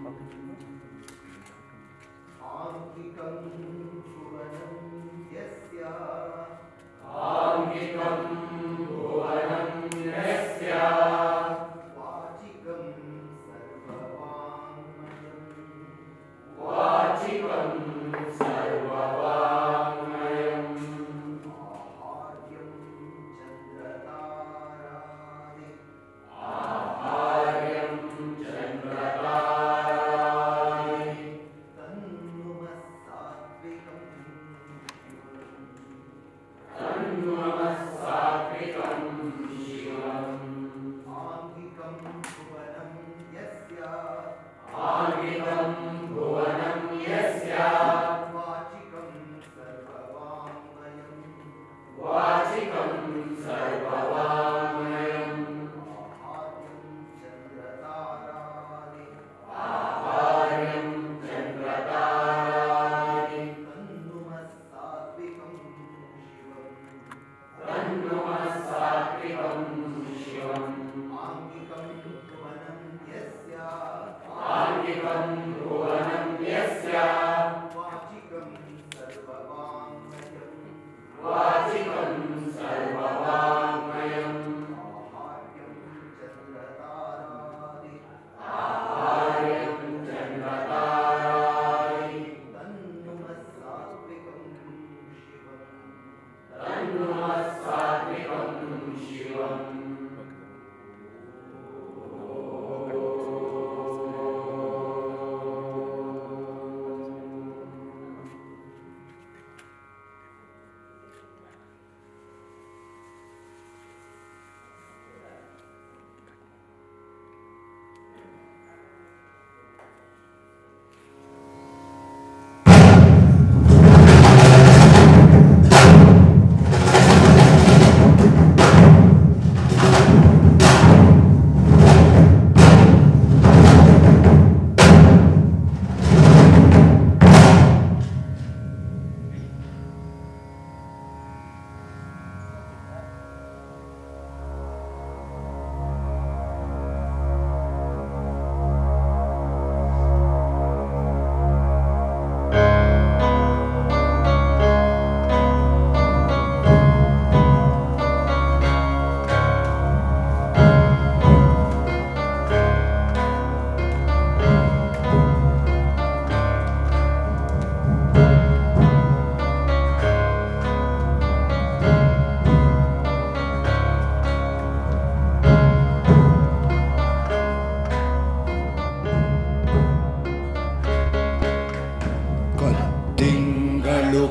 ಕತ್ತಿಂಗಳು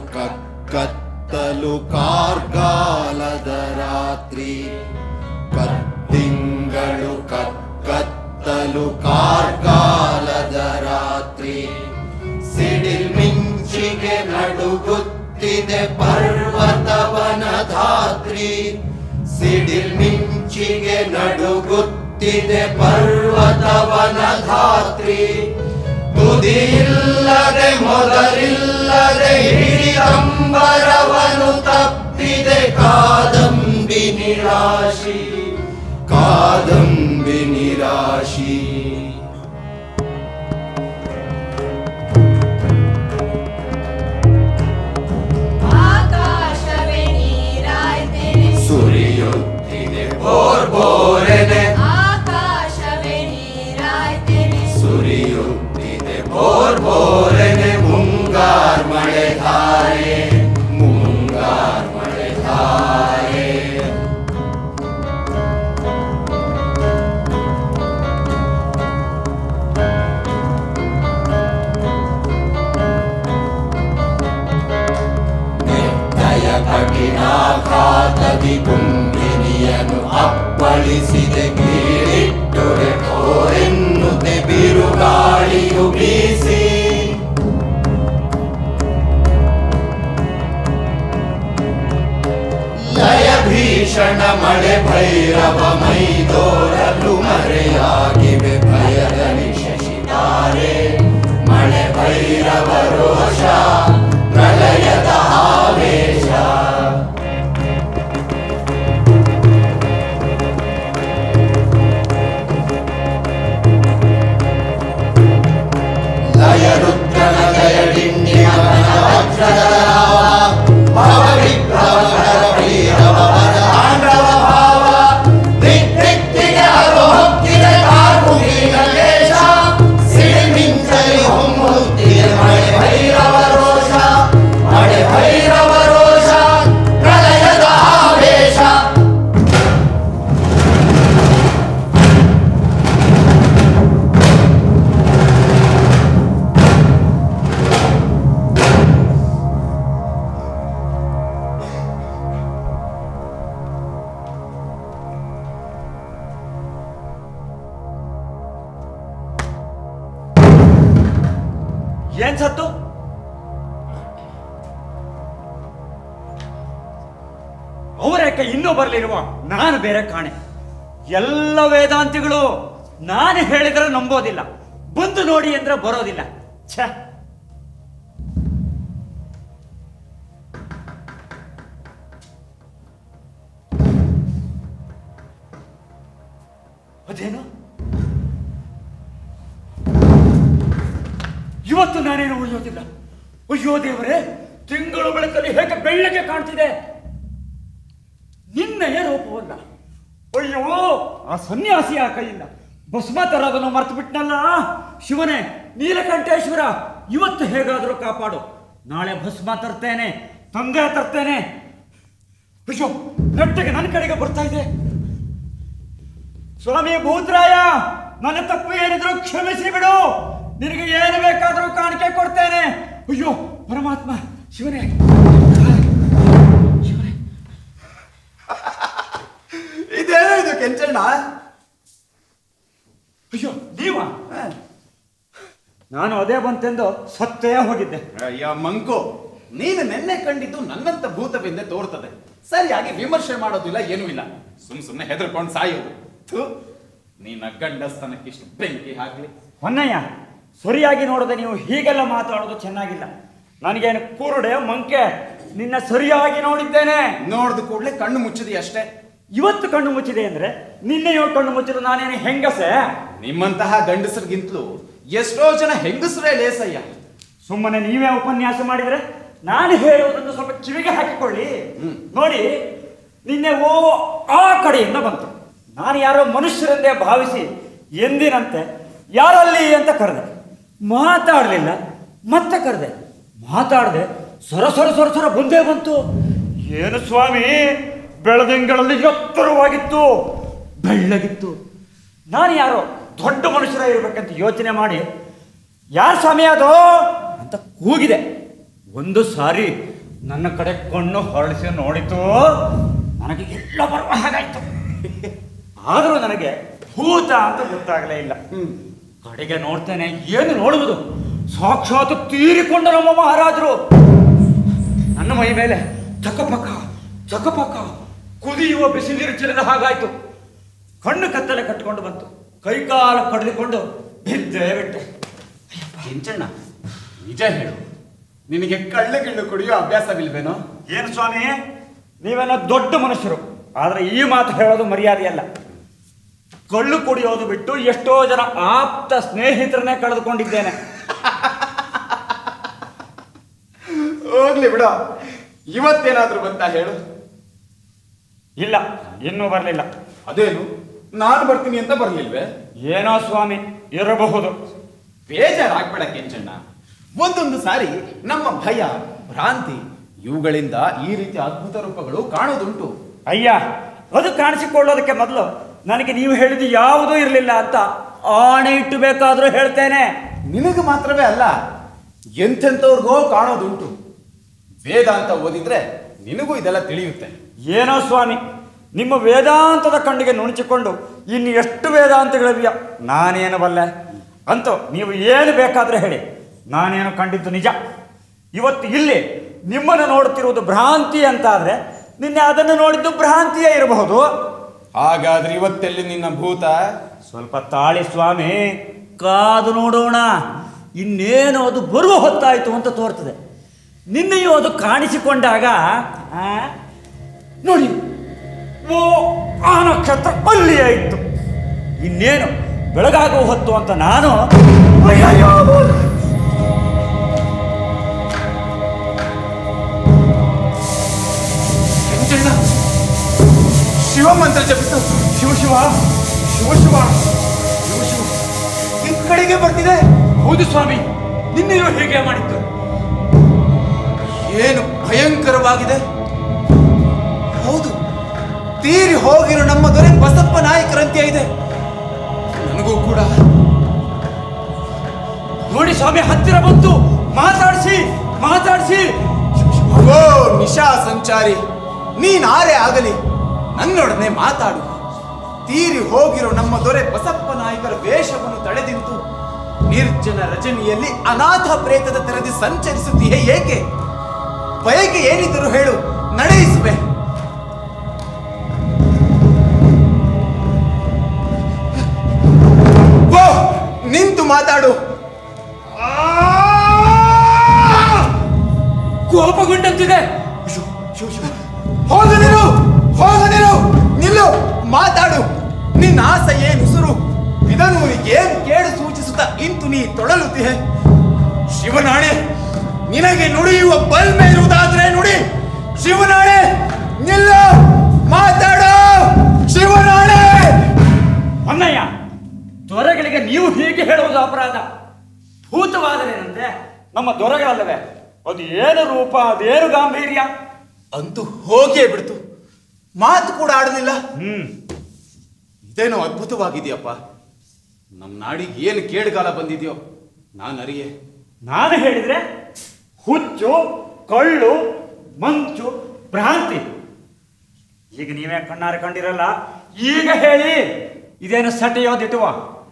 ಕಕ್ಕತ್ತಲು ಕಾರ್ಗಾಲದ ರಾತ್ರಿ ಕತ್ತಿಂಗಳು ಕಕ್ಕತ್ತಲು ಕಾರ್ಗಾಲದ ರಾತ್ರಿ ಸಿಡಿಲ್ ಮಿಂಚಿಗೆ ನಡುಗುತ್ತಿದೆ ಪರ್ವತವನ ಧಾತ್ರಿ ಸಿಡಿಲ್ ಮಿಂಚಿಗೆ ನಡುಗುತ್ತಿದೆ ಪರ್ವತವನ ಧಾತ್ರಿ ತುದಿಯಿಲ್ಲದೆ ಮೊದಲಿಲ್ಲದೆ ಹಿಡಿದಂಬರವನು ತಪ್ಪಿದೆ ಕಾದಂಬಿ ನಿರಾಶಿ ಕಾದಂಬಿ ನಿರಾಶಿ ಆಕಾಶವೇ ನೀರಾಯ್ತೆನೆ ಸುರಿಯುತ್ತಿದೆ ಬೋರ್ ಬೋರೆನೆ ಆಕಾಶವೇ ನೀರಾಯ್ತೆನೆ ಸುರಿಯುತ್ತಿದೆ ಬೋರ್ ಬೋರೆನೆ ಮುಂಗಾರ್ ಮಳೆ ಧಾರೆ ಮುಂಗಾರ್ ಮಳೆ ಧಾರೆ ನಿರ್ದಯ ಕಠಿಣಾಘಾತದಿ ಕುಂಬಿನಿಯನು ಅಪ್ಪಳಿಸಿದೆ ಕೀಳಿಟ್ಟುರೆ ಓರೆನ್ನುತ್ತೆ ಬಿರುಗಾಳಿಯು ಬೀಸಿ ಲಯ ಭೀಷಣ ಮಳೆ ಭೈರವ ಮೈದೋರಲು ಮರೆಯಾಗಿವೆ ಭಯದಲ್ಲಿ ಶಶಿತಾರೆ ಮಳೆ ಭೈರವ ರೋಷ ಪ್ರಳಯದ ಆವೇಶ ಲೆಕ್ಕ ಇನ್ನೂ ಬರಲಿರುವ ನಾನು ಬೇರೆ ಕಾಣೆ ಎಲ್ಲ ವೇದಾಂತಿಗಳು ನಾನು ಹೇಳಿದ್ರೆ ನಂಬೋದಿಲ್ಲ ಬಂದು ನೋಡಿ ಅಂದ್ರೆ ಬರೋದಿಲ್ಲ ಛ ಅದೇನು ಇವತ್ತು ನಾನೇನು ಉಳಿಯೋದಿಲ್ಲ ಅಯ್ಯೋ ದೇವರೇ ತಿಂಗಳು ಬೆಳಕಲ್ಲಿ ಹೇಗೆ ಬೆಳ್ಳಗೆ ಕಾಣ್ತಿದೆ ನಿನ್ನೆಯ ರೂಪವಲ್ಲ ಅಯ್ಯೋ ಆ ಸನ್ಯಾಸಿಯ ಕೈಯಿಂದ ಭಸ್ಮ ತರೋದನ್ನು ಮರ್ತು ಬಿಟ್ನಲ್ಲ ಶಿವನೇ ನೀಲಕಂಠೇಶ್ವರ ಇವತ್ತು ಹೇಗಾದರೂ ಕಾಪಾಡು ನಾಳೆ ಭಸ್ಮ ತರ್ತೇನೆ ತಂದೆ ತರ್ತೇನೆ ಅಯ್ಯೋ ನೆಟ್ಟಿಗೆ ನನ್ನ ಕಡೆಗೆ ಬರ್ತಾ ಇದೆ ಸ್ವಾಮಿ ಭೂತರಾಯ ನನ್ನ ತಪ್ಪು ಏನಿದ್ರು ಕ್ಷಮಿಸಿ ಬಿಡು ನಿನಗೆ ಏನು ಬೇಕಾದರೂ ಕಾಣಿಕೆ ಕೊಡ್ತೇನೆ ಅಯ್ಯೋ ಪರಮಾತ್ಮ ಶಿವನೇ ಶಿವನೇ ಇದೇನು ಇದು ಕೆಂಚಣ್ಣ ಅಯ್ಯೋ ನೀವ ನಾನು ಅದೇ ಬಂತೆಂದು ಸತ್ತೇ ಹೋಗಿದ್ದೆ ಅಯ್ಯ ಮಂಕು ನೀನು ನೆನ್ನೆ ಕಂಡಿದ್ದು ನನ್ನಂತ ಭೂತವೆಂದೇ ತೋರ್ತದೆ ಸರಿಯಾಗಿ ವಿಮರ್ಶೆ ಮಾಡೋದಿಲ್ಲ ಏನೂ ಇಲ್ಲ ಸುಮ್ ಸುಮ್ನೆ ಹೆದರ್ಕೊಂಡು ಸಾಯೋದು ಥು ನೀನ ಗಂಡಸ್ತನಕ್ಕಿಷ್ಟು ಬೆಂಕಿ ಹಾಕ್ಲಿ ಹೊನ್ನಯ್ಯ ಸರಿಯಾಗಿ ನೋಡದೆ ನೀವು ಹೀಗೆಲ್ಲ ಮಾತಾಡೋದು ಚೆನ್ನಾಗಿಲ್ಲ ನನಗೇನು ಕೂರುಡೆ ಮಂಕೆ ನಿನ್ನ ಸರಿಯಾಗಿ ನೋಡಿದ್ದೇನೆ ನೋಡ್ದ ಕೂಡ್ಲೆ ಕಣ್ಣು ಮುಚ್ಚಿದಿ ಅಷ್ಟೇ ಇವತ್ತು ಕಣ್ಣು ಮುಚ್ಚಿದೆ ಅಂದ್ರೆ ನಿನ್ನೆಯೋ ಕಣ್ಣು ಮುಚ್ಚಿದ ನಾನೇನು ಹೆಂಗಸೆ ನಿಮ್ಮಂತಹ ಗಂಡಸರಿಗಿಂತಲೂ ಎಷ್ಟೋ ಜನ ಹೆಂಗಸರೇ ಲೇಸಯ್ಯ ಸುಮ್ಮನೆ ನೀವೇ ಉಪನ್ಯಾಸ ಮಾಡಿದ್ರೆ ನಾನು ಹೇಳುವುದನ್ನು ಸ್ವಲ್ಪ ಕಿವಿಗೆ ಹಾಕಿಕೊಳ್ಳಿ ನೋಡಿ ನಿನ್ನೆ ಓ ಆ ಕಡೆಯಿಂದ ಬಂತು ನಾನು ಯಾರೋ ಮನುಷ್ಯರೆಂದೇ ಭಾವಿಸಿ ಎಂದಿನಂತೆ ಯಾರಲ್ಲಿ ಅಂತ ಕರೆದೆ ಮಾತಾಡಲಿಲ್ಲ ಮತ್ತೆ ಕರೆದೆ ಮಾತಾಡದೆ ಸೊರ ಸೊರ ಸೊರ ಸೊರ ಬಂದೇ ಬಂತು ಏನು ಸ್ವಾಮಿ ಬೆಳದಿಂಗಳಲ್ಲಿ ಎತ್ತರವಾಗಿತ್ತು ಬೆಳ್ಳಗಿತ್ತು ನಾನು ಯಾರೋ ದೊಡ್ಡ ಮನುಷ್ಯರ ಇರ್ಬೇಕಂತ ಯೋಚನೆ ಮಾಡಿ ಯಾರ ಸ್ವಾಮಿ ಅದು ಅಂತ ಕೂಗಿದೆ ಒಂದು ಸಾರಿ ನನ್ನ ಕಡೆ ಕಣ್ಣು ಹೊರಳಿಸಿ ನೋಡಿತು ನನಗೆ ಎಲ್ಲ ಬರುವ ಹಾಗಾಯ್ತು ಆದರೂ ನನಗೆ ಭೂತ ಅಂತ ಗೊತ್ತಾಗಲೇ ಇಲ್ಲ ಕಡೆಗೆ ನೋಡ್ತೇನೆ ಏನು ನೋಡುವುದು ಸಾಕ್ಷಾತ್ ತೀರಿಕೊಂಡ ನಮ್ಮ ಮಹಾರಾಜರು ನನ್ನ ಮೈ ಮೇಲೆ ಚಕಪಕ ಚಕಪಕ ಕುದಿಯುವ ಬಿಸಿ ನೀರು ಚೆಲ್ಲಿದ ಹಾಗಾಯ್ತು ಕಣ್ಣು ಕತ್ತಲೆ ಕಟ್ಟಿಕೊಂಡು ಬಂತು ಕೈಕಾಲ ಕಡಿದುಕೊಂಡು ಬಿದ್ದೇ ಬಿಟ್ಟೆ ಕೆಂಚಣ್ಣ ನಿಜ ಹೇಳು ನಿನಗೆ ಕಳ್ಳು ಗಿಳ್ಳು ಕುಡಿಯೋ ಅಭ್ಯಾಸವಿಲ್ವೇನೋ ಏನು ಸ್ವಾಮಿ ನೀವೇನೋ ದೊಡ್ಡ ಮನುಷ್ಯರು ಆದ್ರೆ ಈ ಮಾತು ಹೇಳೋದು ಮರ್ಯಾದೆಯಲ್ಲ ಕಳ್ಳು ಕುಡಿಯೋದು ಬಿಟ್ಟು ಎಷ್ಟೋ ಜನ ಆಪ್ತ ಸ್ನೇಹಿತರನ್ನೇ ಕಳೆದುಕೊಂಡಿದ್ದೇನೆ ಹೋಗ್ಲಿ ಬಿಡ ಇವತ್ತೇನಾದ್ರೂ ಬಂತ ಹೇಳು ಇಲ್ಲ ಇನ್ನೂ ಬರಲಿಲ್ಲ ಅದೇನು ನಾನು ಬರ್ತೀನಿ ಅಂತ ಬರ್ಲಿಲ್ವೇ ಏನೋ ಸ್ವಾಮಿ ಇರಬಹುದು ಬೇಜಾರಾಗ್ಬೇಡ ಕೆಂಚಣ್ಣ ಒಂದೊಂದು ಸಾರಿ ನಮ್ಮ ಭಯ ಭ್ರಾಂತಿ ಇವುಗಳಿಂದ ಈ ರೀತಿ ಅದ್ಭುತ ರೂಪಗಳು ಕಾಣೋದುಂಟು ಅಯ್ಯ ಅದು ಕಾಣಿಸಿಕೊಳ್ಳೋದಕ್ಕೆ ಮೊದಲು ನನಗೆ ನೀವು ಹೇಳಿದ್ದು ಯಾವುದೂ ಇರಲಿಲ್ಲ ಅಂತ ಆಣೆ ಇಟ್ಟು ಬೇಕಾದರೂ ಹೇಳ್ತೇನೆ ನಿನಗೆ ಮಾತ್ರವೇ ಅಲ್ಲ ಎಂತೆಂಥವ್ರಿಗೋ ಕಾಣೋದುಂಟು ವೇದಾಂತ ಓದಿದ್ರೆ ನಿನಗೂ ಇದೆಲ್ಲ ತಿಳಿಯುತ್ತೆ ಏನೋ ಸ್ವಾಮಿ ನಿಮ್ಮ ವೇದಾಂತದ ಕಣ್ಣಿಗೆ ನುಣುಚಿಕೊಂಡು ಇನ್ನು ಎಷ್ಟು ವೇದಾಂತಗಳಿವೆಯೋ ನಾನೇನು ಬಲ್ಲೆ ಅಂತೂ ನೀವು ಏನು ಬೇಕಾದರೆ ಹೇಳಿ ನಾನೇನು ಕಂಡಿದ್ದು ನಿಜ ಇವತ್ತು ಇಲ್ಲಿ ನಿಮ್ಮನ್ನು ನೋಡುತ್ತಿರುವುದು ಭ್ರಾಂತಿ ಅಂತಾದರೆ ನಿನ್ನೆ ಅದನ್ನು ನೋಡಿದ್ದು ಭ್ರಾಂತಿಯೇ ಇರಬಹುದು ಹಾಗಾದ್ರೆ ಇವತ್ತೆಲ್ಲಿ ನಿನ್ನ ಭೂತ ಸ್ವಲ್ಪ ತಾಳಿ ಸ್ವಾಮಿ ಕಾದು ನೋಡೋಣ ಇನ್ನೇನು ಅದು ಬರುವ ಹೊತ್ತಾಯಿತು ಅಂತ ತೋರ್ತದೆ ನಿನ್ನೆಯೂ ಅದು ಕಾಣಿಸಿಕೊಂಡಾಗ ಆ, ನೋಡಿ ಓ ಆ ನಕ್ಷತ್ರ ಅಲ್ಲಿಯೇ ಇತ್ತು ಇನ್ನೇನು ಬೆಳಗಾಗುವ ಹೊತ್ತು ಅಂತ ನಾನು ಅಯ್ಯಯ್ಯೋ! ಕೆಂಚಣ್ಣ ಶಿವ ಮಂತ್ರ ಜಪಿಸು ಶಿವ ಶಿವ ಶಿವ ಶಿವ ಶಿವ ಶಿವ ಈ ಕಡೆಗೆ ಬರ್ತಿದೆ ಹೌದು ಸ್ವಾಮಿ ನಿನ್ನೆಯೂ ಹೀಗೆ ಮಾಡಿತ್ತು ಏನು ಭಯಂಕರವಾಗಿದೆ ಹೌದು ತೀರಿ ಹೋಗಿರೋ ನಮ್ಮ ದೊರೆ ಬಸಪ್ಪ ನಾಯಕರಂತೆ ಇದೆ ನನಗೂ ಕೂಡ ನೋಡಿ ಸ್ವಾಮಿ ಹತ್ತಿರ ಬಂತು ಮಾತಾಡಿಸಿ ಮಾತಾಡಿಸಿ ಓ ನಿಶಾ ಸಂಚಾರಿ ನೀನಾರೇ ಆಗಲಿ ನನ್ನೊಡನೆ ಮಾತಾಡು ತೀರಿ ಹೋಗಿರೋ ನಮ್ಮ ದೊರೆ ಬಸಪ್ಪ ನಾಯಕರ ವೇಷವನ್ನು ತಡೆದಿಂತು ನಿರ್ಜನ ರಜನಿಯಲ್ಲಿ ಅನಾಥ ಪ್ರೇತದ ತೆರೆದಿ ಸಂಚರಿಸುತ್ತೀಯೇ ಏಕೆ ಬಯಕೆ ಏನಿದ್ದರೂ ಹೇಳು ನಡೆಯಿಸುವೆ ಕೋಪಗೊಂಡಂತಿದೆ ಹೋಗು ನೀನು ಹೋಗು ನೀನು ನಿಲ್ಲು ಮಾತಾಡು ನಿನ್ನ ಆಸೆ ಏನು ಸುರು ಇದನ್ನು ಏನ್ ಕೇಳು ಸೂಚಿಸುತ್ತಾ ಇಂತು ನೀ ತೊಳಲುತ್ತಿಹೆ ಶಿವನಾಣೆ ನಿನಗೆ ನುಡಿಯುವ ಬಲ್ಮೆ ಇರುವುದಾದ್ರೆ ನುಡಿ ಶಿವನಾಣೆ ನಿಲ್ಲು ಮಾತಾಡು ಶಿವನಾಣೆ ಹೊನ್ನಯ್ಯ ದೊರೆಗಳಿಗೆ ನೀವು ಹೀಗೆ ಹೇಳುವುದು ಅಪರಾಧ ಭೂತವಾದರೇನಂತೆ ನಮ್ಮ ದೊರೆಗಳಲ್ಲವೇ ಅದು ಏನು ರೂಪ ಅದೇನು ಗಾಂಭೀರ್ಯ ಅಂತೂ ಹೋಗೇ ಬಿಡ್ತು ಮಾತು ಕೂಡ ಆಡಲಿಲ್ಲ ಹ್ಮ್ ಇದೇನೋ ಅದ್ಭುತವಾಗಿದೆಯಪ್ಪ ನಮ್ಮ ನಾಡಿಗೆ ಏನು ಕೇಡುಗಾಲ ಬಂದಿದೆಯೋ ನಾನು ಅರಿಯೆ ನಾನು ಹೇಳಿದ್ರೆ ಹುಚ್ಚು ಕಳ್ಳು ಮಂಚು ಭ್ರಾಂತಿ ಈಗ ನೀವೇ ಕಣ್ಣಾರೆ ಕಂಡಿರಲ್ಲ ಈಗ ಹೇಳಿ ಇದೇನು ಸಟೆಯೋ ದಿಟುವ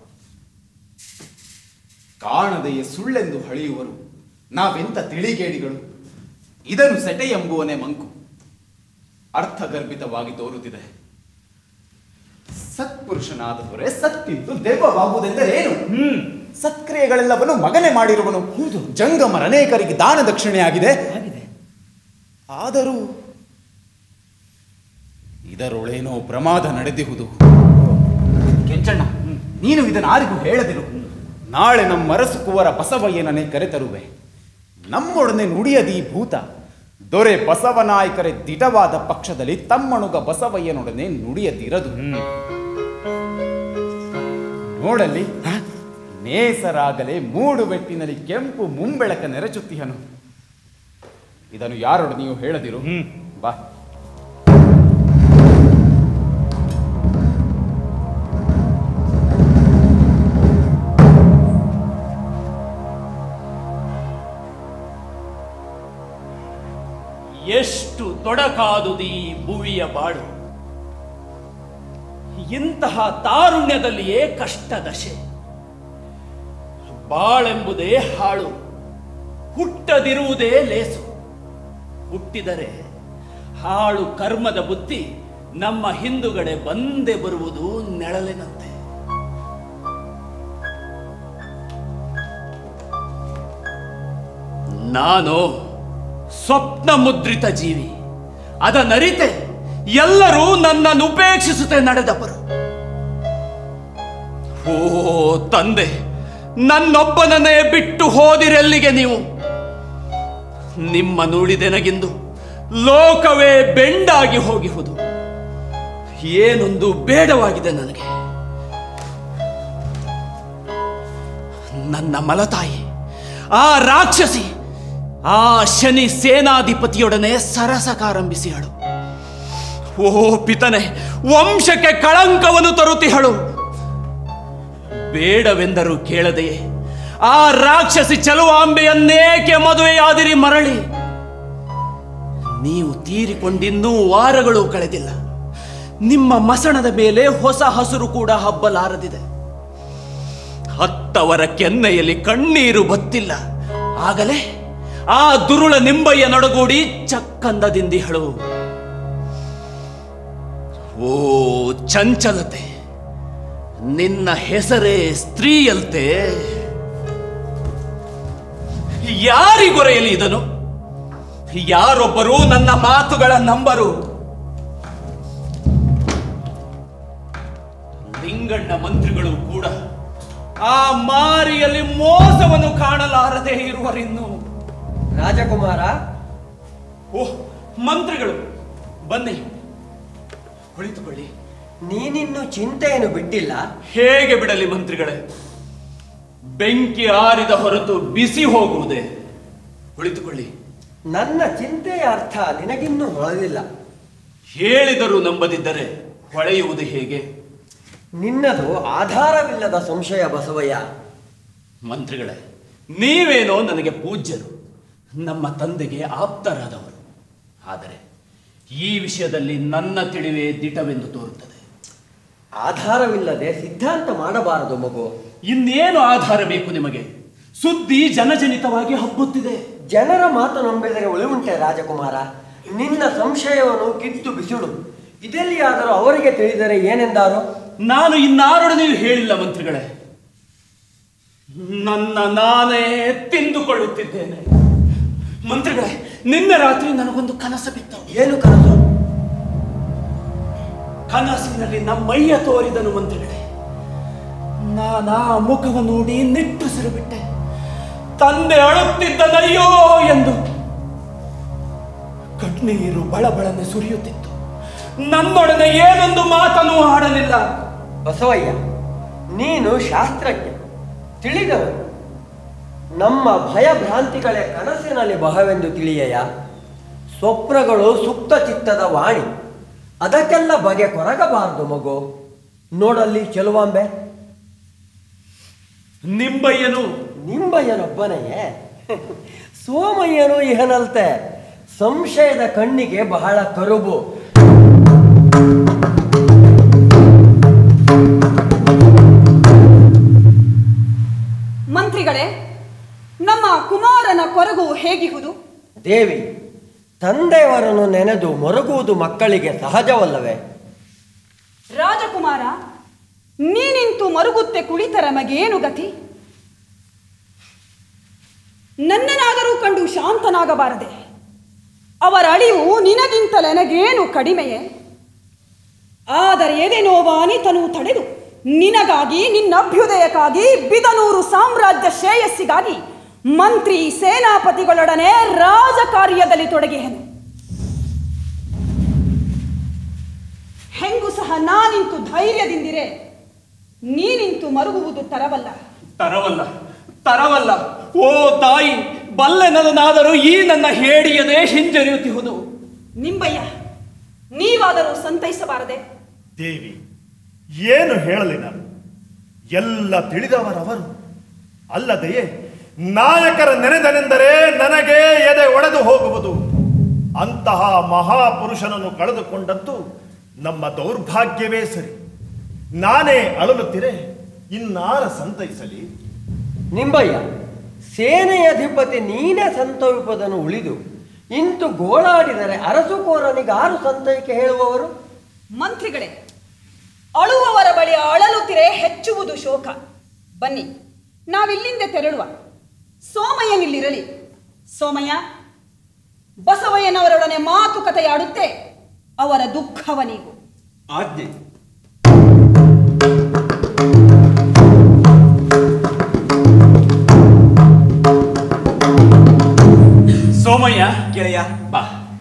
ಕಾಣದೆಯೇ ಸುಳ್ಳೆಂದು ಹಳೆಯುವರು ನಾವೆಂತ ತಿಳಿಗೇಡಿಗಳು ಇದನ್ನು ಸೆಟೆ ಎಂಬುವನೇ ಮಂಕು ಅರ್ಥಗರ್ಭಿತವಾಗಿ ತೋರುತ್ತಿದೆ ಸತ್ಪುರುಷನಾದ ದೊರೆ ಸತ್ತಿದ್ದು ದೆವ್ವವಾಗುವುದೆಂದರೇನು ಹ್ಮ್ ಸತ್ಕ್ರಿಯೆಗಳೆಲ್ಲವನ್ನು ಮಗನೇ ಮಾಡಿರುವನು ಜಂಗಮರ ಅನೇಕರಿಗೆ ದಾನ ದಕ್ಷಿಣೆಯಾಗಿದೆ ಆಗಿದೆ ಆದರೂ ಇದರೊಳೇನೋ ಪ್ರಮಾದ ನಡೆದಿಹುದು ಕೆಂಚಣ್ಣ ನೀನು ಇದನ್ನು ಯಾರಿಗೂ ಹೇಳದಿರು ನಾಳೆ ನಮ್ಮ ಅರಸು ಕುವರ ಬಸವಯ್ಯನನ್ನೇ ಕರೆತರುವೆ ನಮ್ಮೊಡನೆ ನುಡಿಯದಿ ಭೂತ ದೊರೆ ಬಸವನಾಯಕರೇ ದಿಟವಾದ ಪಕ್ಷದಲ್ಲಿ ತಮ್ಮಣುಗ ಬಸವಯ್ಯನೊಡನೆ ನುಡಿಯದಿರದು ನೋಡಲ್ಲಿ ನೇಸರಾಗಲೇ ಮೂಡು ಬೆಟ್ಟಿನಲ್ಲಿ ಕೆಂಪು ಮುಂಬೆಳಕ ನೆರಚುತ್ತಿಹನು ಇದನ್ನು ಯಾರೊಡನೆಯೂ ಹೇಳದಿರು ಹ್ಮ್. ಬಾ ಎಷ್ಟು ತೊಡಕಾದುದು ಈ ಭುವಿಯ ಬಾಳು ಇಂತಹ ತಾರುಣ್ಯದಲ್ಲಿಯೇ ಕಷ್ಟ ದಶೆ ಬಾಳೆಂಬುದೇ ಹಾಳು ಹುಟ್ಟದಿರುವುದೇ ಲೇಸು ಹುಟ್ಟಿದರೆ ಹಾಳು ಕರ್ಮದ ಬುದ್ಧಿ ನಮ್ಮ ಹಿಂದುಗಡೆ ಬಂದೇ ಬರುವುದು ನೆಳಲಿನಂತೆ ನಾನು ಸ್ವಪ್ನ ಮುದ್ರಿತ ಜೀವಿ ಅದನ್ನರಿತೆ ಎಲ್ಲರೂ ನನ್ನನ್ನು ಉಪೇಕ್ಷಿಸುತ್ತೆ ನಡೆದವರು ಓ ತಂದೆ ನನ್ನೊಬ್ಬನನ್ನೇ ಬಿಟ್ಟು ಹೋದಿರೆಲ್ಲಿಗೆ ನೀವು ನಿಮ್ಮ ನುಡಿದೆನಗಿಂದು ಲೋಕವೇ ಬೆಂಡಾಗಿ ಹೋಗಿಹುದು ಏನೊಂದು ಬೇಡವಾಗಿದೆ ನನಗೆ ನನ್ನ ಮಲತಾಯಿ ಆ ರಾಕ್ಷಸಿ ಆ ಶನಿ ಸೇನಾಧಿಪತಿಯೊಡನೆ ಸರಸಕಾರಂಭಿಸಿಹಳು ಓ ಪಿತನೆ ವಂಶಕ್ಕೆ ಕಳಂಕವನ್ನು ತರುತ್ತಿಹಳು ಬೇಡವೆಂದರೂ ಕೇಳದೆಯೇ ಆ ರಾಕ್ಷಸಿ ಚಲುವಾಂಬೆಯನ್ನೇಕೆ ಮದುವೆಯಾದಿರಿ ಮರಳಿ ನೀವು ತೀರಿಕೊಂಡಿನ್ನೂ ವಾರಗಳು ಕಳೆದಿಲ್ಲ ನಿಮ್ಮ ಮಸಣದ ಮೇಲೆ ಹೊಸ ಹಸುರು ಕೂಡ ಹಬ್ಬಲಾರದಿದೆ ಹತ್ತವರ ಕೆನ್ನೆಯಲ್ಲಿ ಕಣ್ಣೀರು ಬತ್ತಿಲ್ಲ ಆಗಲೇ ಆ ದುರುಳ ನಿಂಬಯ್ಯ ನಡಗೂಡಿ ಚಕ್ಕಂದದಿಂದಿಹಳು ಓ ಚಂಚಲತೆ ನಿನ್ನ ಹೆಸರೇ ಸ್ತ್ರೀಯಲ್ತೆ ಯಾರಿಗೊರೆಯಲಿ ಇದನು ಯಾರೊಬ್ಬರು ನನ್ನ ಮಾತುಗಳ ನಂಬರು ಲಿಂಗಣ್ಣ ಮಂತ್ರಿಗಳು ಕೂಡ ಆ ಮಾರಿಯಲ್ಲಿ ಮೋಸವನ್ನು ಕಾಣಲಾರದೆ ಇರುವರಿನ್ನು ರಾಜಕುಮಾರ ಓಹ್ ಮಂತ್ರಿಗಳು ಬನ್ನಿ ಕುಳಿತುಕೊಳ್ಳಿ ನೀನಿನ್ನು ಚಿಂತೆಯನ್ನು ಬಿಟ್ಟಿಲ್ಲ ಹೇಗೆ ಬಿಡಲಿ ಮಂತ್ರಿಗಳೇ ಬೆಂಕಿ ಆರಿದ ಹೊರತು ಬಿಸಿ ಹೋಗುವುದೇ ಕುಳಿತುಕೊಳ್ಳಿ ನನ್ನ ಚಿಂತೆಯ ಅರ್ಥ ನಿನಗಿನ್ನೂ ಹೊಳೆದಿಲ್ಲ ಹೇಳಿದರೂ ನಂಬದಿದ್ದರೆ ಹೊಳೆಯುವುದು ಹೇಗೆ ನಿನ್ನದು ಆಧಾರವಿಲ್ಲದ ಸಂಶಯ ಬಸವಯ್ಯ ಮಂತ್ರಿಗಳೇ ನೀವೇನೋ ನನಗೆ ಪೂಜ್ಯರು ನಮ್ಮ ತಂದೆಗೆ ಆಪ್ತರಾದವರು ಆದರೆ ಈ ವಿಷಯದಲ್ಲಿ ನನ್ನ ತಿಳಿವೇ ದಿಟವೆಂದು ತೋರುತ್ತದೆ ಆಧಾರವಿಲ್ಲದೆ ಸಿದ್ಧಾಂತ ಮಾಡಬಾರದು ಮಗು ಇನ್ನೇನು ಆಧಾರ ಬೇಕು ನಿಮಗೆ ಸುದ್ದಿ ಜನಜನಿತವಾಗಿ ಹಬ್ಬುತ್ತಿದೆ ಜನರ ಮಾತು ನಂಬಿದರೆ ಉಳಿವುಂಟೆ ರಾಜಕುಮಾರ ನಿನ್ನ ಸಂಶಯವನ್ನು ಕಿತ್ತು ಬಿಸಿಡು ಇದೆಲ್ಲಿಯಾದರೂ ಅವರಿಗೆ ತಿಳಿದರೆ ಏನೆಂದಾರು ನಾನು ಇನ್ನಾರೊಡನೆಯೂ ಹೇಳಿಲ್ಲ ಮಂತ್ರಿಗಳೇ ನನ್ನ ನಾನೇ ತಿಂದುಕೊಳ್ಳುತ್ತಿದ್ದೇನೆ ಮಂತ್ರಿಗಳೇ ನಿನ್ನೆ ರಾತ್ರಿ ನನಗೊಂದು ಕನಸು ಬಿತ್ತು ಏನು ಕನಸು ಕನಸಿನಲ್ಲಿ ನಮ್ಮಯ್ಯ ತೋರಿದನು ಮಂತ್ರಿಗಳೇ ನಾನಾ ಮುಖವನ್ನು ನೋಡಿ ನಿಟ್ಟುಸಿರು ಬಿಟ್ಟೆ ತಂದೆ ಅಳುತ್ತಿದ್ದನಯ್ಯೋ ಎಂದು ಕಣ್ಣೀರು ಬಳಬಳನೆ ಸುರಿಯುತ್ತಿತ್ತು ನನ್ನೊಡನೆ ಏನೊಂದು ಮಾತನ್ನು ಆಡಲಿಲ್ಲ ಬಸವಯ್ಯ ನೀನು ಶಾಸ್ತ್ರಜ್ಞ ತಿಳಿದವನು ನಮ್ಮ ಭಯಭ್ರಾಂತಿಗಳೇ ಕನಸಿನಲ್ಲಿ ಬಹವೆಂದು ತಿಳಿಯಯ್ಯ ಸ್ವಪ್ನಗಳು ಸುಪ್ತ ಚಿತ್ತದ ವಾಣಿ ಅದಕ್ಕೆಲ್ಲ ಬಗೆ ಕೊರಗಬಾರದು ಮಗು ನೋಡಲ್ಲಿ ಚೆಲುವಾಂಬೆ ನಿಂಬಯ್ಯನು ನಿಂಬಯ್ಯನೊಬ್ಬನೆಯೇ ಸೋಮಯ್ಯನು ಇಹನಲ್ತೆ ಸಂಶಯದ ಕಣ್ಣಿಗೆ ಬಹಳ ಕರುಬು ಮಂತ್ರಿಗಳೇ ನಮ್ಮ ಕುಮಾರನ ಕೊರಗು ಹೇಗಿಹುದು ದೇವಿ ತಂದೆಯವರನ್ನು ನೆನೆದು ಮರುಗುವುದು ಮಕ್ಕಳಿಗೆ ಸಹಜವಲ್ಲವೇ ರಾಜಕುಮಾರ ನೀನಿಂತು ಮರುಗುತ್ತೆ ಕುಳಿತರ ಮಗೇನು ಗತಿ ನನ್ನನಾದರೂ ಕಂಡು ಶಾಂತನಾಗಬಾರದೆ ಅವರ ಅಳಿವು ನಿನಗಿಂತ ನನಗೇನು ಕಡಿಮೆಯೇ ಆದರೆ ಎದೆ ನೋವಾನಿತನು ತಡೆದು ನಿನಗಾಗಿ ನಿನ್ನ ಅಭ್ಯುದಯಕ್ಕಾಗಿ ಬಿದನೂರು ಸಾಮ್ರಾಜ್ಯ ಶ್ರೇಯಸ್ಸಿಗಾಗಿ ಮಂತ್ರಿ ಸೇನಾಪತಿಗಳೊಡನೆ ರಾಜಕಾರ್ಯದಲ್ಲಿ ತೊಡಗಿಹೆನು ಹೆಂಗೂ ಸಹ ನಾನಿಂತು ಧೈರ್ಯದಿಂದಿರೆ ನೀನಿಂತು ಮರುಗುವುದು ತರವಲ್ಲ ತರವಲ್ಲ ತರವಲ್ಲ ಓ ತಾಯಿ ಬಲ್ಲೆನದನಾದರೂ ಈ ನನ್ನ ಹೇಡಿಯದೇ ಹಿಂಜರಿಯುತ್ತಿಹುದು ನಿಂಬಯ್ಯ ನೀವಾದರೂ ಸಂತೈಸಬಾರದೆ ದೇವಿ ಏನು ಹೇಳಲಿ ನಾನು ಎಲ್ಲ ತಿಳಿದವರವರು ಅಲ್ಲದೆಯೇ ನಾಯಕರ ನೆನೆದನೆಂದರೆ ನನಗೆ ಎದೆ ಒಡೆದು ಹೋಗುವುದು ಅಂತಹ ಮಹಾಪುರುಷನನ್ನು ಕಳೆದುಕೊಂಡದ್ದು ನಮ್ಮ ದೌರ್ಭಾಗ್ಯವೇ ಸರಿ ನಾನೇ ಅಳಲುತ್ತಿರೆ ಇನ್ನಾರ ಸಂತೈಸಲಿ ನಿಂಬಯ್ಯ ಸೇನೆಯ ಅಧಿಪತಿ ನೀನೇ ಸಂತವಿಪದನು ಉಳಿದು ಇಂತು ಗೋಳಾಡಿದರೆ ಅರಸುಕೋರನಿಗಾರು ಸಂತೈಕೆ ಹೇಳುವವರು ಮಂತ್ರಿಗಳೇ ಅಳುವವರ ಬಳಿ ಅಳಲುತ್ತಿರೆ ಹೆಚ್ಚುವುದು ಶೋಕ ಬನ್ನಿ ನಾವಿಲ್ಲಿಂದ ತೆರಳುವ ಸೋಮಯ್ಯನಿಲ್ಲಿರಲಿ ಸೋಮಯ್ಯ ಬಸವಯ್ಯನವರೊಡನೆ ಮಾತುಕತೆಯಾಡುತ್ತೆ ಅವರ ದುಃಖವ ನೀವು ಆಜ್ಞೆ ಸೋಮಯ್ಯ ಗೆಳೆಯ ಬಾ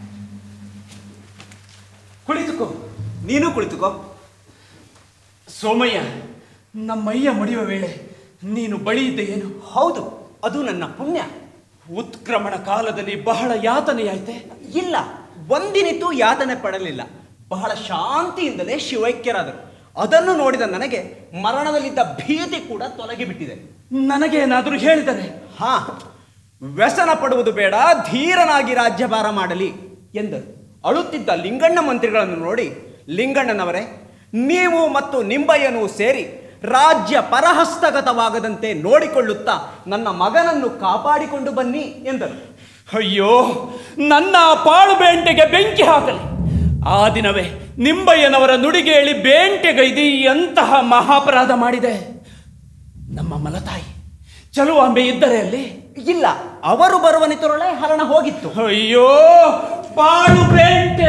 ಕುಳಿತುಕೋ ನೀನು ಕುಳಿತುಕೋ ಸೋಮಯ್ಯ ನಮ್ಮಯ್ಯ ಮಡಿಯುವ ವೇಳೆ ನೀನು ಬಳಿ ಇದ್ದೆ ಏನು ಹೌದು ಅದು ನನ್ನ ಪುಣ್ಯ ಉತ್ಕ್ರಮಣ ಕಾಲದಲ್ಲಿ ಬಹಳ ಯಾತನೆಯಾಯ್ತೆ ಇಲ್ಲ ಒಂದಿನಿತೂ ಯಾತನೆ ಪಡಲಿಲ್ಲ ಬಹಳ ಶಾಂತಿಯಿಂದಲೇ ಶಿವೈಕ್ಯರಾದರು ಅದನ್ನು ನೋಡಿದ ನನಗೆ ಮರಣದಲ್ಲಿದ್ದ ಭೀತಿ ಕೂಡ ತೊಲಗಿಬಿಟ್ಟಿದೆ ನನಗೇನಾದರೂ ಹೇಳಿದರೆ ಹಾ ವ್ಯಸನ ಪಡುವುದು ಬೇಡ ಧೀರನಾಗಿ ರಾಜ್ಯಭಾರ ಮಾಡಲಿ ಎಂದರು ಅಳುತ್ತಿದ್ದ ಲಿಂಗಣ್ಣ ಮಂತ್ರಿಗಳನ್ನು ನೋಡಿ ಲಿಂಗಣ್ಣನವರೇ ನೀವು ಮತ್ತು ನಿಂಬಯ್ಯನು ಸೇರಿ ರಾಜ್ಯ ಪರಹಸ್ತಗತವಾಗದಂತೆ ನೋಡಿಕೊಳ್ಳುತ್ತಾ ನನ್ನ ಮಗನನ್ನು ಕಾಪಾಡಿಕೊಂಡು ಬನ್ನಿ ಎಂದರು ಅಯ್ಯೋ ನನ್ನ ಪಾಳು ಬೇಂಟೆಗೆ ಬೆಂಕಿ ಹಾಕಲಿ ಆ ದಿನವೇ ನಿಂಬಯ್ಯನವರ ನುಡಿಗೇಳಿ ಬೇಂಟೆಗೈದಿ ಎಂತಹ ಮಹಾಪರಾಧ ಮಾಡಿದೆ ನಮ್ಮ ಮಲತಾಯಿ ಚಲುವಾಂಬೆ ಇದ್ದರೆ ಅಲ್ಲಿ ಇಲ್ಲ ಅವರು ಬರುವನಿತರೊಳೆ ಹರಣ ಹೋಗಿತ್ತು ಅಯ್ಯೋ ಪಾಳು ಬೇಂಟೆ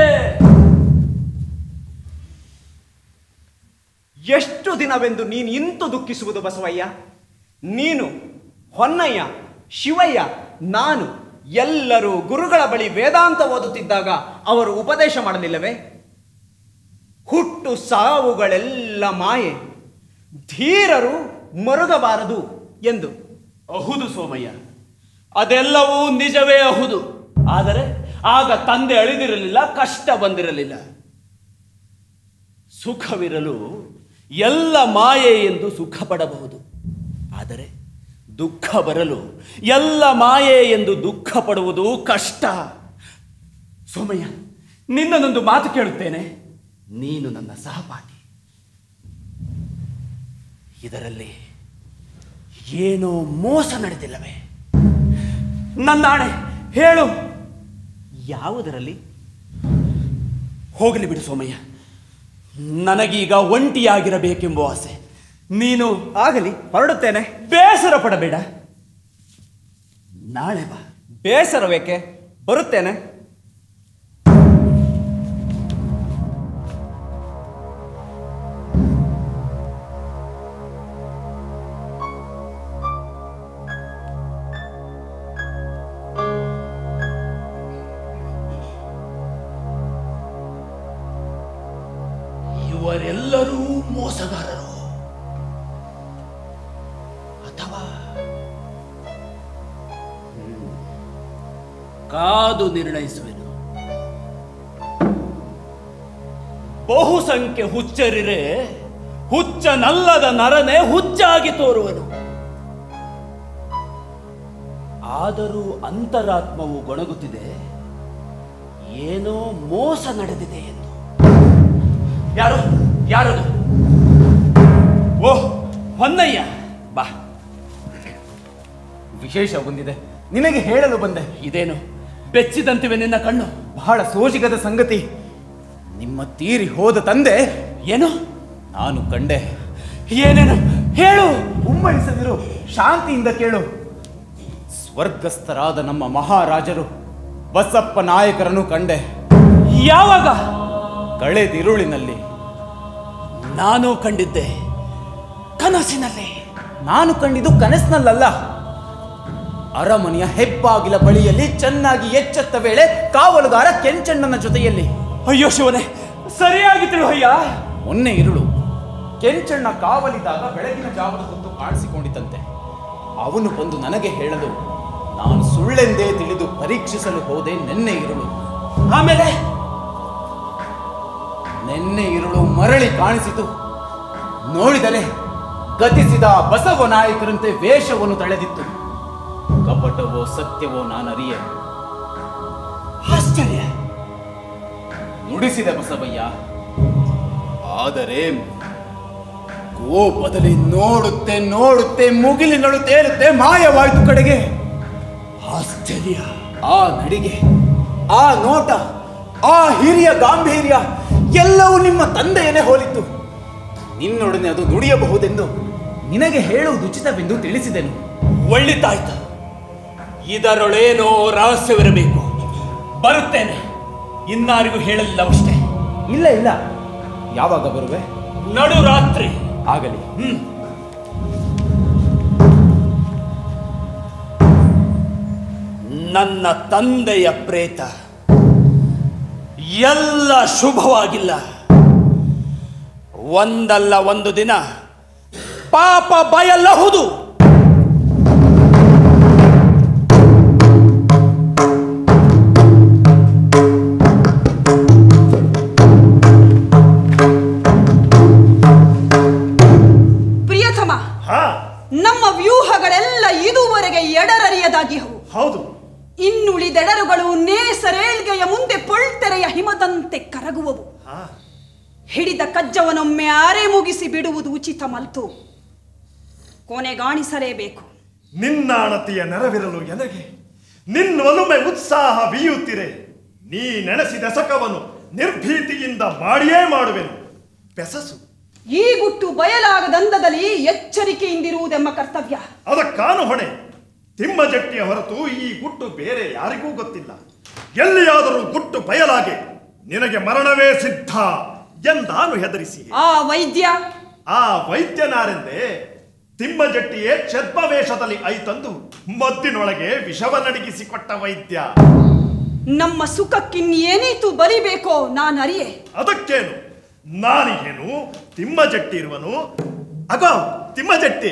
ಎಷ್ಟು ದಿನವೆಂದು ನೀನು ಇಂತು ದುಃಖಿಸುವುದು ಬಸವಯ್ಯ ನೀನು ಹೊನ್ನಯ್ಯ ಶಿವಯ್ಯ ನಾನು ಎಲ್ಲರೂ ಗುರುಗಳ ಬಳಿ ವೇದಾಂತ ಓದುತ್ತಿದ್ದಾಗ ಅವರು ಉಪದೇಶ ಮಾಡಲಿಲ್ಲವೇ ಹುಟ್ಟು ಸಾವುಗಳೆಲ್ಲ ಮಾಯೆ ಧೀರರು ಮರುಗಬಾರದು ಎಂದು ಅಹುದು ಸೋಮಯ್ಯ ಅದೆಲ್ಲವೂ ನಿಜವೇ ಅಹುದು ಆದರೆ ಆಗ ತಂದೆ ಅಳಿದಿರಲಿಲ್ಲ ಕಷ್ಟ ಬಂದಿರಲಿಲ್ಲ ಸುಖವಿರಲು ಎಲ್ಲ ಮಾಯೆ ಎಂದು ಸುಖ ಪಡಬಹುದು ಆದರೆ ದುಃಖ ಬರಲು ಎಲ್ಲ ಮಾಯೆ ಎಂದು ದುಃಖ ಪಡುವುದು ಕಷ್ಟ ಸೋಮಯ್ಯ ನಿನ್ನದೊಂದು ಮಾತು ಕೇಳುತ್ತೇನೆ ನೀನು ನನ್ನ ಸಹಪಾಠಿ ಇದರಲ್ಲಿ ಏನೋ ಮೋಸ ನಡೆದಿಲ್ಲವೇ ನನ್ನಾಣೆ ಹೇಳು ಯಾವುದರಲ್ಲಿ ಹೋಗಲಿ ಬಿಡು ಸೋಮಯ್ಯ ನನಗೀಗ ಒಂಟಿಯಾಗಿರಬೇಕೆಂಬ ಆಸೆ ನೀನು ಆಗಲಿ ಹೊರಡುತ್ತೇನೆ ಬೇಸರ ಪಡಬೇಡ ನಾಳೆ ಬಾ ಬೇಸರವೇಕೆ ಬರುತ್ತೇನೆ ಇವರೆಲ್ಲರೂ ಮೋಸಗಾರರು ಅಥವಾ ಹ್ಮ್. ಕಾದು ನಿರ್ಣಯಿಸುವೆನು ಬಹುಸಂಖ್ಯೆ ಹುಚ್ಚರಿರೆ ಹುಚ್ಚನಲ್ಲದ ನರನೆ ಹುಚ್ಚಾಗಿ ತೋರುವನು ಆದರೂ ಅಂತರಾತ್ಮವು ಗೊಣಗುತ್ತಿದೆ ಏನೋ ಮೋಸ ನಡೆದಿದೆ ಎಂದು ಯಾರು ಯಾರದು ಓಹ್ ಹೊನ್ನಯ್ಯ ಬಾ ವಿಶೇಷ ಬಂದಿದೆ ನಿನಗೆ ಹೇಳಲು ಬಂದೆ ಇದೇನು ಬೆಚ್ಚಿದಂತಿವೆ ನಿನ್ನ ಕಣ್ಣು ಬಹಳ ಸೋಜಿಗದ ಸಂಗತಿ ನಿಮ್ಮ ತೀರಿ ಹೋದ ತಂದೆ ಏನು ನಾನು ಕಂಡೆ ಏನೇನು ಹೇಳು ಉಮ್ಮಳಿಸದಿರು ಶಾಂತಿಯಿಂದ ಕೇಳು ಸ್ವರ್ಗಸ್ಥರಾದ ನಮ್ಮ ಮಹಾರಾಜರು ಬಸಪ್ಪ ನಾಯಕರನ್ನು ಕಂಡೆ ಯಾವಾಗ ಕಳೆದಿರುಳಿನಲ್ಲಿ ನಾನು ಕಂಡಿದ್ದೆ ಕನಸಿನಲ್ಲಿ ನಾನು ಕಂಡಿದ್ದು ಕನಸಿನಲ್ಲಲ್ಲ ಅರಮನೆಯ ಹೆಬ್ಬಾಗಿಲ ಬಳಿಯಲ್ಲಿ ಚೆನ್ನಾಗಿ ಎಚ್ಚೆತ್ತ ವೇಳೆ ಕಾವಲುಗಾರ ಕೆಂಚಣ್ಣನ ಜೊತೆಯಲ್ಲಿ ಅಯ್ಯೋ ಶಿವನೇ ಸರಿಯಾಗಿ ತಿಳುಹಯ್ಯ ಮೊನ್ನೆ ಇರುಳು ಕೆಂಚಣ್ಣ ಕಾವಲಿದ್ದಾಗ ಬೆಳಗಿನ ಜಾವದ ಹೊತ್ತು ಕಾಣಿಸಿಕೊಂಡಿತಂತೆ ಅವನು ಬಂದು ನನಗೆ ಹೇಳಲು ನಾನು ಸುಳ್ಳೆಂದೇ ತಿಳಿದು ಪರೀಕ್ಷಿಸಲು ಹೋದೆ ನಿನ್ನೆ ಇರುಳು ಆಮೇಲೆ ನಿನ್ನೆ ಇರುಳು ಮರಳಿ ಕಾಣಿಸಿತು ನೋಡಿದರೆ ಗತಿಸಿದ ಬಸವ ನಾಯಕರಂತೆ ವೇಷವನ್ನು ತಳೆದಿತ್ತು ಕಪಟವೋ ಸತ್ಯವೋ ನಾನರಿಯ ಆಶ್ಚರ್ಯ ನುಡಿಸಿದ ಬಸವಯ್ಯ ಆದರೆ ಕೋಪದಲ್ಲಿ ನೋಡುತ್ತೆ ನೋಡುತ್ತೆ ಮುಗಿಲಿನಳು ತೇಲುತ್ತೆ ಮಾಯವಾಯಿತು ಕಡೆಗೆ ಆಶ್ಚರ್ಯ ಆ ನಡಿಗೆ ಆ ನೋಟ ಆ ಹಿರಿಯ ಗಾಂಭೀರ್ಯ ಎಲ್ಲವೂ ನಿಮ್ಮ ತಂದೆಯನ್ನೇ ಹೋಲಿತ್ತು ನಿನ್ನೊಡನೆ ಅದು ನುಡಿಯಬಹುದೆಂದು ನಿನಗೆ ಹೇಳುವುದು ಉಚಿತವೆಂದು ತಿಳಿಸಿದೆನು ಒಳ್ಳಿತಾಯ್ತು ಇದರೊಳೇನೋ ರಹಸ್ಯವಿರಬೇಕು ಬರುತ್ತೇನೆ ಇನ್ನಾರಿಗೂ ಹೇಳಲಿಲ್ಲವಷ್ಟೇ ಇಲ್ಲ ಇಲ್ಲ ಯಾವಾಗ ಬರುವೆ ನಡು ರಾತ್ರಿ ಆಗಲಿ ಹ್ಮ್ ನನ್ನ ತಂದೆಯ ಪ್ರೇತ ಎಲ್ಲ ಶುಭವಾಗಿಲ್ಲ ಒಂದಲ್ಲ ಒಂದು ದಿನ ಪಾಪ ಬಯಲಹುದು ಪ್ರಿಯತಮ ಹಾ ನಮ್ಮ ವ್ಯೂಹಗಳೆಲ್ಲ ಇದುವರೆಗೆ ಎಡರರಿಯದಾಗಿಹವು ಹೌದು ಇನ್ನುಳಿದೆಡರುಗಳು ನೇಸರೇಳ್ಗೆಯ ಮುಂದೆ ಪೊಳ್ತೆರೆಯ ಹಿಮದಂತೆ ಕರಗುವವು ಹಾ ಹಿಡಿದ ಕಜ್ಜವನೊಮ್ಮೆ ಆರೆ ಮುಗಿಸಿ ಬಿಡುವುದು ಉಚಿತ ಮಲ್ತು ಕೊನೆಗಾಣಿಸಲೇಬೇಕು ನಿನ್ನಾಣತಿಯ ನೆರವಿರಲು ಎನಗೆ ನಿನ್ನೊಲುಮೆ ಉತ್ಸಾಹ ಬೀಯುತ್ತಿರೆ ನೀ ನೆನೆಸಿದ ಸಕವನ್ನು ನಿರ್ಭೀತಿಯಿಂದ ಮಾಡಿಯೇ ಮಾಡುವೆನು ಪೆಸಸು ಈ ಗುಟ್ಟು ಬಯಲಾಗದಂದದಲ್ಲಿ ಎಚ್ಚರಿಕೆಯಿಂದಿರುವುದೆಂಬ ಕರ್ತವ್ಯ ಅದಕ್ಕಾನು ಹೊಣೆ ತಿಮ್ಮಜಟ್ಟಿಯ ಹೊರತು ಈ ಗುಟ್ಟು ಬೇರೆ ಯಾರಿಗೂ ಗೊತ್ತಿಲ್ಲ ಎಲ್ಲಿಯಾದರೂ ಗುಟ್ಟು ಬಯಲಾಗೆ ನಿನಗೆ ಮರಣವೇ ಸಿದ್ಧ ಎಂದಾನು ಹೆದರಿಸಿ ಆ ವೈದ್ಯ ಆ ವೈದ್ಯನಾರೆಂದೇ ತಿಮ್ಮಜಟ್ಟಿಯೇ ಛದ್ಮವೇಷದಲ್ಲಿ ಐತಂದು ಮದ್ದಿನೊಳಗೆ ವಿಷವ ನಡಗಿಸಿಕೊಟ್ಟ ವೈದ್ಯ ನಮ್ಮ ಸುಖಕ್ಕಿನ್ನೇನೀತು ಬಲಿಬೇಕೋ ನಾನರಿಯೆ ಅದಕ್ಕೇನು ನಾನಿಗೇನು ತಿಮ್ಮಜಟ್ಟಿ ಇರುವನು ಅಗೋ ತಿಮ್ಮಜಟ್ಟಿ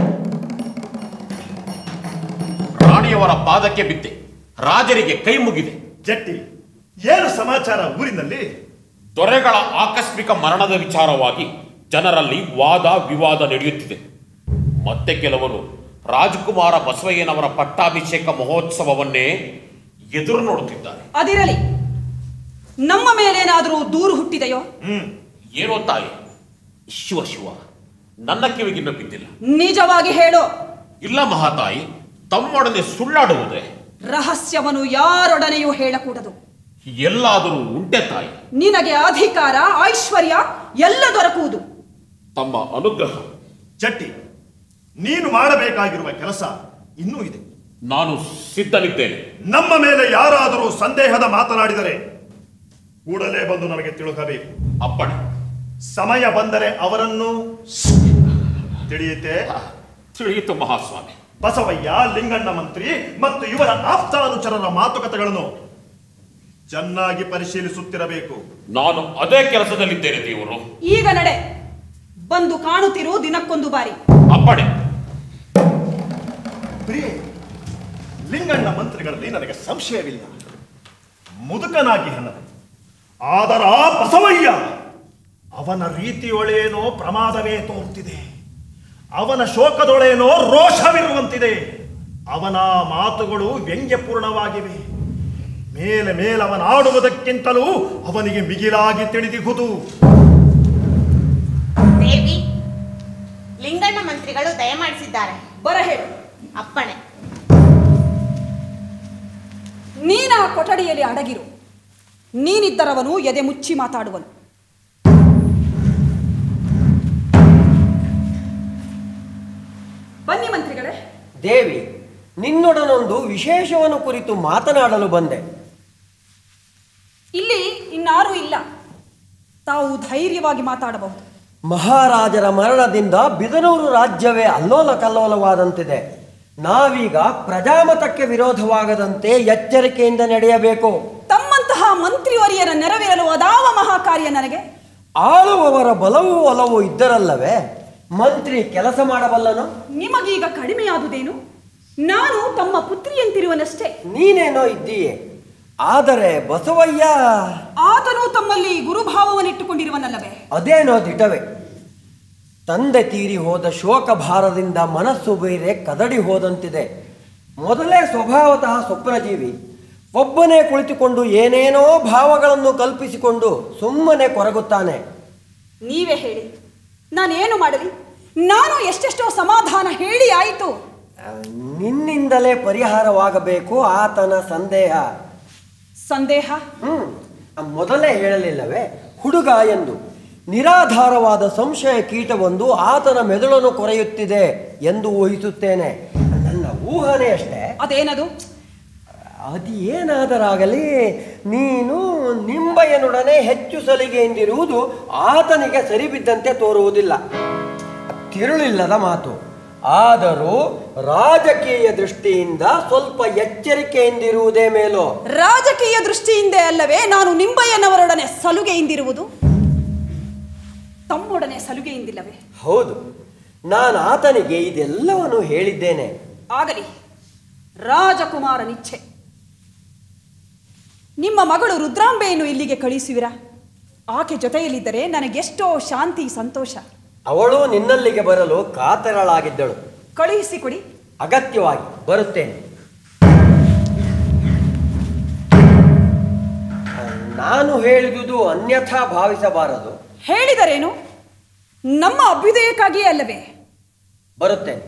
ರಾಣಿಯವರ ಪಾದಕ್ಕೆ ಬಿದ್ದೆ ರಾಜರಿಗೆ ಕೈ ಮುಗಿದೆ ಜಟ್ಟಿ ಏನು ಸಮಾಚಾರ ಊರಿನಲ್ಲಿ ದೊರೆಗಳ ಆಕಸ್ಮಿಕ ಮರಣದ ವಿಚಾರವಾಗಿ ಜನರಲ್ಲಿ ವಾದ ವಿವಾದ ನಡೆಯುತ್ತಿದೆ ಮತ್ತೆ ಕೆಲವರು ರಾಜಕುಮಾರ ಬಸವಯ್ಯನವರ ಪಟ್ಟಾಭಿಷೇಕ ಮಹೋತ್ಸವವನ್ನೇ ಎದುರು ನೋಡುತ್ತಿದ್ದಾರೆ ಅದಿರಲಿ ನಮ್ಮ ಮೇಲೇನಾದರೂ ದೂರು ಹುಟ್ಟಿದೆಯೋ ಹ್ಮ್ ಏನೋ ತಾಯಿ ಶಿವ ಶಿವ ನನ್ನ ಕಿವಿಗಿನ್ನೂ ಬಿದ್ದಿಲ್ಲ ನಿಜವಾಗಿ ಹೇಳೋ ಇಲ್ಲ ಮಹಾತಾಯಿ ತಮ್ಮೊಡನೆ ಸುಳ್ಳಾಡುವುದೇ ರಹಸ್ಯವನ್ನು ಯಾರೊಡನೆಯೂ ಹೇಳಕೂಡದು ಎಲ್ಲಾದರೂ ಉಂಟೆ ತಾಯಿ ನಿನಗೆ ಅಧಿಕಾರ ಐಶ್ವರ್ಯ ಎಲ್ಲ ದೊರಕುವುದು ತಮ್ಮ ಅನುಗ್ರಹ ಜಟ್ಟಿ ನೀನು ಮಾಡಬೇಕಾಗಿರುವ ಕೆಲಸ ಇನ್ನೂ ಇದೆ ನಾನು ಸಿದ್ಧನಿದ್ದೇನೆ ನಮ್ಮ ಮೇಲೆ ಯಾರಾದರೂ ಸಂದೇಹದ ಮಾತನಾಡಿದರೆ ಕೂಡಲೇ ಬಂದು ನಮಗೆ ತಿಳುಕಬೇಕು ಅಪ್ಪಣೆ ಸಮಯ ಬಂದರೆ ಅವರನ್ನು ತಿಳಿಯುತ್ತೆ ತಿಳಿಯಿತು ಮಹಾಸ್ವಾಮಿ ಬಸವಯ್ಯ ಲಿಂಗಣ್ಣ ಮಂತ್ರಿ ಮತ್ತು ಇವರ ಆಪ್ತಾನುಚರರ ಮಾತುಕತೆಗಳನ್ನು ಚೆನ್ನಾಗಿ ಪರಿಶೀಲಿಸುತ್ತಿರಬೇಕು ನಾನು ಅದೇ ಕೆಲಸದಲ್ಲಿದ್ದೇನೆ ದೇವರು ಈಗ ನಡೆ ಬಂದು ಕಾಣುತ್ತಿರು ದಿನಕ್ಕೊಂದು ಬಾರಿ ಅಪ್ಪಣೆ ಪ್ರಿಯೆ ಲಿಂಗಣ್ಣ ಮಂತ್ರಿಗಳಲ್ಲಿ ನನಗೆ ಸಂಶಯವಿಲ್ಲ ಮುದುಕನಾಗಿ ಹನ ಆದರ ಬಸವಯ್ಯ ಅವನ ರೀತಿಯೊಳೇನೋ ಪ್ರಮಾದವೇ ತೋರುತ್ತಿದೆ ಅವನ ಶೋಕದೊಳೇನೋ ರೋಷವಿರುವಂತಿದೆ ಅವನ ಮಾತುಗಳು ವ್ಯಂಗ್ಯಪೂರ್ಣವಾಗಿವೆ ಮೇಲೆ ಮೇಲವನಾಡುವುದಕ್ಕಿಂತಲೂ ಅವನಿಗೆ ಮಿಗಿಲಾಗಿ ತಿಳಿದಿಹುದು ದೇವಿ ಲಿಂಗಣ್ಣ ಮಂತ್ರಿಗಳು ದಯಮಾಡಿಸಿದ್ದಾರೆ ಬರ ಹೇಳು ಅಪ್ಪಣೆ ನೀನ ಕೊಠಡಿಯಲ್ಲಿ ಅಡಗಿರು ನೀನಿದ್ದರವನು ಎದೆ ಮುಚ್ಚಿ ಮಾತಾಡುವನು ಬನ್ನಿ ಮಂತ್ರಿಗಳೇ ದೇವಿ ನಿನ್ನೊಡನೊಂದು ವಿಶೇಷವನ್ನು ಕುರಿತು ಮಾತನಾಡಲು ಬಂದೆ ಇಲ್ಲಿ ಇನ್ನಾರೂ ಇಲ್ಲ ತಾವು ಧೈರ್ಯವಾಗಿ ಮಾತಾಡಬಹುದು ಮಹಾರಾಜರ ಮರಣದಿಂದ ಬಿದನೂರು ರಾಜ್ಯವೇ ಅಲ್ಲೋಲ ಕಲ್ಲೋಲವಾದಂತಿದೆ ನಾವೀಗ ಪ್ರಜಾಮತಕ್ಕೆ ವಿರೋಧವಾಗದಂತೆ ಎಚ್ಚರಿಕೆಯಿಂದ ನಡೆಯಬೇಕು ತಮ್ಮಂತಹ ಮಂತ್ರಿವರಿಯರ ನೆರವೇರಲು ಅದಾವ ಮಹಾಕಾರ್ಯ ನನಗೆ ಆಳುವವರ ಬಲವೂ ಒಲವೂ ಇದ್ದರಲ್ಲವೇ ಮಂತ್ರಿ ಕೆಲಸ ಮಾಡಬಲ್ಲನು ನಿಮಗೀಗ ಕಡಿಮೆಯಾದುದೇನು ನಾನು ತಮ್ಮ ಪುತ್ರಿಯಂತಿರುವನಷ್ಟೇ ನೀನೇನೋ ಇದ್ದೀಯೆ ಆದರೆ ಬಸವಯ್ಯ ಆತನು ತಮ್ಮಲ್ಲಿ ಗುರುಭಾವವನ್ನಿಟ್ಟುಕೊಂಡಿರುವನಲ್ಲವೇ ಅದೇನೋ ದಿಟವೇ ತಂದೆ ತೀರಿ ಹೋದ ಶೋಕ ಭಾರದಿಂದ ಮನಸ್ಸು ಬೇರೆ ಕದಡಿ ಹೋದಂತಿದೆ ಮೊದಲೇ ಸ್ವಭಾವತಃ ಸ್ವಪ್ನಜೀವಿ ಒಬ್ಬನೇ ಕುಳಿತುಕೊಂಡು ಏನೇನೋ ಭಾವಗಳನ್ನು ಕಲ್ಪಿಸಿಕೊಂಡು ಸುಮ್ಮನೆ ಕೊರಗುತ್ತಾನೆ ನೀವೇ ಹೇಳಿ ನಾನೇನು ಮಾಡಲಿ ನಾನು ಎಷ್ಟೆಷ್ಟೋ ಸಮಾಧಾನ ಹೇಳಿ ಆಯಿತು ಆ, ನಿನ್ನಿಂದಲೇ ಪರಿಹಾರವಾಗಬೇಕು ಆತನ ಸಂದೇಹ ಸಂದೇಹ ಹ್ಮ್ ಆ ಮೊದಲೇ ಹೇಳಲಿಲ್ಲವೇ ಹುಡುಗ ಎಂದು ನಿರಾಧಾರವಾದ ಸಂಶಯ ಕೀಟವೊಂದು ಆತನ ಮೆದುಳನ್ನು ಕೊರೆಯುತ್ತಿದೆ ಎಂದು ಊಹಿಸುತ್ತೇನೆ ನನ್ನ ಊಹನೆ ಅಷ್ಟೇ ಅದೇನದು ಅದು ಏನಾದರಾಗಲಿ ನೀನು ನಿಂಬಯ್ಯನೊಡನೆ ಹೆಚ್ಚು ಸಲಿಗೆಯಿಂದಿರುವುದು ಆತನಿಗೆ ಸರಿಬಿದ್ದಂತೆ ತೋರುವುದಿಲ್ಲ ತಿರುಳಿಲ್ಲದ ಮಾತು ಆದರೂ ರಾಜಕೀಯ ದೃಷ್ಟಿಯಿಂದ ಸ್ವಲ್ಪ ಎಚ್ಚರಿಕೆಯಿಂದಿರುವುದೇ ಮೇಲು ರಾಜಕೀಯ ದೃಷ್ಟಿಯಿಂದ ಅಲ್ಲವೇ ನಾನು ನಿಂಬಯ್ಯನವರೊಡನೆ ಸಲುಗೆಯಿಂದಿರುವುದು ತಮ್ಮೊಡನೆ ಸಲುಗೆಯಿಂದಿಲ್ಲವೇ ಹೌದು ನಾನು ಆತನಿಗೆ ಇದೆಲ್ಲವನ್ನು ಹೇಳಿದ್ದೇನೆ ಆಗಲಿ ರಾಜಕುಮಾರನಿಚ್ಛೆ ನಿಮ್ಮ ಮಗಳು ರುದ್ರಾಂಬೆಯನ್ನು ಇಲ್ಲಿಗೆ ಕಳುಹಿಸುವಿರಾ ಆಕೆ ಜೊತೆಯಲ್ಲಿದ್ದರೆ ನನಗೆಷ್ಟೋ ಶಾಂತಿ ಸಂತೋಷ ಅವಳು ನಿನ್ನಲ್ಲಿಗೆ ಬರಲು ಕಾತರಳಾಗಿದ್ದಳು ಕಳುಹಿಸಿಕೊಡಿ ಅಗತ್ಯವಾಗಿ ಬರುತ್ತೇನೆ ನಾನು ಹೇಳಿದುದು ಅನ್ಯಥಾ ಭಾವಿಸಬಾರದು ಹೇಳಿದರೇನು ನಮ್ಮ ಅಭ್ಯುದಯಕ್ಕಾಗಿಯೇ ಅಲ್ಲವೇ ಬರುತ್ತೇನೆ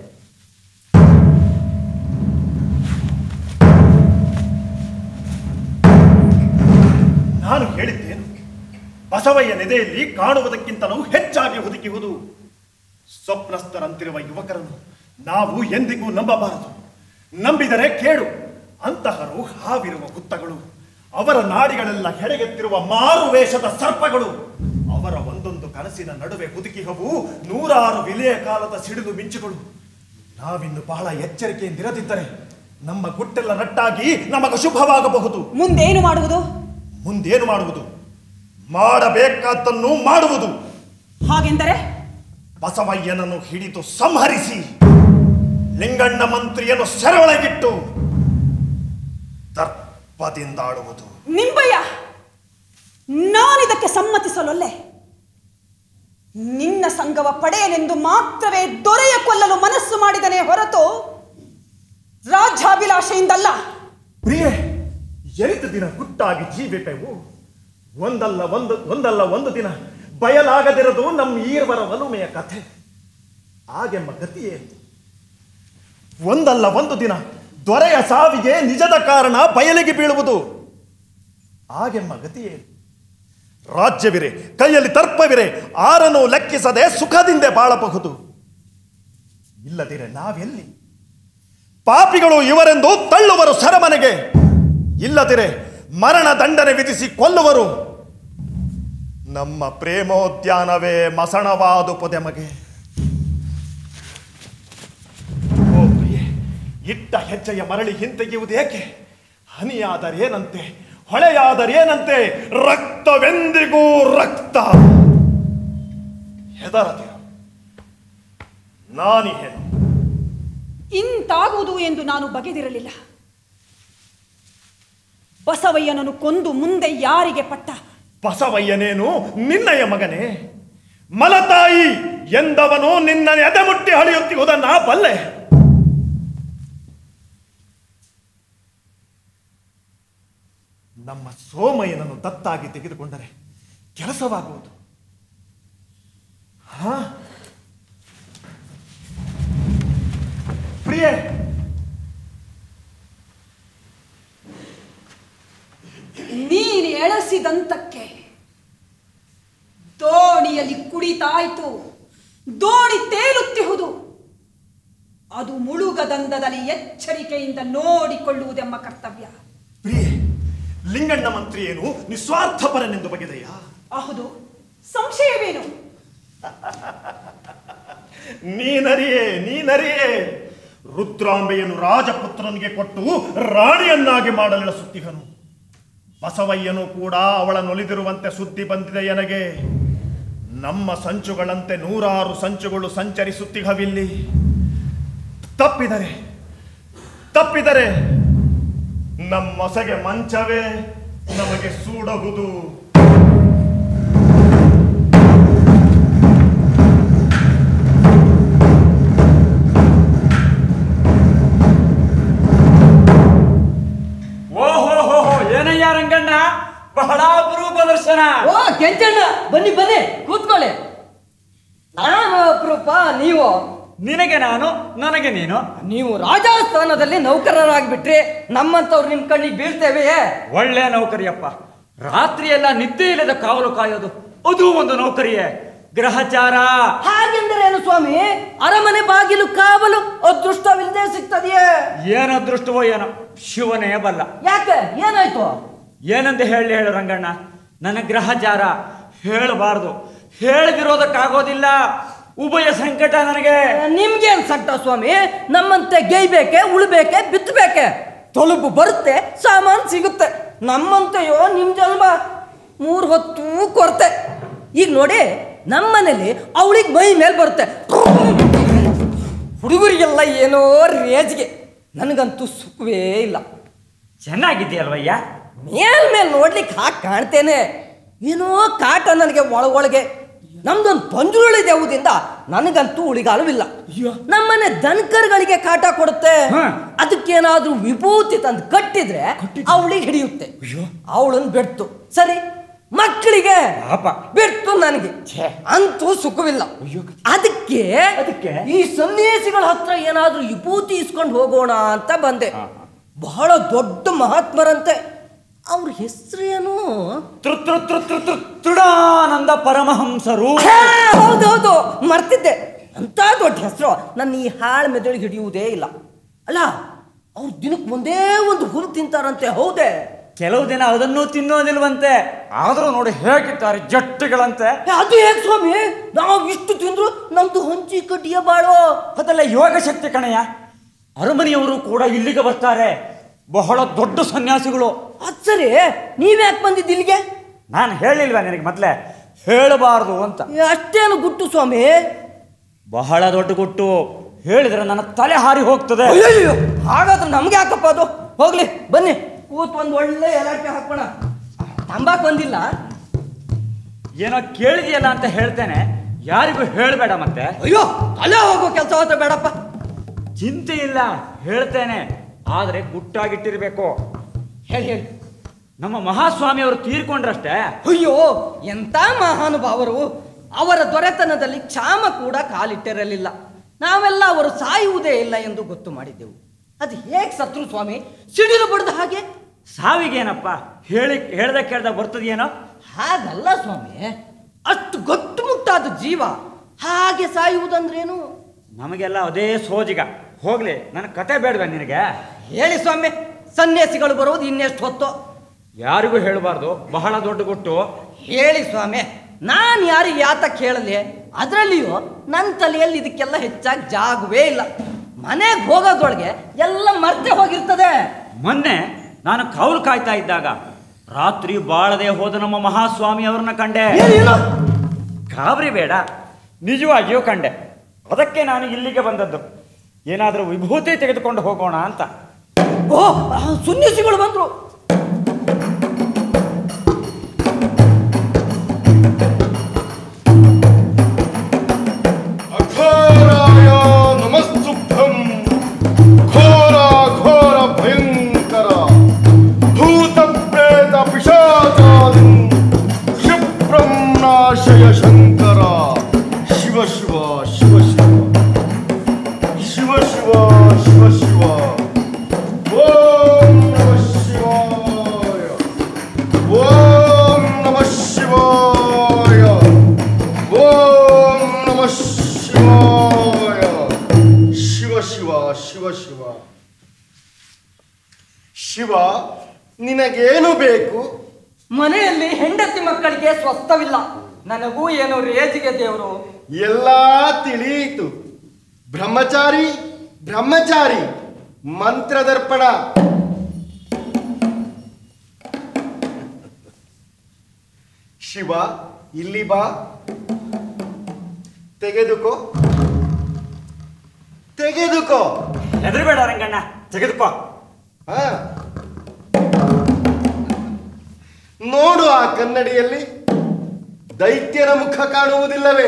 ನಾನು ಹೇಳಿದ್ದೇನು ಬಸವಯ್ಯ ನೆದೆಯಲ್ಲಿ ಕಾಣುವುದಕ್ಕಿಂತಲೂ ಹೆಚ್ಚಾಗಿ ಹುದುಕಿಹುದು ಸ್ವಪ್ನಸ್ಥರಂತಿರುವ ಯುವಕರನ್ನು ನಾವು ಎಂದಿಗೂ ನಂಬಬಾರದು ನಂಬಿದರೆ ಕೇಡು ಅಂತಹರು ಹಾವಿರುವ ಹುತ್ತಗಳು ಅವರ ನಾಡಿಗಳೆಲ್ಲ ಹೆಡೆಗೆತ್ತಿರುವ ಮಾರು ವೇಷದ ಸರ್ಪಗಳು ಅವರ ಒಂದೊಂದು ಕನಸಿನ ನಡುವೆ ಹುದುಕಿಹವು ನೂರಾರು ವಿಲೆಯ ಕಾಲದ ಸಿಡಿಲು ಮಿಂಚುಗಳು ನಾವಿನ್ನು ಬಹಳ ಎಚ್ಚರಿಕೆಯಿಂದಿರದಿದ್ದರೆ ನಮ್ಮ ಗುಟ್ಟೆಲ್ಲ ರಟ್ಟಾಗಿ ನಮಗ ಶುಭವಾಗಬಹುದು ಮುಂದೇನು ಮಾಡುವುದು ಮುಂದೇನು ಮಾಡುವುದು ಮಾಡಬೇಕಾದ್ದನ್ನು ಮಾಡುವುದು ಹಾಗೆಂದರೆ ಬಸವಯ್ಯನನ್ನು ಹಿಡಿದು ಸಂಹರಿಸಿ ಲಿಂಗಣ್ಣ ಮಂತ್ರಿಯನ್ನು ಸೆರೊಳಗಿಟ್ಟು ದರ್ಪದಿಂದಾಡುವುದು ನಿಂಬಯ್ಯ ನಾನಿದಕ್ಕೆ ಸಮ್ಮತಿಸಲೊಲ್ಲೆ ನಿನ್ನ ಸಂಗವ ಪಡೆಯಲೆಂದು ಮಾತ್ರವೇ ದೊರೆಯ ಕೊಲ್ಲಲು ಮನಸ್ಸು ಮಾಡಿದನೇ ಹೊರತು ರಾಜ್ಯಾಭಿಲಾಷೆಯಿಂದಲ್ಲ ಪ್ರಿಯೆ ಎರಿತ ದಿನ ಹುಟ್ಟಾಗಿ ಜೀವಿಪೆವು ಒಂದಲ್ಲ ಒಂದು ಒಂದಲ್ಲ ಒಂದು ದಿನ ಬಯಲಾಗದಿರದು ನಮ್ಮ ಈರ್ವರ ಒಲುಮೆಯ ಕಥೆ ಆಗೆಂಬ ಗತಿಯೇನು ಒಂದಲ್ಲ ಒಂದು ದಿನ ದೊರೆಯ ಸಾವಿಗೆ ನಿಜದ ಕಾರಣ ಬಯಲಿಗೆ ಬೀಳುವುದು ಆಗೆಂಬ ಗತಿಯೇನು ರಾಜ್ಯವಿರೆ ಕೈಯಲ್ಲಿ ತರ್ಪವಿರೆ ಆರನ್ನು ಲೆಕ್ಕಿಸದೆ ಸುಖದಿಂದ ಬಾಳಬಹುದು ಇಲ್ಲದಿರೆ ನಾವೆಲ್ಲಿ ಪಾಪಿಗಳು ಇವರೆಂದು ತಳ್ಳುವರು ಸರಮನೆಗೆ ಇಲ್ಲದಿರೆ ಮರಣ ದಂಡನೆ ವಿಧಿಸಿ ಕೊಲ್ಲುವರು ನಮ್ಮ ಪ್ರೇಮೋದ್ಯಾನವೇ ಮಸಣವಾದು ಪೊದೆಮಗೆ ಓ ಪ್ರಿಯೆ ಇಟ್ಟ ಹೆಜ್ಜೆಯ ಮರಳಿ ಹಿಂತೆಗೆಯುವುದೇಕೆ ಹನಿಯಾದರೇನಂತೆ ಹೊಳೆಯಾದರೇನಂತೆ ರಕ್ತವೆಂದಿಗೂ ರಕ್ತ ಹೆದರದಿರು ನಾನಿಹೇನು ಇಂತಾಗುವುದು ಎಂದು ನಾನು ಬಗೆದಿರಲಿಲ್ಲ ಬಸವಯ್ಯನನ್ನು ಕೊಂದು ಮುಂದೆ ಯಾರಿಗೆ ಪಟ್ಟ ಬಸವಯ್ಯನೇನು ನಿನ್ನಯ ಮಗನೇ ಮಲತಾಯಿ ಎಂದವನು ನಿನ್ನ ಎದೆಮುಟ್ಟಿ ಹಳಿಯುತ್ತಿರುವುದನ್ನ ಬಲ್ಲೆ ನಮ್ಮ ಸೋಮಯ್ಯನನ್ನು ದತ್ತಾಗಿ ತೆಗೆದುಕೊಂಡರೆ ಕೆಲಸವಾಗುವುದು ಹಾ ಪ್ರಿಯೆ ನೀನು ಎಳಸಿದಂತಕ್ಕೆ ದೋಣಿಯಲ್ಲಿ ಕುಡಿತಾಯ್ತು ದೋಣಿ ತೇಲುತ್ತಿಹುದು ಅದು ಮುಳುಗದಂದದಲ್ಲಿ ಎಚ್ಚರಿಕೆಯಿಂದ ನೋಡಿಕೊಳ್ಳುವುದೆಂಬ ಕರ್ತವ್ಯ ಪ್ರಿಯೆ ಲಿಂಗಣ್ಣ ಮಂತ್ರಿ ಏನು ನಿಸ್ವಾರ್ಥಪರನೆಂದು ಬಗೆದೆಯ ಹೌದು ಸಂಶಯವೇನು ನೀನರಿಯೇ ನೀನರಿಯೇ ರುದ್ರಾಂಬೆಯನ್ನು ರಾಜಪುತ್ರನಿಗೆ ಕೊಟ್ಟು ರಾಣಿಯನ್ನಾಗಿ ಮಾಡಲಿಳಿಸುತ್ತಿಹನು ಬಸವಯ್ಯನು ಕೂಡ ಅವಳನ್ನೊಲಿದಿರುವಂತೆ ಸುದ್ದಿ ಬಂದಿದೆ ನನಗೆ ನಮ್ಮ ಸಂಚುಗಳಂತೆ ನೂರಾರು ಸಂಚುಗಳು ಸಂಚರಿಸುತ್ತಿಹವಿಲ್ಲಿ ತಪ್ಪಿದರೆ ತಪ್ಪಿದರೆ ನಮ್ಮೊಸಗೆ ಮಂಚವೇ ನಮಗೆ ಸೂಡಹುದು ಓಹೋ ಹೋ ಹೋ ಏನಯ್ಯ ರಂಗಣ್ಣ ಬಹಳ ಅಪರೂಪ ದರ್ಶನ ಓ ಕೆಂಚಣ್ಣ ಬನ್ನಿ ಬನ್ನಿ ಕೂತ್ಕೊಳ್ಳಿ ನಾನು ಅಪರೂಪ ನೀವು ನಿನಗೆ ನಾನು ನನಗೆ ನೀನು ನೀವು ರಾಜಸ್ಥಾನದಲ್ಲಿ ನೌಕರರಾಗ್ಬಿಟ್ರಿ ನಮ್ಮಂತವ್ರು ನಿಮ್ ಕಣ್ಣಿಗೆ ಬೀಳ್ತೇವೆಯೇ ಒಳ್ಳೆ ನೌಕರಿಯಪ್ಪ ರಾತ್ರಿ ಎಲ್ಲ ನಿದ್ದೆ ಇಲ್ಲದ ಕಾವಲು ಕಾಯೋದು ಅದು ಒಂದು ನೌಕರಿಯೇ ಗ್ರಹಚಾರ ಹಾಗೆಂದರೆ ಏನು ಸ್ವಾಮಿ ಅರಮನೆ ಬಾಗಿಲು ಕಾವಲು ಅದೃಷ್ಟವಿಲ್ಲದೆ ಸಿಗ್ತದೆಯೇ ಏನು ಅದೃಷ್ಟವೋ ಏನೋ ಶಿವನೇ ಬಲ್ಲ ಯಾಕೆ ಏನಾಯ್ತು ಏನಂತ ಹೇಳಿ ಹೇಳು ರಂಗಣ್ಣ ನನ್ನ ಗ್ರಹಚಾರ ಹೇಳಬಾರ್ದು ಹೇಳದಿರೋದಕ್ಕಾಗೋದಿಲ್ಲ ಉಭಯ ಸಂಕಟ ನನಗೆ ನಿಮ್ಗೇನ್ ಸಂಕಟ ಸ್ವಾಮಿ ನಮ್ಮಂತೆ ಗೇಯ್ಬೇಕೆ ಉಳ್ಬೇಕೆ ಬಿತ್ತಬೇಕೆ ತೊಲುಪು ಬರುತ್ತೆ ಸಾಮಾನು ಸಿಗುತ್ತೆ ನಮ್ಮಂತೆಯೋ ನಿಮ್ ಜನ್ಮ ಮೂರು ಹೊತ್ತು ಕೊರತೆ ಈಗ ನೋಡಿ ನಮ್ಮನೇಲಿ ಅವಳಿಗೆ ಮೈ ಮೇಲೆ ಬರುತ್ತೆ ಹುಡುಗರಿಗೆಲ್ಲ ಏನೋ ರೇಜ್ಗೆ ನನಗಂತೂ ಸುಖವೇ ಇಲ್ಲ ಚೆನ್ನಾಗಿದೆಯಲ್ವಯ್ಯ ಮೇಲ್ ಮೇಲೆ ನೋಡ್ಲಿಕ್ಕೆ ಹಾಕಿ ಕಾಣ್ತೇನೆ ಏನೋ ಕಾಟ ನನಗೆ ಒಳಗೊಳಗೆ ನಮ್ದೊಂದು ಪಂಜುರುಳಿ ದೇವದಿಂದ ನನಗಂತೂ ಉಳಿಗಾಲವಿಲ್ಲ ನಮ್ಮನೆ ದನಕರುಗಳಿಗೆ ಕಾಟ ಕೊಡುತ್ತೆ ಹ್ಮ್. ಅದಕ್ಕೇನಾದ್ರೂ ವಿಭೂತಿ ತಂದು ಕಟ್ಟಿದ್ರೆ ಅವಳಿಗೆ ಹಿಡಿಯುತ್ತೆ ಅವಳನ್ನು ಬಿಡ್ತು ಸರಿ ಮಕ್ಕಳಿಗೆ ಪಾಪ. ಬಿಡ್ತು ನನಗೆ ಅಂತೂ ಸುಖವಿಲ್ಲ ಅದಕ್ಕೆ ಅದಕ್ಕೆ? ಈ ಸನ್ಯಾಸಿಗಳ ಹತ್ರ ಏನಾದ್ರೂ ವಿಭೂತಿ ಇಸ್ಕೊಂಡು ಹೋಗೋಣ ಅಂತ ಬಂದೆ ಬಹಳ ದೊಡ್ಡ ಮಹಾತ್ಮರಂತೆ ಅವ್ರ ಹೆಸರೇನು ತೃ ತೃ ತೃ ತೃ ತೃ ತೃಡಾನಂದ ಪರಮಹಂಸರು ಹಾ, ಹೌದೌದು ಮರ್ತಿದ್ದೆ ಅಂತ ದೊಡ್ಡ ಹೆಸರು ನನ್ನ ಈ ಹಾಳು ಮೆದುಳಿಗೆ ಹಿಡಿಯುವುದೇ ಇಲ್ಲ ಅಲ್ಲ ಅವ್ರು ದಿನಕ್ಕೆ ಒಂದೇ ಒಂದು ಹುಲ್ ತಿಂತಾರಂತೆ ಹೌದೇ ಕೆಲವು ದಿನ ಅದನ್ನು ತಿನ್ನೋದಿಲ್ವಂತೆ ಆದ್ರೂ ನೋಡಿ ಹೇಗಿದ್ದಾರೆ ಜಟ್ಟುಗಳಂತೆ ಏ, ಅದು ಹೇಗೆ ಸ್ವಾಮಿ ನಾವು ಇಷ್ಟು ತಿಂದ್ರು ನಮ್ದು ಹಂಚಿ ಕಡ್ಡಿಯ ಬಾಳೋ ಅದೆಲ್ಲ ಯೋಗ ಶಕ್ತಿ ಕಣಯ್ಯ ಅರಮನೆಯವರು ಕೂಡ ಇಲ್ಲಿಗೆ ಬರ್ತಾರೆ ಬಹಳ ದೊಡ್ಡ ಸನ್ಯಾಸಿಗಳು ಅದ್ ಸರಿ ನೀವ್ಯಾಕೆ ಬಂದಿದ್ದು ಇಲ್ಲಿಗೆ ನಾನು ಹೇಳಿಲ್ವಾ ನಿನಗೆ ಮೊದಲೇ ಹೇಳಬಾರ್ದು ಅಂತ ಏ, ಅಷ್ಟೇನು ಗುಟ್ಟು ಸ್ವಾಮಿ ಬಹಳ ದೊಡ್ಡ ಗುಟ್ಟು ಹೇಳಿದ್ರೆ ನನ್ನ ತಲೆ ಹಾರಿ ಹೋಗ್ತದೆ ಅಯ್ಯಯ್ಯೋ ಹಾಗಾದ್ರೆ ನಮ್ಗೆ ಯಾಕಪ್ಪ ಅದು ಹೋಗ್ಲಿ ಬನ್ನಿ ಕೂತ್ ಒಂದು ಒಳ್ಳೆ ಎಲಾಟೆ ಹಾಕೋಣ ತಂಬಾಕ್ ಬಂದಿಲ್ಲ ಏನೋ ಕೇಳಿದೆಯಲ್ಲ ಅಂತ ಹೇಳ್ತೇನೆ ಯಾರಿಗೂ ಹೇಳಬೇಡ ಮತ್ತೆ ಅಯ್ಯೋ ತಲೆ ಹೋಗೋ ಕೆಲಸ ಹೋತ ಬೇಡಪ್ಪ ಚಿಂತೆ ಇಲ್ಲ ಹೇಳ್ತೇನೆ ಆದರೆ ಗುಟ್ಟಾಗಿಟ್ಟಿರ್ಬೇಕು ಹೇಳಿ ಹೇಳಿ ನಮ್ಮ ಮಹಾಸ್ವಾಮಿಯವರು ತೀರ್ಕೊಂಡ್ರಷ್ಟೇ ಅಯ್ಯೋ ಎಂತ ಮಹಾನುಭಾವರು ಅವರ ದೊರೆತನದಲ್ಲಿ ಕ್ಷಾಮ ಕೂಡ ಕಾಲಿಟ್ಟಿರಲಿಲ್ಲ ನಾವೆಲ್ಲ ಅವರು ಸಾಯುವುದೇ ಇಲ್ಲ ಎಂದು ಗೊತ್ತು ಮಾಡಿದ್ದೆವು ಅದು ಹೇಗೆ ಸತ್ರು ಸ್ವಾಮಿ ಸಿಡಿಲು ಬಡ್ದ ಹಾಗೆ ಸಾವಿಗೇನಪ್ಪ ಹೇಳಿ ಹೇಳ್ದ ಕೇಳ್ದ ಬರ್ತದೇನೋ ಹಾಗಲ್ಲ ಸ್ವಾಮಿ ಅಷ್ಟು ಗಟ್ಟುಮುಟ್ಟಾದ ಜೀವ ಹಾಗೆ ಸಾಯುವುದಂದ್ರೇನು ನಮಗೆಲ್ಲ ಅದೇ ಸೋಜಿಗ ಹೋಗ್ಲಿ ನನ್ನ ಕತೆ ಬೇಡವಾ ನಿನಗೆ ಹೇಳಿ ಸ್ವಾಮಿ ಸನ್ಯಾಸಿಗಳು ಬರುವುದು ಇನ್ನೆಷ್ಟು ಹೊತ್ತು ಯಾರಿಗೂ ಹೇಳಬಾರ್ದು ಬಹಳ ದೊಡ್ಡ ಗುಟ್ಟು ಹೇಳಿ ಸ್ವಾಮಿ ನಾನು ಯಾರಿಗೆ ಯಾತ ಕೇಳಲಿ ಅದರಲ್ಲಿಯೂ ನನ್ನ ತಲೆಯಲ್ಲಿ ಇದಕ್ಕೆಲ್ಲ ಹೆಚ್ಚಾಗಿ ಜಾಗವೇ ಇಲ್ಲ ಮನೆಗೆ ಹೋಗೋದ್ರೊಳಗೆ ಎಲ್ಲ ಮರ್ತೆ ಹೋಗಿರ್ತದೆ ಮೊನ್ನೆ ನಾನು ಕಾವಲು ಕಾಯ್ತಾ ಇದ್ದಾಗ ರಾತ್ರಿ ಬಾಳದೆ ಹೋದ ನಮ್ಮ ಮಹಾಸ್ವಾಮಿ ಅವ್ರನ್ನ ಕಂಡೆ ಏನೇನು? ಗಾಬರಿ ಬೇಡ ನಿಜವಾಗಿಯೂ ಕಂಡೆ ಅದಕ್ಕೆ ನಾನು ಇಲ್ಲಿಗೆ ಬಂದದ್ದು ಏನಾದರೂ ವಿಭೂತಿ ತೆಗೆದುಕೊಂಡು ಹೋಗೋಣ ಅಂತ ಓ ಆ ಸನ್ಯಾಸಿಗಳು ಬಂದ್ರು ಅಘೋರಾಯ ನಮಸ್ತುಭ್ಯಂ ಘೋರ ಘೋರ ಭಯಂಕರ ಭೂತ ಪ್ರೇತ ಪಿಶಾಚಾದಿ ಕ್ಷಿಪ್ರಂ ನಾಶಯ ಶಂಕರ ಶಿವ ಶಿವ ಶಿವ ಶಿವ ಶಿವ ಶಿವ ಶಿವ ಶಿವ ಓಂ ನಮಃ ಶಿವಾಯ ಓಂ ನಮಃ ಶಿವಾಯ ಓಂ ನಮಃ ಶಿವಾಯ ಶಿವ ಶಿವ ಶಿವ ಶಿವ ಶಿವ ನಿನಗೇನು ಬೇಕು ಮನೆಯಲ್ಲಿ ಹೆಂಡತಿ ಮಕ್ಕಳಿಗೆ ಸ್ವಸ್ಥವಿಲ್ಲ ನನಗೂ ಏನೋ ರೇಜಿಗೆ ದೇವರು ಎಲ್ಲ ತಿಳಿಯಿತು ಬ್ರಹ್ಮಚಾರಿ ಬ್ರಹ್ಮಚಾರಿ ಮಂತ್ರದರ್ಪಣ ಶಿವ ಇಲ್ಲಿ ಬಾ ತೆಗೆದುಕೋ ತೆಗೆದುಕೋ ಹೆದರಬೇಡ ರಂಗಣ್ಣ ತೆಗೆದುಕೋ ಹಾ. ನೋಡು ಆ ಕನ್ನಡಿಯಲ್ಲಿ ದೈತ್ಯನ ಮುಖ ಕಾಣುವುದಿಲ್ಲವೇ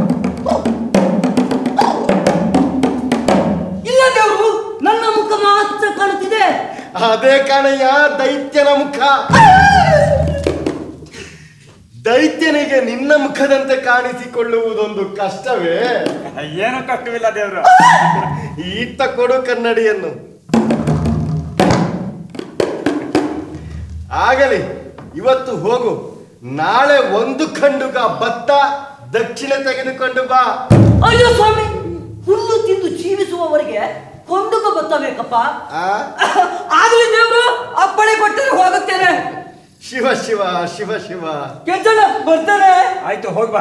ಇಲ್ಲ ದೇವರು ನನ್ನ ಮುಖ ಮಾತ್ರ ಕಾಣುತ್ತಿದೆ ಅದೇ ಕಾಣಯ್ಯ ದೈತ್ಯನ ಮುಖ ದೈತ್ಯನಿಗೆ ನಿನ್ನ ಮುಖದಂತೆ ಕಾಣಿಸಿಕೊಳ್ಳುವುದೊಂದು ಕಷ್ಟವೇ ಏನು ಕಷ್ಟವಿಲ್ಲ ದೇವರು ಈತ ಕೊಡು ಕನ್ನಡಿಯನ್ನು ಆಗಲಿ ಇವತ್ತು ಹೋಗು ನಾಳೆ ಒಂದು ಖಂಡುಗ ಭತ್ತ ದಕ್ಷಿಣ ತೆಗೆದುಕೊಂಡು ಬಾ ಅಯ್ಯೋ ಸ್ವಾಮಿ ಹುಲ್ಲು ತಿಂದು ಜೀವಿಸುವವರಿಗೆ ಕೊಂಡುಕ ಬತ್ತಬೇಕಪ್ಪ ಆ? ಆಗಲಿ ದೇವರು ಅಪ್ಪಣೆ ಕೊಟ್ಟರೆ ಹೋಗುತ್ತೇನೆ ಶಿವ ಶಿವ ಶಿವ ಶಿವ ಕೆಂಚಣ್ಣ ಬರ್ತಾನೆ ಆಯ್ತು ಹೋಗ್ಬಾ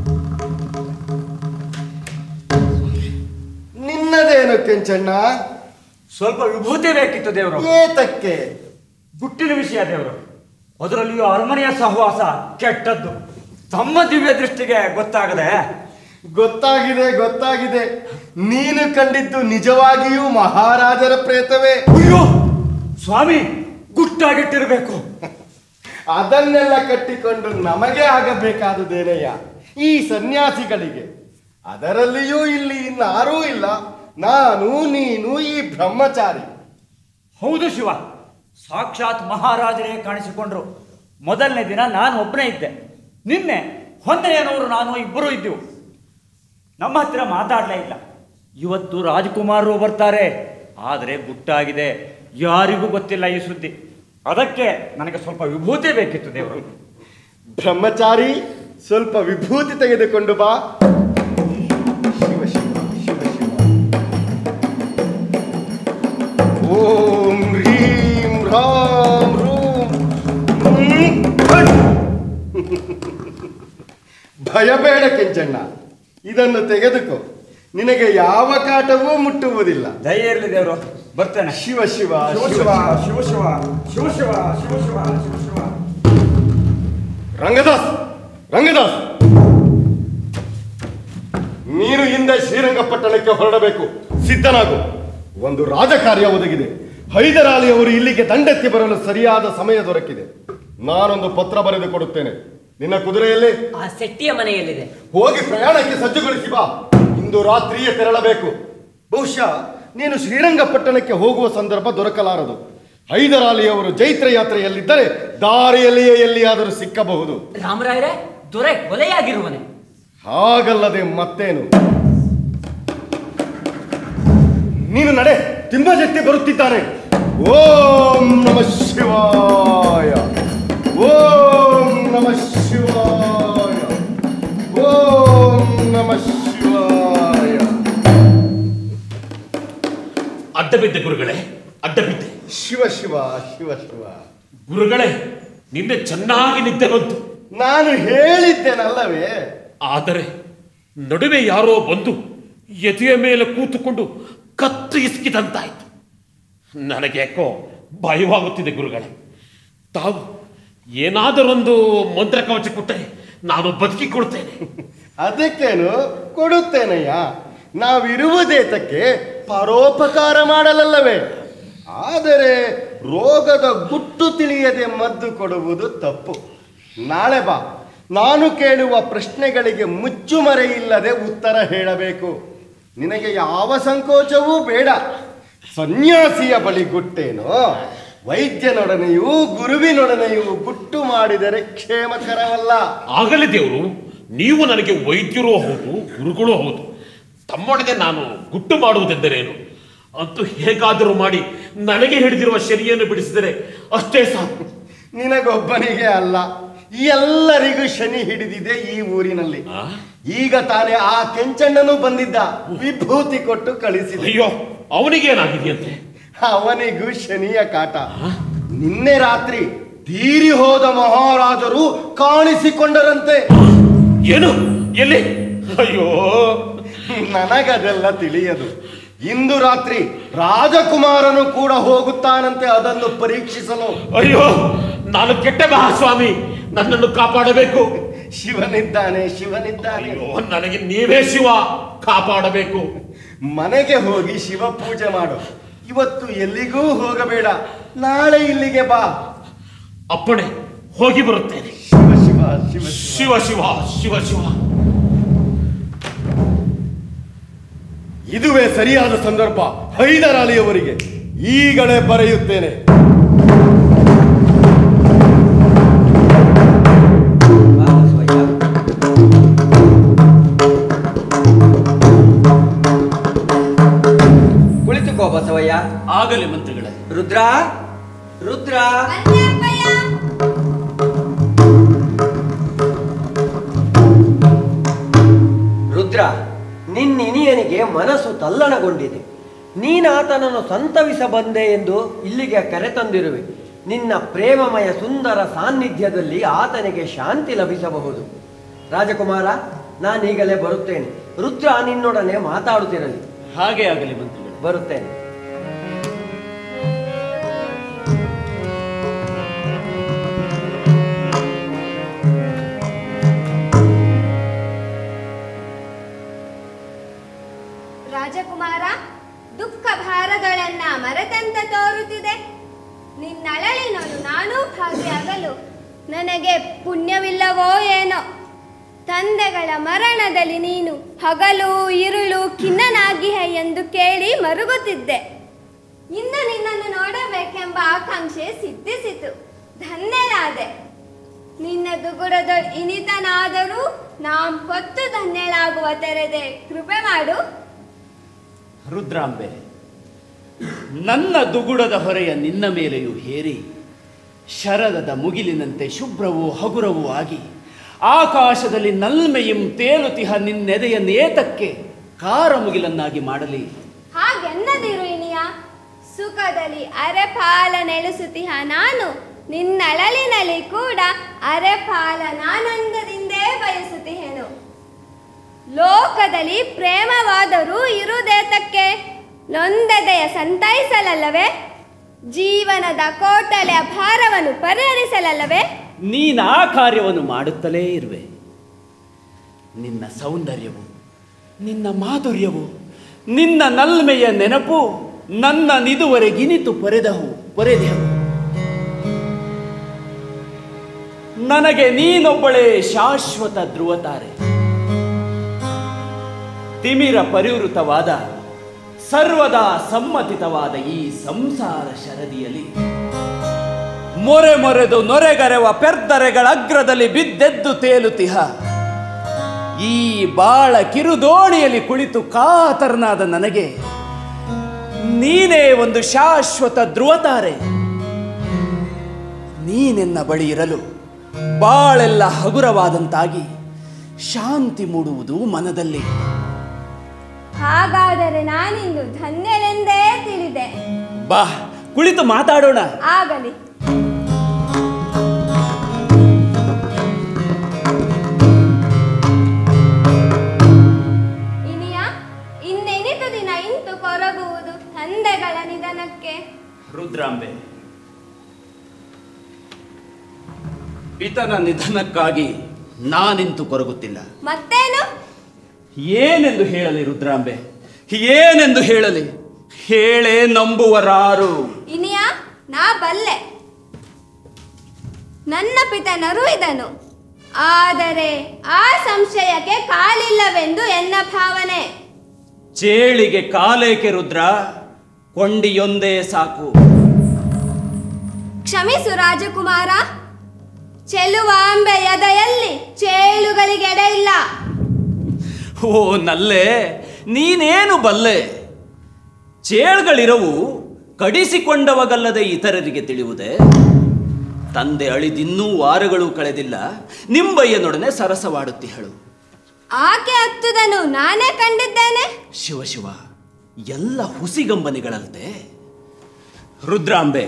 ನಿನ್ನದೇನು ಕೆಂಚಣ್ಣ ಸ್ವಲ್ಪ ವಿಭೂತಿ ಬೇಕಿತ್ತು ದೇವರು ಏತಕ್ಕೆ ಗುಟ್ಟಿನ ವಿಷಯ ದೇವರು ಅದರಲ್ಲಿಯೂ ಅರಮನೆಯ ಸಹವಾಸ ಕೆಟ್ಟದ್ದು ತಮ್ಮ ದಿವ್ಯ ದೃಷ್ಟಿಗೆ ಗೊತ್ತಾಗದೆ ಗೊತ್ತಾಗಿದೆ ಗೊತ್ತಾಗಿದೆ ನೀನು ಕಂಡಿದ್ದು ನಿಜವಾಗಿಯೂ ಮಹಾರಾಜರ ಪ್ರೇತವೇ ಅಯ್ಯೋ ಸ್ವಾಮಿ ಗುಟ್ಟಾಗಿಟ್ಟಿರಬೇಕು ಅದನ್ನೆಲ್ಲ ಕಟ್ಟಿಕೊಂಡು ನಮಗೆ ಆಗಬೇಕಾದುದೇನಯ್ಯ ಈ ಸನ್ಯಾಸಿಗಳಿಗೆ ಅದರಲ್ಲಿಯೂ ಇಲ್ಲಿ ಇನ್ನಾರೂ ಇಲ್ಲ ನಾನು ನೀನು ಈ ಬ್ರಹ್ಮಚಾರಿ ಹೌದು ಶಿವ ಸಾಕ್ಷಾತ್ ಮಹಾರಾಜರೇ ಕಾಣಿಸಿಕೊಂಡ್ರು ಮೊದಲನೇ ದಿನ ನಾನು ಒಬ್ಬನೇ ಇದ್ದೆ ನಿನ್ನೆ ಹೊನ್ನೆಯನವರು ನಾನು ಇಬ್ಬರು ಇದ್ದೆವು ನಮ್ಮ ಹತ್ರ ಮಾತಾಡಲೇ ಇಲ್ಲ ಇವತ್ತು ರಾಜಕುಮಾರರು ಬರ್ತಾರೆ ಆದರೆ ಗುಟ್ಟಾಗಿದೆ ಯಾರಿಗೂ ಗೊತ್ತಿಲ್ಲ ಈ ಸುದ್ದಿ ಅದಕ್ಕೆ ನನಗೆ ಸ್ವಲ್ಪ ವಿಭೂತಿ ಬೇಕಿತ್ತು ದೇವರು ಬ್ರಹ್ಮಚಾರಿ ಸ್ವಲ್ಪ ವಿಭೂತಿ ತೆಗೆದುಕೊಂಡು ಬಾ ಶಿವ ಶಿವ ಶಿವ ಶಿವ ಓಂ ಹ್ರೀಂ ರಾಂ ರೂಂ ಹ್ಮ್, ಫಟ್. ಭಯಬೇಡ ಕೆಂಚಣ್ಣ ಇದನ್ನು ತೆಗೆದುಕೋ ನಿನಗೆ ಯಾವ ಕಾಟವೂ ಮುಟ್ಟುವುದಿಲ್ಲ ಧೈರ್ಯ ಇರಲಿ ದೇವರು ಬರ್ತೇನೆ ಶಿವ ಶಿವ ಶಿವ ಶಿವ ಶಿವ ಶಿವ ಶಿವ ಶಿವ ಶಿವ ಶಿವ ಶಿವ ಶಿವ ರಂಗದಾಸ್ ರಂಗದಾಸ್ ನೀನು ಹಿಂದೆ ಶ್ರೀರಂಗಪಟ್ಟಣಕ್ಕೆ ಹೊರಡಬೇಕು ಸಿದ್ಧನಾಗು ಒಂದು ರಾಜಕಾರ್ಯ ಒದಗಿದೆ ಹೈದರಾಲಿ ಅವರು ಇಲ್ಲಿಗೆ ದಂಡೆತ್ತಿ ಬರಲು ಸರಿಯಾದ ಸಮಯ ದೊರಕಿದೆ ನಾನೊಂದು ಪತ್ರ ಬರೆದು ಕೊಡುತ್ತೇನೆ ನಿನ್ನ ಕುದುರೆಯಲ್ಲಿ ಆ ಸೆಟ್ಟಿಯ ಮನೆಯಲ್ಲಿದೆ ಹೋಗಿ ಪ್ರಯಾಣಕ್ಕೆ ಸಜ್ಜುಗೊಳಿಸಿ ಬಾ ಇಂದು ರಾತ್ರಿಯೇ ತೆರಳಬೇಕು ಬಹುಶಃ ನೀನು ಶ್ರೀರಂಗಪಟ್ಟಣಕ್ಕೆ ಹೋಗುವ ಸಂದರ್ಭ ದೊರಕಲಾರದು ಹೈದರಾಲಿಯವರು ಜೈತ್ರ ಯಾತ್ರೆಯಲ್ಲಿದ್ದರೆ ದಾರಿಯಲ್ಲಿಯೇ ಎಲ್ಲಿಯಾದರೂ ಸಿಕ್ಕಬಹುದು ರಾಮರಾಯರೇ ದೊರೆ ಕೊಲೆಯಾಗಿರುವನೆ ಹಾಗಲ್ಲದೆ ಮತ್ತೇನು ನೀನು ನಡೆ ತಿಮ್ಮಜಟ್ಟಿ ಬರುತ್ತಿದ್ದಾನೆ ಓಂ ನಮ ಶಿವಾಯ ಓಂ ನಮ ಶಿವಾಯ ಓಂ ನಮ ಶಿವಾಯ ಬಿದ್ದೆ ಗುರುಗಳೇ ಅಡ್ಡ ಬಿದ್ದೆ ಶಿವ ಶಿವ ಶಿವ ಶಿವ ಗುರುಗಳೇ ನಿನ್ನೆ ಚೆನ್ನಾಗಿ ನಿದ್ದೆ ಬಂತು ನಾನು ಹೇಳಿದ್ದೇನಲ್ಲವೇ ಆದರೆ ನಡುವೆ ಯಾರೋ ಬಂದು ಎದೆಯ ಮೇಲೆ ಕೂತುಕೊಂಡು ಕತ್ತು ಇಸ್ಕಿದಂತಾಯ್ತು ನನಗೆ ಯಾಕೋ ಭಯವಾಗುತ್ತಿದೆ ಗುರುಗಳೇ ತಾವು ಏನಾದರೊಂದು ಮಂತ್ರ ಕವಚ ಕೊಟ್ಟರೆ ನಾನು ಬದುಕಿಕೊಳ್ತೇನೆ ಅದಕ್ಕೇನು ಕೊಡುತ್ತೇನಯ್ಯ ನಾವಿರುವುದೇತಕ್ಕೆ ಪರೋಪಕಾರ ಮಾಡಲಲ್ಲವೇ ಆದರೆ ರೋಗದ ಗುಟ್ಟು ತಿಳಿಯದೆ ಮದ್ದು ಕೊಡುವುದು ತಪ್ಪು ನಾಳೆ ಬಾ ನಾನು ಕೇಳುವ ಪ್ರಶ್ನೆಗಳಿಗೆ ಮುಚ್ಚುಮರೆ ಇಲ್ಲದೆ ಉತ್ತರ ಹೇಳಬೇಕು ನಿನಗೆ ಯಾವ ಸಂಕೋಚವೂ ಬೇಡ ಸನ್ಯಾಸಿಯ ಬಳಿ ಗುಟ್ಟೇನೋ ವೈದ್ಯನೊಡನೆಯೂ ಗುರುವಿನೊಡನೆಯೂ ಗುಟ್ಟು ಮಾಡಿದರೆ ಕ್ಷೇಮಕರವಲ್ಲ ಆಗಲೇ ದೇವರು ನೀವು ನನಗೆ ವೈದ್ಯರೂ ಹೌದು ಗುರುಗಳೂ ಹೌದು ತಮ್ಮೊಡನೆ ನಾನು ಗುಟ್ಟು ಮಾಡುವುದೆಂದರೇನು ಅಂತೂ ಹೇಗಾದರೂ ಮಾಡಿ ನನಗೆ ಹಿಡಿದಿರುವ ಶನಿಯನ್ನು ಬಿಡಿಸಿದರೆ ಅಷ್ಟೇ ಸಾಕು ನಿನಗೊಬ್ಬನಿಗೆ ಅಲ್ಲ ಎಲ್ಲರಿಗೂ ಶನಿ ಹಿಡಿದಿದೆ ಈ ಊರಿನಲ್ಲಿ ಈಗ ತಾನೇ ಆ ಕೆಂಚಣ್ಣನು ಬಂದಿದ್ದ ವಿಭೂತಿ ಕೊಟ್ಟು ಕಳಿಸಿದ ಅಯ್ಯೋ ಅವನಿಗೇನಾಗಿದೆಯಂತೆ ಅವನಿಗೂ ಶನಿಯ ಕಾಟ ನಿನ್ನೆ ರಾತ್ರಿ ತೀರಿ ಹೋದ ಮಹಾರಾಜರು ಕಾಣಿಸಿಕೊಂಡರಂತೆ ಏನು ಎಲ್ಲಿ ಅಯ್ಯೋ ನನಗದೆಲ್ಲ ತಿಳಿಯದು ಇಂದು ರಾತ್ರಿ ರಾಜಕುಮಾರನು ಕೂಡ ಹೋಗುತ್ತಾನಂತೆ ಅದನ್ನು ಪರೀಕ್ಷಿಸಲು ಅಯ್ಯೋ ನಾನು ಕೆಟ್ಟ ಮಹಾಸ್ವಾಮಿ ನನ್ನನ್ನು ಕಾಪಾಡಬೇಕು ಶಿವನಿದ್ದಾನೆ ಶಿವನಿದ್ದಾನೆ ಅಯ್ಯೋ ನನಗೆ ನೀವೇ ಶಿವ ಕಾಪಾಡಬೇಕು ಮನೆಗೆ ಹೋಗಿ ಶಿವ ಪೂಜೆ ಮಾಡು ಇವತ್ತು ಎಲ್ಲಿಗೂ ಹೋಗಬೇಡ ನಾಳೆ ಇಲ್ಲಿಗೆ ಬಾ ಅಪ್ಪಣೆ ಹೋಗಿ ಬರುತ್ತೇನೆ ಶಿವ ಶಿವ ಶಿವ ಶಿವ ಶಿವ ಶಿವ ಶಿವ ಇದುವೇ ಸರಿಯಾದ ಸಂದರ್ಭ ಹೈದರಾಲಿಯವರಿಗೆ ಈಗಲೇ ಬರೆಯುತ್ತೇನೆ ಕುಳಿತುಕೋ ಬಸವಯ್ಯ ಆಗಲಿ ಮಂತ್ರಿಗಳೇ ರುದ್ರ ರುದ್ರ ರುದ್ರ ನಿನ್ನಿನಿಯನಿಗೆ ಮನಸ್ಸು ತಲ್ಲಣಗೊಂಡಿದೆ ನೀನಾತನನ್ನು ಸಂತವಿಸ ಬಂದೆ ಎಂದು ಇಲ್ಲಿಗೆ ಕರೆತಂದಿರುವೆ ನಿನ್ನ ಪ್ರೇಮಮಯ ಸುಂದರ ಸಾನ್ನಿಧ್ಯದಲ್ಲಿ ಆತನಿಗೆ ಶಾಂತಿ ಲಭಿಸಬಹುದು ರಾಜಕುಮಾರ ನಾನೀಗಲೇ ಬರುತ್ತೇನೆ ರುದ್ರ ನಿನ್ನೊಡನೆ ಮಾತಾಡುತ್ತಿರಲಿ ಹಾಗೆ ಆಗಲಿ ಮಂತ್ರಿಗಳೇ ಬರುತ್ತೇನೆ ರಾಜಕುಮಾರ ದುಃಖ ಭಾರಗಳನ್ನ ಮರೆತಂತ ತೋರುತ್ತಿದೆ ನಿನ್ನಳಲಿನಲು ನಾನೂ ಭಾಗಿಯಾಗಲು ನನಗೆ ಪುಣ್ಯವಿಲ್ಲವೋ ಏನೋ ತಂದೆಗಳ ಮರಣದಲ್ಲಿ ನೀನು ಹಗಲು ಇರುಳು ಖಿನ್ನನಾಗಿಹೆ ಎಂದು ಕೇಳಿ ಮರುಗುತ್ತಿದ್ದೆ ಇಂದು ನಿನ್ನನ್ನು ನೋಡಬೇಕೆಂಬ ಆಕಾಂಕ್ಷೆ ಸಿದ್ಧಿಸಿತು ಧನ್ಯಳಾದೆ ನಿನ್ನ ದುಗುಡದ ಇನಿತನಾದರೂ ನಾಂ ಕೊತ್ತು ಧನ್ಯಳಾಗುವ ತೆರೆದೆ ಕೃಪೆ ಮಾಡು ರುದ್ರಾಂಬೆ ನನ್ನ ದುಗುಡದ ಹೊರೆಯ ನಿನ್ನ ಮೇಲೆಯೂ ಹೇರಿ ಶರದದ ಮುಗಿಲಿನಂತೆ ಶುಭ್ರವೂ ಹಗುರವೂ ಆಗಿ ಆಕಾಶದಲ್ಲಿ ನಲ್ಮೆಯಂ ತೇಲುತಿಹ ನಿನ್ನೆದೆಯ ನೇತಕ್ಕೆ ಕಾರ ಮುಗಿಲನ್ನಾಗಿ ಮಾಡಲಿ ಹಾಗೆನ್ನದಿರು ಇನಿಯ ಸುಖದಲ್ಲಿ ಅರೆಪಾಲ ನೆಲೆಸುತ್ತಿಹ ನಾನು ನಿನ್ನಳಲಿನಲ್ಲಿ ಕೂಡ ಅರೆಪಾಲ ನಾನಂದದಿಂದೇ ಬಯಸುತ್ತಿಹೆನು ಲೋಕದಲ್ಲಿ ಪ್ರೇಮವಾದರೂ ಇರುವುದೇತಕ್ಕೆ ನೊಂದೆದೆಯ ಸಂತೈಸಲಲ್ಲವೇ ಜೀವನದ ಕೋಟಲೆಯ ಭಾರವನ್ನು ಪರಿಹರಿಸಲಲ್ಲವೇ ನೀನು ಆ ಕಾರ್ಯವನ್ನು ಮಾಡುತ್ತಲೇ ಇರುವೆ ನಿನ್ನ ಸೌಂದರ್ಯವು ನಿನ್ನ ಮಾಧುರ್ಯವು ನಿನ್ನ ನಲ್ಮೆಯ ನೆನಪು ನನ್ನ ನಿದುವರೆಗಿನಿತು ಪೊರೆದವು ಪೊರೆದೆವು ನನಗೆ ನೀನೊಬ್ಬಳೇ ಶಾಶ್ವತ ಧ್ರುವತಾರೆ ತಿಮಿರ ಪರಿವೃತವಾದ ಸರ್ವದಾ ಸಮ್ಮತಿತವಾದ ಈ ಸಂಸಾರ ಶರದಿಯಲ್ಲಿ ಮೊರೆ ಮೊರೆದು ನೊರೆಗರೆವ ಪೆರ್ದರೆಗಳ ಅಗ್ರದಲ್ಲಿ ಬಿದ್ದೆದ್ದು ತೇಲುತಿಹ ಈ ಬಾಳ ಕಿರುದೋಣಿಯಲ್ಲಿ ಕುಳಿತು ಕಾತರನಾದ ನನಗೆ ನೀನೇ ಒಂದು ಶಾಶ್ವತ ಧ್ರುವತಾರೆ ನೀನೆನ್ನ ಬಳಿ ಇರಲು ಬಾಳೆಲ್ಲ ಹಗುರವಾದಂತಾಗಿ ಶಾಂತಿ ಮೂಡುವುದು ಮನದಲ್ಲಿ ಹಾಗಾದರೆ ನಾನಿಂದು ಧನ್ಯನೆಂದೇ ತಿಳಿದೆ ಬಾ ಕುಳಿತು ಮಾತಾಡೋಣ ಆಗಲಿ ಇನಿಯ ಇನ್ನೆನಿತು ದಿನ ಇಂತು ಕೊರಗುವುದು ತಂದೆಗಳ ನಿಧನಕ್ಕೆ ರುದ್ರಾಂಬೆ ಪಿತನ ನಿಧನಕ್ಕಾಗಿ ನಾನಿಂತು ಕೊರಗುತ್ತಿಲ್ಲ ಮತ್ತೇನು ಏನೆಂದು ಹೇಳಲಿ ರುದ್ರಾಂಬೆ ಏನೆಂದು ಹೇಳಲಿ ಹೇಳೇ ನಂಬುವರಾರು ಇನಿಯ ನಾ ಬಲ್ಲೆ ನನ್ನ ಪಿತನರು ಇದನು ಆದರೆ ಆ ಸಂಶಯಕ್ಕೆ ಕಾಲಿಲ್ಲವೆಂದು ಎನ್ನ ಭಾವನೆ ಚೇಳಿಗೆ ಕಾಲೇಕೆ ರುದ್ರ ಕೊಂಡಿಯೊಂದೇ ಸಾಕು ಕ್ಷಮಿಸು ರಾಜಕುಮಾರ ಚೆಲುವಾಂಬೆ ಎದೆಯಲ್ಲಿ ಚೇಳುಗಳಿಗೆ ಎಡೆ ಇಲ್ಲ ಓ ನಲ್ಲೆ ನೀನೇನು ಬಲ್ಲೆ ಚೇಳ್ಗಳಿರವು ಕಡಿಸಿಕೊಂಡವಗಲ್ಲದೆ ಇತರರಿಗೆ ತಿಳಿಯುವುದೇ ತಂದೆ ಅಳಿದಿನ್ನೂ ವಾರಗಳು ಕಳೆದಿಲ್ಲ ನಿಂಬಯ್ಯನೊಡನೆ ಸರಸವಾಡುತ್ತಿಹಳು ಆಕೆ ಹತ್ತುದನ್ನು ನಾನೇ ಕಂಡಿದ್ದೇನೆ ಶಿವ ಶಿವ ಎಲ್ಲ ಹುಸಿಗಂಬನಿಗಳಂತೆ ರುದ್ರಾಂಬೆ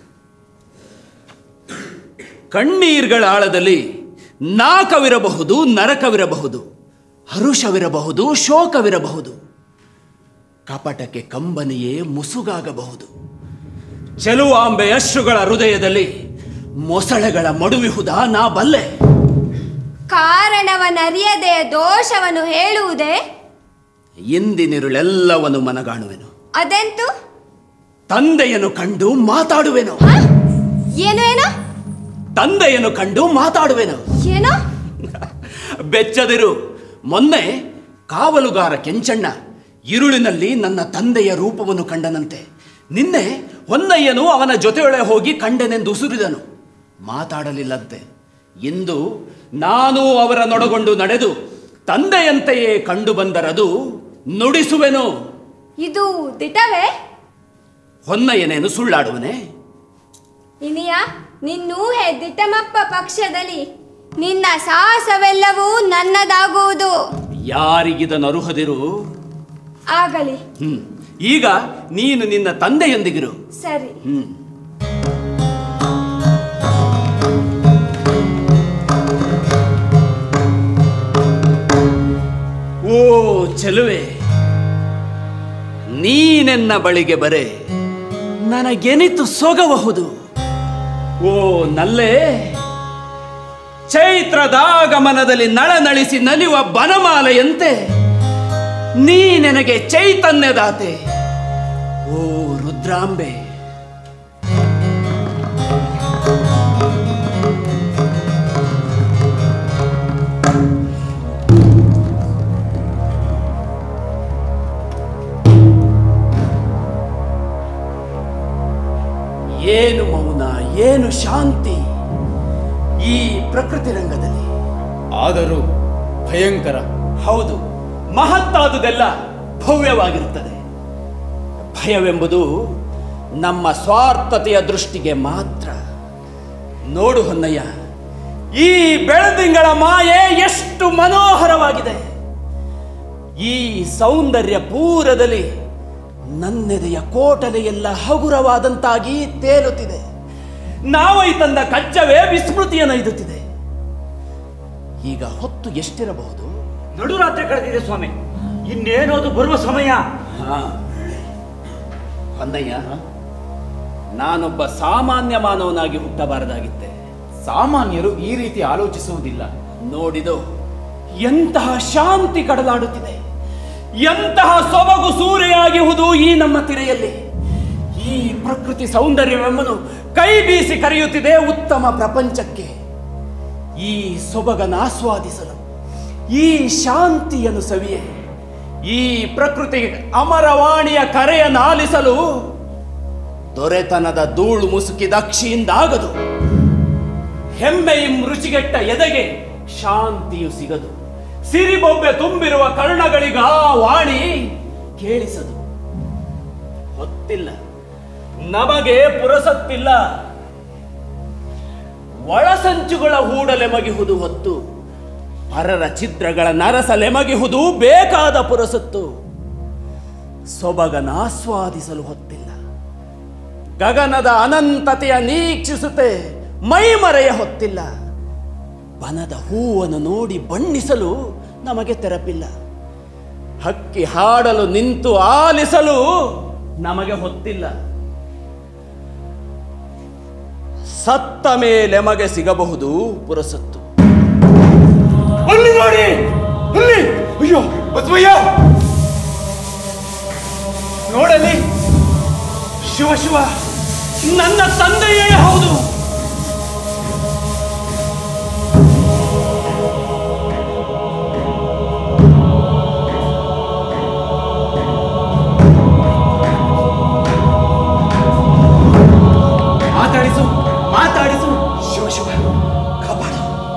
ಕಣ್ಣೀರ್ಗಳ ಆಳದಲ್ಲಿ ನಾಕವಿರಬಹುದು ನರಕವಿರಬಹುದು ಹರುಷವಿರಬಹುದು ಶೋಕವಿರಬಹುದು ಕಪಟಕ್ಕೆ ಕಂಬನಿಯೇ ಮುಸುಗಾಗಬಹುದು ಚೆಲುವಾಂಬೆ ಅಶ್ರುಗಳ ಹೃದಯದಲ್ಲಿ ಮೊಸಳೆಗಳ ಮಡುವಿಹುದ ನಾ ಬಲ್ಲೆ ಕಾರಣವನ್ನರಿಯದೆ ದೋಷವನ್ನು ಹೇಳುವುದೇ ಇಂದಿನಿರುಳೆಲ್ಲವನ್ನು ಮನಗಾಣುವೆನು ಅದೆಂತು ತಂದೆಯನ್ನು ಕಂಡು ಮಾತಾಡುವೆನು ಹ? ಏನು ಏನು ತಂದೆಯನ್ನು ಕಂಡು ಮಾತಾಡುವೆನು ಏನು ಬೆಚ್ಚದಿರು ಮೊನ್ನೆ ಕಾವಲುಗಾರ ಕೆಂಚಣ್ಣ ഇരുಳಿನಲ್ಲಿ ನನ್ನ ತಂದೆಯ ರೂಪವನ್ನು ಕಂಡನಂತೆ ನಿನ್ನೆ ಹೊನ್ನಯ್ಯನು ಅವನ ಜೊತೆಯೊಳೆ ಹೋಗಿ ಕಂಡೆನೆಂದು ಉಸುರಿದನು ಮಾತಾಡಲಿಲ್ಲಂತೆ ಇಂದು ನಾನು ಅವರ ನೊಡಗೊಂಡು ನಡೆದು ತಂದೆಯಂತೆಯೇ ಕಂಡು ಬಂದರದು ನುಡಿಸುವೆನು ಇದು ದಿಟವೇ ಹೊನ್ನಯ್ಯನೇನು ಸುಳ್ಳಾಡುವನೆ ಇನಿಯ ನಿನ್ನೂಹೆ ದಿಟಮಪ್ಪ ಪಕ್ಷದಲ್ಲಿ ನಿನ್ನ ಸಾಹಸವೆಲ್ಲವೂ ನನ್ನದಾಗುವುದು ಯಾರಿಗಿದನು ಅರುಹದಿರು ಆಗಲಿ ಹ್ಮ್ ಈಗ ನೀನು ನಿನ್ನ ತಂದೆಯೊಂದಿಗಿರು ಸರಿ ಹ್ಮ್ ಓ ಚೆಲುವೆ ನೀನೆನ್ನ ಬಳಿಗೆ ಬರೆ ನನಗೆನಿತು ಸೊಗಬಹುದು ಓ ನಲ್ಲೇ ಚೈತ್ರದಾಗಮನದಲ್ಲಿ ನಳನಳಿಸಿ ನಲಿಯುವ ಬನಮಾಲೆಯಂತೆ ನೀ ನನಗೆ ಚೈತನ್ಯದಾತೆ ಓ ರುದ್ರಾಂಬೆ ಏನು ಮೌನ ಏನು ಶಾಂತಿ ಈ ಪ್ರಕೃತಿ ರಂಗದಲ್ಲಿ ಆದರೂ ಭಯಂಕರ ಹೌದು ಮಹತ್ತಾದುದೆಲ್ಲ ಭವ್ಯವಾಗಿರುತ್ತದೆ ಭಯವೆಂಬುದು ನಮ್ಮ ಸ್ವಾರ್ಥತೆಯ ದೃಷ್ಟಿಗೆ ಮಾತ್ರ ನೋಡು ಹೊನ್ನಯ್ಯ ಈ ಬೆಳದಿಂಗಳ ಮಾಯೆ ಎಷ್ಟು ಮನೋಹರವಾಗಿದೆ ಈ ಸೌಂದರ್ಯ ಪೂರದಲ್ಲಿ ನನ್ನೆದೆಯ ಕೋಟಲೆಯೆಲ್ಲ ಹಗುರವಾದಂತಾಗಿ ತೇಲುತ್ತಿದೆ ನಾವೈ ತಂದ ಕಚ್ಚವೇ ವಿಸ್ಮೃತಿಯನ್ನೈದುತ್ತಿದೆ ಈಗ ಹೊತ್ತು ಎಷ್ಟಿರಬಹುದು ನಡುರಾತ್ರಿ ಕಳೆದಿದೆ ಸ್ವಾಮಿ ಇನ್ನೇನು ಅದು ಬರುವ ಸಮಯ ಹಾ ಹೊನ್ನಯ್ಯ ನಾನೊಬ್ಬ ಸಾಮಾನ್ಯ ಮಾನವನಾಗಿ ಹುಟ್ಟಬಾರದಾಗಿತ್ತೆ ಸಾಮಾನ್ಯರು ಈ ರೀತಿ ಆಲೋಚಿಸುವುದಿಲ್ಲ ನೋಡಿದು ಎಂತಹ ಶಾಂತಿ ಕಡಲಾಡುತ್ತಿದೆ ಎಂತಹ ಸೊಬಗು ಸೂರೆಯಾಗಿಹುದು ಈ ನಮ್ಮ ತಿರೆಯಲ್ಲಿ ಈ ಪ್ರಕೃತಿ ಸೌಂದರ್ಯವೆಂಬನು ಕೈ ಬೀಸಿ ಕರೆಯುತ್ತಿದೆ ಉತ್ತಮ ಪ್ರಪಂಚಕ್ಕೆ ಈ ಸೊಬಗನ್ನು ಆಸ್ವಾದಿಸಲು ಈ ಶಾಂತಿಯನ್ನು ಸವಿಯೆ ಈ ಪ್ರಕೃತಿ ಅಮರವಾಣಿಯ ಕರೆಯನ್ನು ಆಲಿಸಲು ದೊರೆತನದ ಧೂಳು ಮುಸುಕಿದ ಅಕ್ಷಿಯಿಂದಾಗದು ಹೆಮ್ಮೆಯಂ ರುಚಿಗೆಟ್ಟ ಎದೆಗೆ ಶಾಂತಿಯು ಸಿಗದು ಸಿರಿಬೊಬ್ಬೆ ತುಂಬಿರುವ ಕರ್ಣಗಳಿಗ ವಾಣಿ ಕೇಳಿಸದು ಹೊತ್ತಿಲ್ಲ ನಮಗೆ ಪುರಸತ್ತಿಲ್ಲ ಒಳಸಂಚುಗಳ ಹೂಡಲೆಮಗಿಹುದು ಹೊತ್ತು ಪರರ ಚಿತ್ರಗಳ ನರಸಲೆಮಗಿಹುದು ಬೇಕಾದ ಪುರಸತ್ತು ಸೊಬಗನ ಆಸ್ವಾದಿಸಲು ಹೊತ್ತಿಲ್ಲ ಗಗನದ ಅನಂತತೆಯ ನೀಕ್ಷಿಸುತ್ತೆ ಮೈಮರೆಯ ಹೊತ್ತಿಲ್ಲ ಬನದ ಹೂವನ್ನು ನೋಡಿ ಬಣ್ಣಿಸಲು ನಮಗೆ ತೆರಪಿಲ್ಲ ಹಕ್ಕಿ ಹಾಡಲು ನಿಂತು ಆಲಿಸಲು ನಮಗೆ ಹೊತ್ತಿಲ್ಲ ಸತ್ತ ಮೇಲೆ ಮಗೆ ಸಿಗಬಹುದು ಪುರಸತ್ತು ಅಲ್ಲಿ ನೋಡಿ ಅಲ್ಲಿ ಅಯ್ಯೋ ಬಸವಯ್ಯ ನೋಡಲಿ ಶಿವ ಶಿವ ನನ್ನ ತಂದೆಯೇ ಹೌದು ಮಾತಾಡಿಸು ಮಾತಾಡಿಸು ಶಿವ ಶಿವ ಕಾಪಾಡು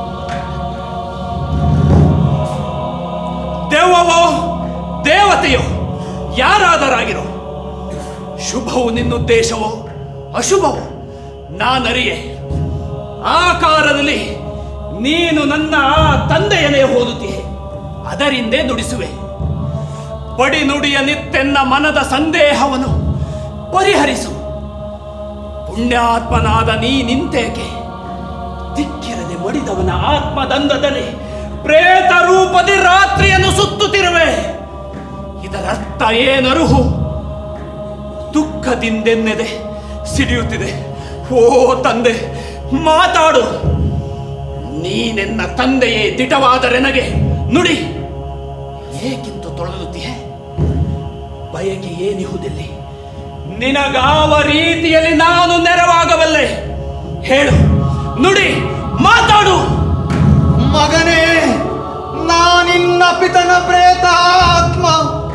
ದೇವವೋ ದೇವತೆಯೋ ಯಾರಾದರಾಗಿರೋ ಶುಭವು ನಿನ್ನುದ್ದೇಶವೋ ಅಶುಭವೋ ನಾನರಿಯೆ ಆಕಾರದಲ್ಲಿ ನೀನು ನನ್ನ ಆ ತಂದೆಯನೇ ಹೋದುತ್ತೀಯೆ ಅದರಿಂದೇ ನುಡಿಸುವೆ ಪಡಿ ನುಡಿಯ ನಿತ್ತೆನ್ನ ಮನದ ಸಂದೇಹವನ್ನು ಪರಿಹರಿಸು ಪುಣ್ಯಾತ್ಮನಾದ ನೀ ನಿಂತೇಕೆ ದಿಕ್ಕಿರದೆ ಮಡಿದವನ ಆತ್ಮದಂದದಲ್ಲಿ ಪ್ರೇತ ರೂಪದಿ ರಾತ್ರಿಯನ್ನು ಸುತ್ತುತ್ತಿರುವೆ ಇದರರ್ಥ ಏನರುಹು ದುಃಖದಿಂದೆನ್ನೆದೆ ಸಿಡಿಯುತ್ತಿದೆ ಓ ತಂದೆ ಮಾತಾಡು ನೀನೆನ್ನ ತಂದೆಯೇ ದಿಟವಾದರೆನಗೆ ನುಡಿ ಏಕಿಂತು ತೊಳಲುತ್ತೀಯೆ ಬಯಕೆ ಏನಿಹುದಿಲ್ಲಿ ನಿನಗಾವ ರೀತಿಯಲ್ಲಿ ನಾನು ನೆರವಾಗಬಲ್ಲೆ ಹೇಳು ನುಡಿ ಮಾತಾಡು ಮಗನೇ ನಾನಿನ್ನ ಪಿತನ ಪ್ರೇತಾತ್ಮ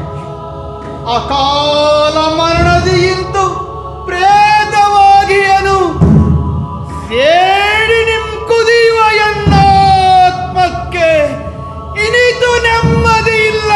ಅಕಾಲ ಮರಣದಿ ಇಂತು ಪ್ರೇತವಾಗಿಯನು ಸೇಡಿ ನಿಮ್ ಕುದಿಯುವ ಎನ್ನಾತ್ಮಕ್ಕೆ ಇನಿತು ನೆಮ್ಮದಿ ಇಲ್ಲ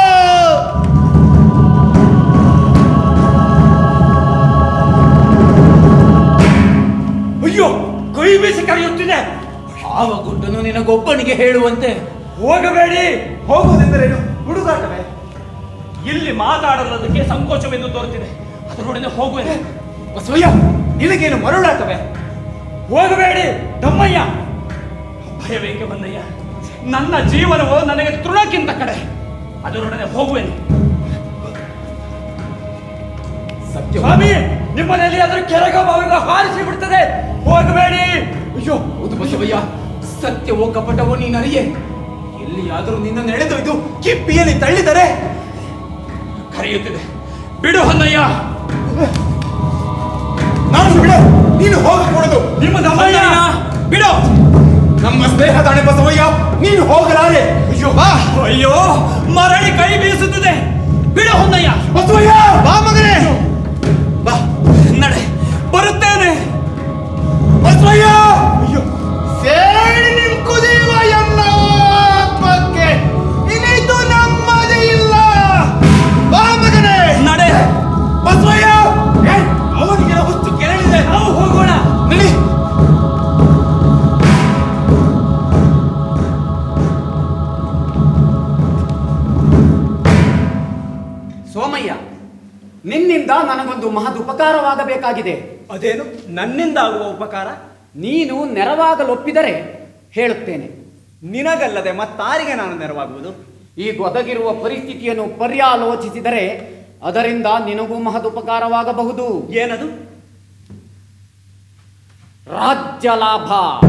ಅಯ್ಯೋ ಕೈ ಬೀಸಿ ಕರೆಯುತ್ತಿದೆ ಆವ ಗುಡ್ಡನು ನಿನಗೊಬ್ಬನಿಗೆ ಹೇಳುವಂತೆ ಹೋಗಬೇಡಿ ಹೋಗುವುದೆಂದರೇನು ಹುಡುಗಾಟವೇ ಇಲ್ಲಿ ಮಾತಾಡಲದಕ್ಕೆ ಸಂಕೋಚವೆಂದು ತೋರುತ್ತಿದೆ ಅದರೊಡನೆ ಹೋಗುವೆ ಬಸವಯ್ಯ ನಿನಗೇನು ಮರುಳಾಟವೇ ಹೋಗಬೇಡಿ ತಮ್ಮಯ್ಯ ಭಯವೇಕೆ ಬಂದಯ್ಯ ನನ್ನ ಜೀವನವು ನನಗೆ ತೃಣಕ್ಕಿಂತ ಕಡೆ ಅದರೊಡನೆ ಹೋಗುವೆನು ಸತ್ಯ ಸ್ವಾಮಿ ನಿಮ್ಮನೆಯಲ್ಲಿ ಅದರ ಕೆರಗ ಬಾವಿಗ ಹಾರಿಸಿ ಬಿಡ್ತದೆ ಹೋಗಬೇಡಿ ಅಯ್ಯೋ ಹೌದು ಬಸವಯ್ಯ ಸತ್ಯವೋ ಕಪಟವೋ ನೀನರಿಯೆ ಎಲ್ಲಿಯಾದರೂ ನಿನ್ನ ನಡೆದೊಯ್ದು ಕಿಪ್ಪಿಯಲ್ಲಿ ತಳ್ಳಿದರೆ ಕರೆಯುತ್ತಿದೆ ಬಿಡು ಹೊನ್ನಯ್ಯ ನಾನು ಬಿಡು ನೀನು ಹೋಗಕೂಡದು ನಿಮ್ಮ ತಮ್ಮಯ್ಯ ಬಿಡು ನಮ್ಮ ಸ್ನೇಹದ ಹಣೆ ಬಸವಯ್ಯ ನೀನು ಹೋಗಲಾರೆ ಅಯ್ಯೋ ಬಾ ಅಯ್ಯೋ ಮರಳಿ ಕೈ ಬೀಸುತ್ತಿದೆ ಬಿಡು ಹೊನ್ನಯ್ಯ ಬಸವಯ್ಯ ಬಾ ಮಗನೇ ಬಾ ನಡೆ ಬರುತ್ತೇನೆ ಬಸವಯ್ಯ ಅಯ್ಯೋ ಸೇಡಿ ನಿಮ್ ಕುದಿಯುವ ಎನ್ನಾತ್ಮಕ್ಕೆ ಇನಿತು ನೆಮ್ಮದಿ ಇಲ್ಲ ಬಾ ಮಗನೇ ನಡೆ ಬಸವಯ್ಯ ಏ, ಅವನಿಗೆಲ್ಲ ಹುಚ್ಚು ಕೆರಳಿದೆ ನಾವು ಹೋಗೋಣ ನಡಿ ಸೋಮಯ್ಯ ನಿನ್ನಿಂದ ನನಗೊಂದು ಮಹದ್ ಉಪಕಾರವಾಗಬೇಕಾಗಿದೆ ಅದೇನು ನನ್ನಿಂದ ಆಗುವ ಉಪಕಾರ ನೀನು ನೆರವಾಗಲೊಪ್ಪಿದರೆ ಹೇಳುತ್ತೇನೆ ನಿನಗಲ್ಲದೆ ಮತ್ತಾರಿಗೆ ನಾನು ನೆರವಾಗುವುದು ಈಗ ಒದಗಿರುವ ಪರಿಸ್ಥಿತಿಯನ್ನು ಪರ್ಯಾಲೋಚಿಸಿದರೆ ಅದರಿಂದ ನಿನಗೂ ಮಹದ್ ಉಪಕಾರವಾಗಬಹುದು ಏನದು ರಾಜ್ಯ ಲಾಭ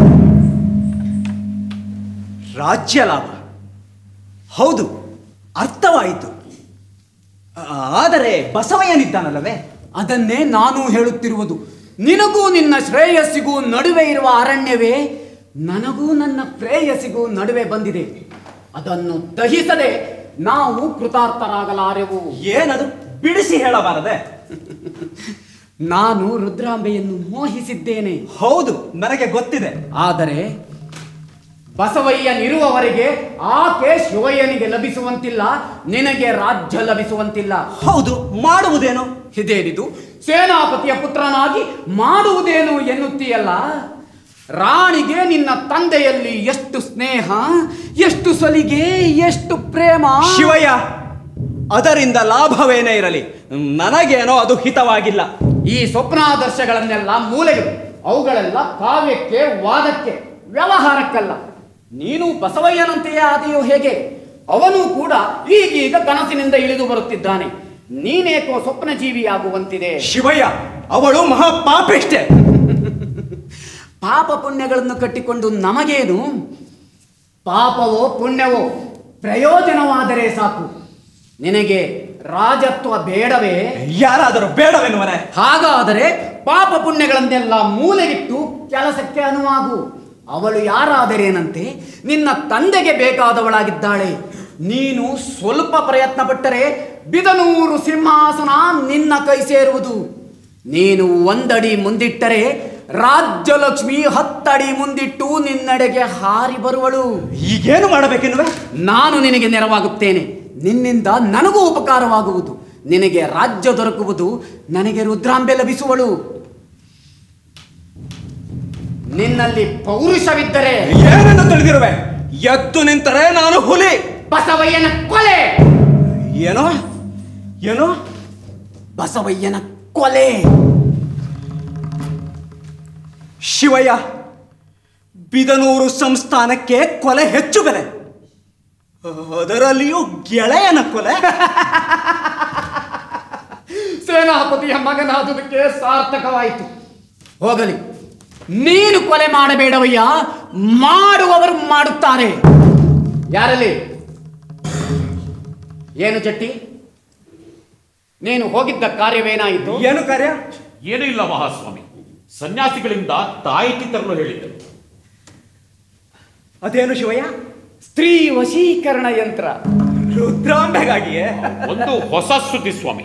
ರಾಜ್ಯ ಲಾಭ ಹೌದು ಅರ್ಥವಾಯಿತು ಆ- ಆದರೆ ಬಸವಯ್ಯನಿದ್ದಾನಲ್ಲವೇ ಅದನ್ನೇ ನಾನು ಹೇಳುತ್ತಿರುವುದು ನಿನಗೂ ನಿನ್ನ ಶ್ರೇಯಸ್ಸಿಗೂ ನಡುವೆ ಇರುವ ಅರಣ್ಯವೇ ನನಗೂ ನನ್ನ ಪ್ರೇಯಸಿಗೂ ನಡುವೆ ಬಂದಿದೆ ಅದನ್ನು ದಹಿಸದೆ ನಾವು ಕೃತಾರ್ಥರಾಗಲಾರೆವು ಏನದು ಬಿಡಿಸಿ ಹೇಳಬಾರದೆ ನಾನು ರುದ್ರಾಂಬೆಯನ್ನು ಮೋಹಿಸಿದ್ದೇನೆ ಹೌದು ನನಗೆ ಗೊತ್ತಿದೆ ಆದರೆ ಬಸವಯ್ಯನಿರುವವರೆಗೆ ಆಕೆ ಶಿವಯ್ಯನಿಗೆ ಲಭಿಸುವಂತಿಲ್ಲ ನಿನಗೆ ರಾಜ್ಯ ಲಭಿಸುವಂತಿಲ್ಲ ಹೌದು ಮಾಡುವುದೇನು ಇದೇನಿದು ಸೇನಾಪತಿಯ ಪುತ್ರನಾಗಿ ಮಾಡುವುದೇನು ಎನ್ನುತ್ತೀಯಲ್ಲ ರಾಣಿಗೆ ನಿನ್ನ ತಂದೆಯಲ್ಲಿ ಎಷ್ಟು ಸ್ನೇಹ ಎಷ್ಟು ಸಲಿಗೆ ಎಷ್ಟು ಪ್ರೇಮ ಶಿವಯ್ಯ ಅದರಿಂದ ಲಾಭವೇನೇ ಇರಲಿ ನನಗೇನೋ ಅದು ಹಿತವಾಗಿಲ್ಲ ಈ ಸ್ವಪ್ನಾದರ್ಶಗಳನ್ನೆಲ್ಲ ಮೂಲೆಗಳು ಅವುಗಳೆಲ್ಲ ಕಾವ್ಯಕ್ಕೆ ವಾದಕ್ಕೆ ವ್ಯವಹಾರಕ್ಕಲ್ಲ ನೀನು ಬಸವಯ್ಯನಂತೆಯೇ ಆದೆಯೋ ಹೇಗೆ ಅವನು ಕೂಡ ಈಗೀಗ ಕನಸಿನಿಂದ ಇಳಿದು ಬರುತ್ತಿದ್ದಾನೆ ನೀನೇಕೋ ಸ್ವಪ್ನ ಜೀವಿಯಾಗುವಂತಿದೆ ಶಿವಯ್ಯ ಅವಳು ಮಹಾಪಾಪಿಷ್ಟೆ ಪಾಪ ಪುಣ್ಯಗಳನ್ನು ಕಟ್ಟಿಕೊಂಡು ನಮಗೇನು ಪಾಪವೋ ಪುಣ್ಯವೋ ಪ್ರಯೋಜನವಾದರೆ ಸಾಕು ನಿನಗೆ ರಾಜತ್ವ ಬೇಡವೇ ಯಾರಾದರೂ ಬೇಡವೆನ್ನುವರೆ ಹಾಗಾದರೆ ಪಾಪ ಪುಣ್ಯಗಳನ್ನೆಲ್ಲ ಮೂಲೆಗಿಟ್ಟು ಕೆಲಸಕ್ಕೆ ಅನುವಾಗು ಅವಳು ಯಾರಾದರೇನಂತೆ ನಿನ್ನ ತಂದೆಗೆ ಬೇಕಾದವಳಾಗಿದ್ದಾಳೆ ನೀನು ಸ್ವಲ್ಪ ಪ್ರಯತ್ನ ಪಟ್ಟರೆ ಬಿದನೂರು ಸಿಂಹಾಸನ ನಿನ್ನ ಕೈ ಸೇರುವುದು ನೀನು ಒಂದಡಿ ಮುಂದಿಟ್ಟರೆ ರಾಜ್ಯಲಕ್ಷ್ಮಿ ಹತ್ತಡಿ ಮುಂದಿಟ್ಟು ನಿನ್ನೆಡೆಗೆ ಹಾರಿ ಬರುವಳು ಈಗೇನು ಮಾಡಬೇಕೆನ್ನುವೆ ನಾನು ನಿನಗೆ ನೆರವಾಗುತ್ತೇನೆ ನಿನ್ನಿಂದ ನನಗೂ ಉಪಕಾರವಾಗುವುದು ನಿನಗೆ ರಾಜ್ಯ ದೊರಕುವುದು ನನಗೆ ರುದ್ರಾಂಬೆ ಲಭಿಸುವಳು ನಿನ್ನಲ್ಲಿ ಪೌರುಷವಿದ್ದರೆ ಏನನ್ನು ತಿಳಿದಿರುವೆ ಎದ್ದು ನಿಂತರೆ ನಾನು ಹುಲಿ ಬಸವಯ್ಯನ ಕೊಲೆ ಏನೋ ಏನೋ ಬಸವಯ್ಯನ ಕೊಲೆ ಶಿವಯ್ಯ ಬಿದನೂರು ಸಂಸ್ಥಾನಕ್ಕೆ ಕೊಲೆ ಹೆಚ್ಚು ಬೆಲೆ ಅದರಲ್ಲಿಯೂ ಗೆಳೆಯನ ಕೊಲೆ ಸೇನಾಪತಿಯ ಮಗನಾದುದಕ್ಕೆ ಸಾರ್ಥಕವಾಯಿತು ಹೋಗಲಿ ನೀನು ಕೊಲೆ ಮಾಡಬೇಡವಯ್ಯ ಮಾಡುವವರು ಮಾಡುತ್ತಾರೆ ಯಾರಲ್ಲಿ ಏನು ಚಟ್ಟಿ ನೀನು ಹೋಗಿದ್ದ ಕಾರ್ಯವೇನಾಯಿತು ಏನು ಕಾರ್ಯ ಏನೂ ಇಲ್ಲ ಮಹಾಸ್ವಾಮಿ ಸನ್ಯಾಸಿಗಳಿಂದ ತಾಯಿತಿ ತರಲು ಹೇಳಿದ್ದರು ಅದೇನು ಶಿವಯ್ಯ ಸ್ತ್ರೀ ವಶೀಕರಣ ಯಂತ್ರ ರುದ್ರಾಂಬೆಗಾಗಿಯೇ ಒಂದು ಹೊಸ ಸುದ್ದಿ ಸ್ವಾಮಿ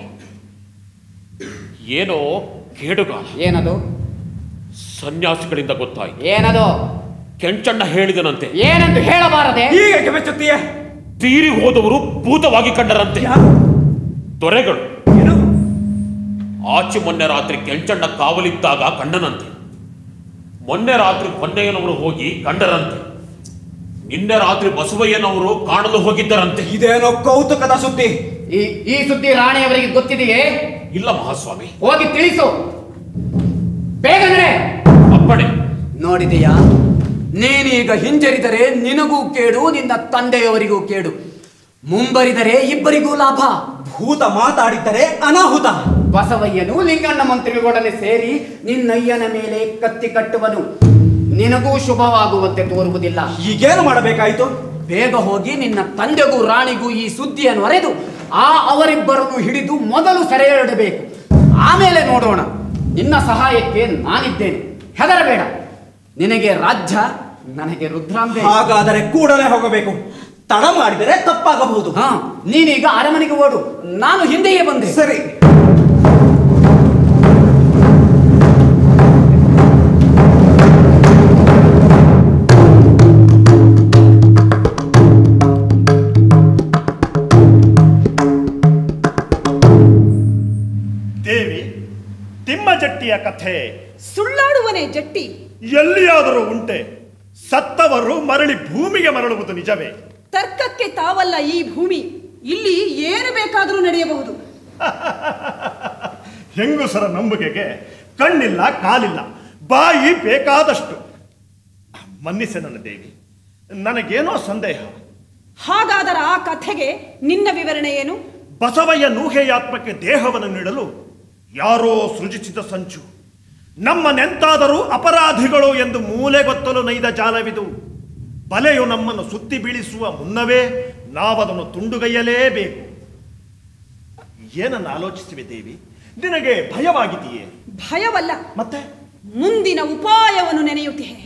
ಏನೋ ಕೇಡುಗಾಲ ಏನದು ಸನ್ಯಾಸಿಗಳಿಂದ ಗೊತ್ತಾಯ್ತು ಏನದು ಕೆಂಚಣ್ಣ ಹೇಳಿದನಂತೆ ಏನಂತ ಹೇಳಬಾರದೆ ಈಗ ಬೆಚ್ಚುತ್ತೀಯ ತೀರಿ ಹೋದವರು ಭೂತವಾಗಿ ಕಂಡರಂತೆ ದೊರೆಗಳು ಏನು ಆಚೆ ಮೊನ್ನೆ ರಾತ್ರಿ ಕೆಂಚಣ್ಣ ಕಾವಲಿದ್ದಾಗ ಕಂಡನಂತೆ ಮೊನ್ನೆ ರಾತ್ರಿ ಹೊನ್ನೆಯ್ಯನವರು ಹೋಗಿ ಕಂಡರಂತೆ ನಿನ್ನೆ ರಾತ್ರಿ ಬಸವಯ್ಯನವರು ಕಾಣಲು ಹೋಗಿದ್ದರಂತೆ ಇದೇನೋ ಕೌತುಕದ ಸುದ್ದಿ ಈ ಈ ಸುದ್ದಿ ರಾಣಿಯವರಿಗೆ ಗೊತ್ತಿದೆಯೇ ಇಲ್ಲ ಮಹಾಸ್ವಾಮಿ ಹೋಗಿ ತಿಳಿಸು ಬೇಗನೆ ಅಪ್ಪಣೆ ನೋಡಿದೆಯಾ ನೀನೀಗ ಹಿಂಜರಿದರೆ ನಿನಗೂ ಕೇಡು ನಿನ್ನ ತಂದೆಯವರಿಗೂ ಕೇಡು ಮುಂಬರಿದರೆ ಇಬ್ಬರಿಗೂ ಲಾಭ ಭೂತ ಮಾತಾಡಿದ್ದರೆ ಅನಾಹುತ ಬಸವಯ್ಯನು ಲಿಂಗಣ್ಣ ಮಂತ್ರಿಗಳೊಡನೆ ಸೇರಿ ನಿನ್ನಯ್ಯನ ಮೇಲೆ ಕತ್ತಿ ಕಟ್ಟುವನು ನಿನಗೂ ಶುಭವಾಗುವಂತೆ ತೋರುವುದಿಲ್ಲ ಈಗೇನು ಮಾಡಬೇಕಾಯಿತು ಬೇಗ ಹೋಗಿ ನಿನ್ನ ತಂದೆಗೂ ರಾಣಿಗೂ ಈ ಸುದ್ದಿಯನ್ನು ಅರೆದು ಆ ಅವರಿಬ್ಬರನ್ನು ಹಿಡಿದು ಮೊದಲು ಸೆರೆಯಿಡಬೇಕು ಆಮೇಲೆ ನೋಡೋಣ ನಿನ್ನ ಸಹಾಯಕ್ಕೆ ನಾನಿದ್ದೇನೆ ಹೆದರಬೇಡ ನಿನಗೆ ರಾಜ್ಯ ನನಗೆ ರುದ್ರಾಂಬೆ ಹಾಗಾದರೆ ಕೂಡಲೇ ಹೋಗಬೇಕು ತಡ ಮಾಡಿದರೆ ತಪ್ಪಾಗಬಹುದು ಹಾ ನೀನೀಗ ಅರಮನೆಗೆ ಓಡು ನಾನು ಹಿಂದೆಯೇ ಬಂದೆ ಸರಿ ದೇವಿ ತಿಮ್ಮ ಜಟ್ಟಿಯ ಕಥೆ ಸುಳ್ಳಾಡುವನೇ ಜಟ್ಟಿ ಎಲ್ಲಿಯಾದರೂ ಉಂಟೆ ಸತ್ತವರು ಮರಳಿ ಭೂಮಿಗೆ ಮರಳುವುದು ನಿಜವೇ ತರ್ಕಕ್ಕೆ ತಾವಲ್ಲ ಈ ಭೂಮಿ ಇಲ್ಲಿ ಏನು ಬೇಕಾದರೂ ನಡೆಯಬಹುದು ಹೆಂಗುಸರ ನಂಬಿಕೆಗೆ ಕಣ್ಣಿಲ್ಲ ಕಾಲಿಲ್ಲ ಬಾಯಿ ಬೇಕಾದಷ್ಟು ಮನ್ನಿಸೆ ನನ್ನ ದೇವಿ ನನಗೇನೋ ಸಂದೇಹ ಹಾಗಾದರೆ ಆ ಕಥೆಗೆ ನಿನ್ನ ವಿವರಣೆ ಏನು ಬಸವಯ್ಯ ನೂಹೆಯಾತ್ಮಕ್ಕೆ ದೇಹವನ್ನು ನೀಡಲು ಯಾರೋ ಸೃಜಿಸಿದ ಸಂಚು ನಮ್ಮನೆಂತಾದರೂ ಅಪರಾಧಿಗಳು ಎಂದು ಮೂಲೆಗೊತ್ತಲು ನೈದ ಜಾಲವಿದು ಬಲೆಯು ನಮ್ಮನ್ನು ಸುತ್ತಿ ಬೀಳಿಸುವ ಮುನ್ನವೇ ನಾವದನ್ನು ತುಂಡುಗೈಯಲೇಬೇಕು ಏನನ್ನು ಆಲೋಚಿಸಿವೆ ದೇವಿ ನಿನಗೆ ಭಯವಾಗಿದೆಯೇ ಭಯವಲ್ಲ ಮತ್ತೆ ಮುಂದಿನ ಉಪಾಯವನ್ನು ನೆನೆಯುತ್ತಿಹೆ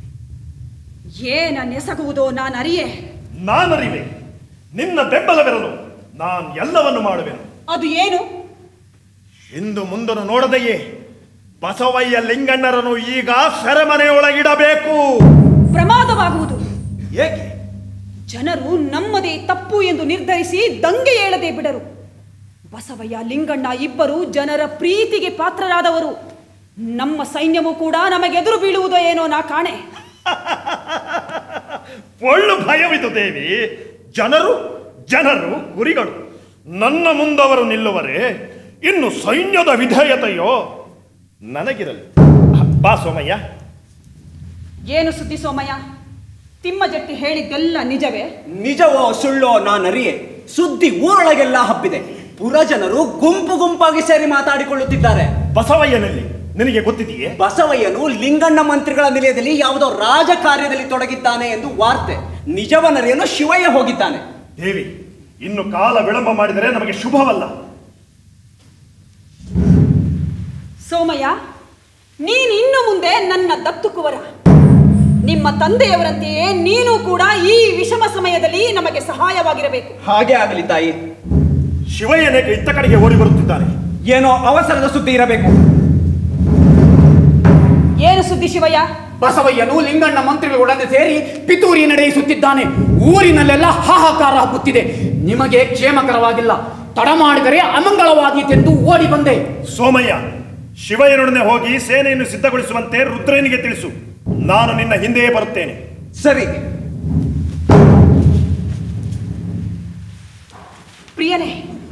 ಏನ ನೆಸಗುವುದೋ ನಾನು ಅರಿಯೆ ನಾನರಿವೆ ನಿನ್ನ ಬೆಂಬಲವಿರಲು ನಾನು ಎಲ್ಲವನ್ನು ಮಾಡುವೆನು ಅದು ಏನು ಹಿಂದು ಮುಂದನ್ನು ನೋಡದೆಯೇ ಬಸವಯ್ಯ ಲಿಂಗಣ್ಣರನ್ನು ಈಗ ಸೆರೆಮನೆಯೊಳಗಿಡಬೇಕು ಪ್ರಮಾದವಾಗುವುದು ಏಕೆ ಜನರು ನಮ್ಮದೇ ತಪ್ಪು ಎಂದು ನಿರ್ಧರಿಸಿ ದಂಗೆ ಏಳದೆ ಬಿಡರು ಬಸವಯ್ಯ ಲಿಂಗಣ್ಣ ಇಬ್ಬರು ಜನರ ಪ್ರೀತಿಗೆ ಪಾತ್ರರಾದವರು ನಮ್ಮ ಸೈನ್ಯವು ಕೂಡ ನಮಗೆದುರು ಬೀಳುವುದೋ ಏನೋ ನಾ ಕಾಣೆ ಒಳ್ಳು ಭಯವಿದು ದೇವಿ ಜನರು ಜನರು ಕುರಿಗಳು ನನ್ನ ಮುಂದವರು ನಿಲ್ಲುವರೆ ಇನ್ನು ಸೈನ್ಯದ ವಿಧೇಯತೆಯೋ ನನಗಿರಲಿ ಬಾ ಸೋಮಯ್ಯ ಏನು ಸುದ್ದಿ ಸೋಮಯ್ಯ ತಿಮ್ಮ ಜಟ್ಟಿ ಹೇಳಿದ್ದೆಲ್ಲ ನಿಜವೇ ನಿಜವೋ ಸುಳ್ಳೋ ನಾನರಿಯೆ ಸುದ್ದಿ ಊರೊಳಗೆಲ್ಲ ಹಬ್ಬಿದೆ ಪುರಜನರು ಗುಂಪು ಗುಂಪಾಗಿ ಸೇರಿ ಮಾತಾಡಿಕೊಳ್ಳುತ್ತಿದ್ದಾರೆ ಬಸವಯ್ಯನಲ್ಲಿ ನಿನಗೆ ಗೊತ್ತಿದೆಯೇ ಬಸವಯ್ಯನು ಲಿಂಗಣ್ಣ ಮಂತ್ರಿಗಳ ನಿಲಯದಲ್ಲಿ ಯಾವುದೋ ರಾಜಕಾರ್ಯದಲ್ಲಿ ತೊಡಗಿದ್ದಾನೆ ಎಂದು ವಾರ್ತೆ ನಿಜವನರಿಯನು ಶಿವಯ್ಯ ಹೋಗಿದ್ದಾನೆ ದೇವಿ ಇನ್ನು ಕಾಲ ವಿಳಂಬ ಮಾಡಿದರೆ ನಮಗೆ ಶುಭವಲ್ಲ ಸೋಮಯ್ಯ ನೀನು ಇನ್ನು ಮುಂದೆ ನನ್ನ ದತ್ತುಕುವರ ನಿಮ್ಮ ತಂದೆಯವರಂತೆಯೇ ನೀನು ಕೂಡ ಈ ವಿಷಮ ಸಮಯದಲ್ಲಿ ನಮಗೆ ಸಹಾಯವಾಗಿರಬೇಕು ಹಾಗೆ ಆಗಲಿ ತಾಯಿ ಶಿವಯ್ಯನೇಕೆ ಇತ್ತ ಕಡೆಗೆ ಓಡಿ ಬರುತ್ತಿದ್ದಾನೆ ಏನೋ ಅವಸರದ ಸುದ್ದಿ ಇರಬೇಕು ಏನು ಸುದ್ದಿ ಶಿವಯ್ಯ ಬಸವಯ್ಯನು ಲಿಂಗಣ್ಣ ಮಂತ್ರಿಗಳೊಡನೆ ಸೇರಿ ಪಿತೂರಿ ನಡೆಯಿಸುತ್ತಿದ್ದಾನೆ ಊರಿನಲ್ಲೆಲ್ಲ ಹಾಹಾಕಾರ ಹಬ್ಬುತ್ತಿದೆ ನಿಮಗೆ ಕ್ಷೇಮಕರವಾಗಿಲ್ಲ ತಡ ಮಾಡಿದರೆ ಅಮಂಗಳವಾದೀತೆಂದು ಓಡಿ ಬಂದೆ ಸೋಮಯ್ಯ ಶಿವಯ್ಯನೊಡನೆ ಹೋಗಿ ಸೇನೆಯನ್ನು ಸಿದ್ಧಗೊಳಿಸುವಂತೆ ರುದ್ರನಿಗೆ ತಿಳಿಸು ನಾನು ನಿನ್ನ ಹಿಂದೆಯೇ ಬರುತ್ತೇನೆ ಸರಿ ಪ್ರಿಯನೇ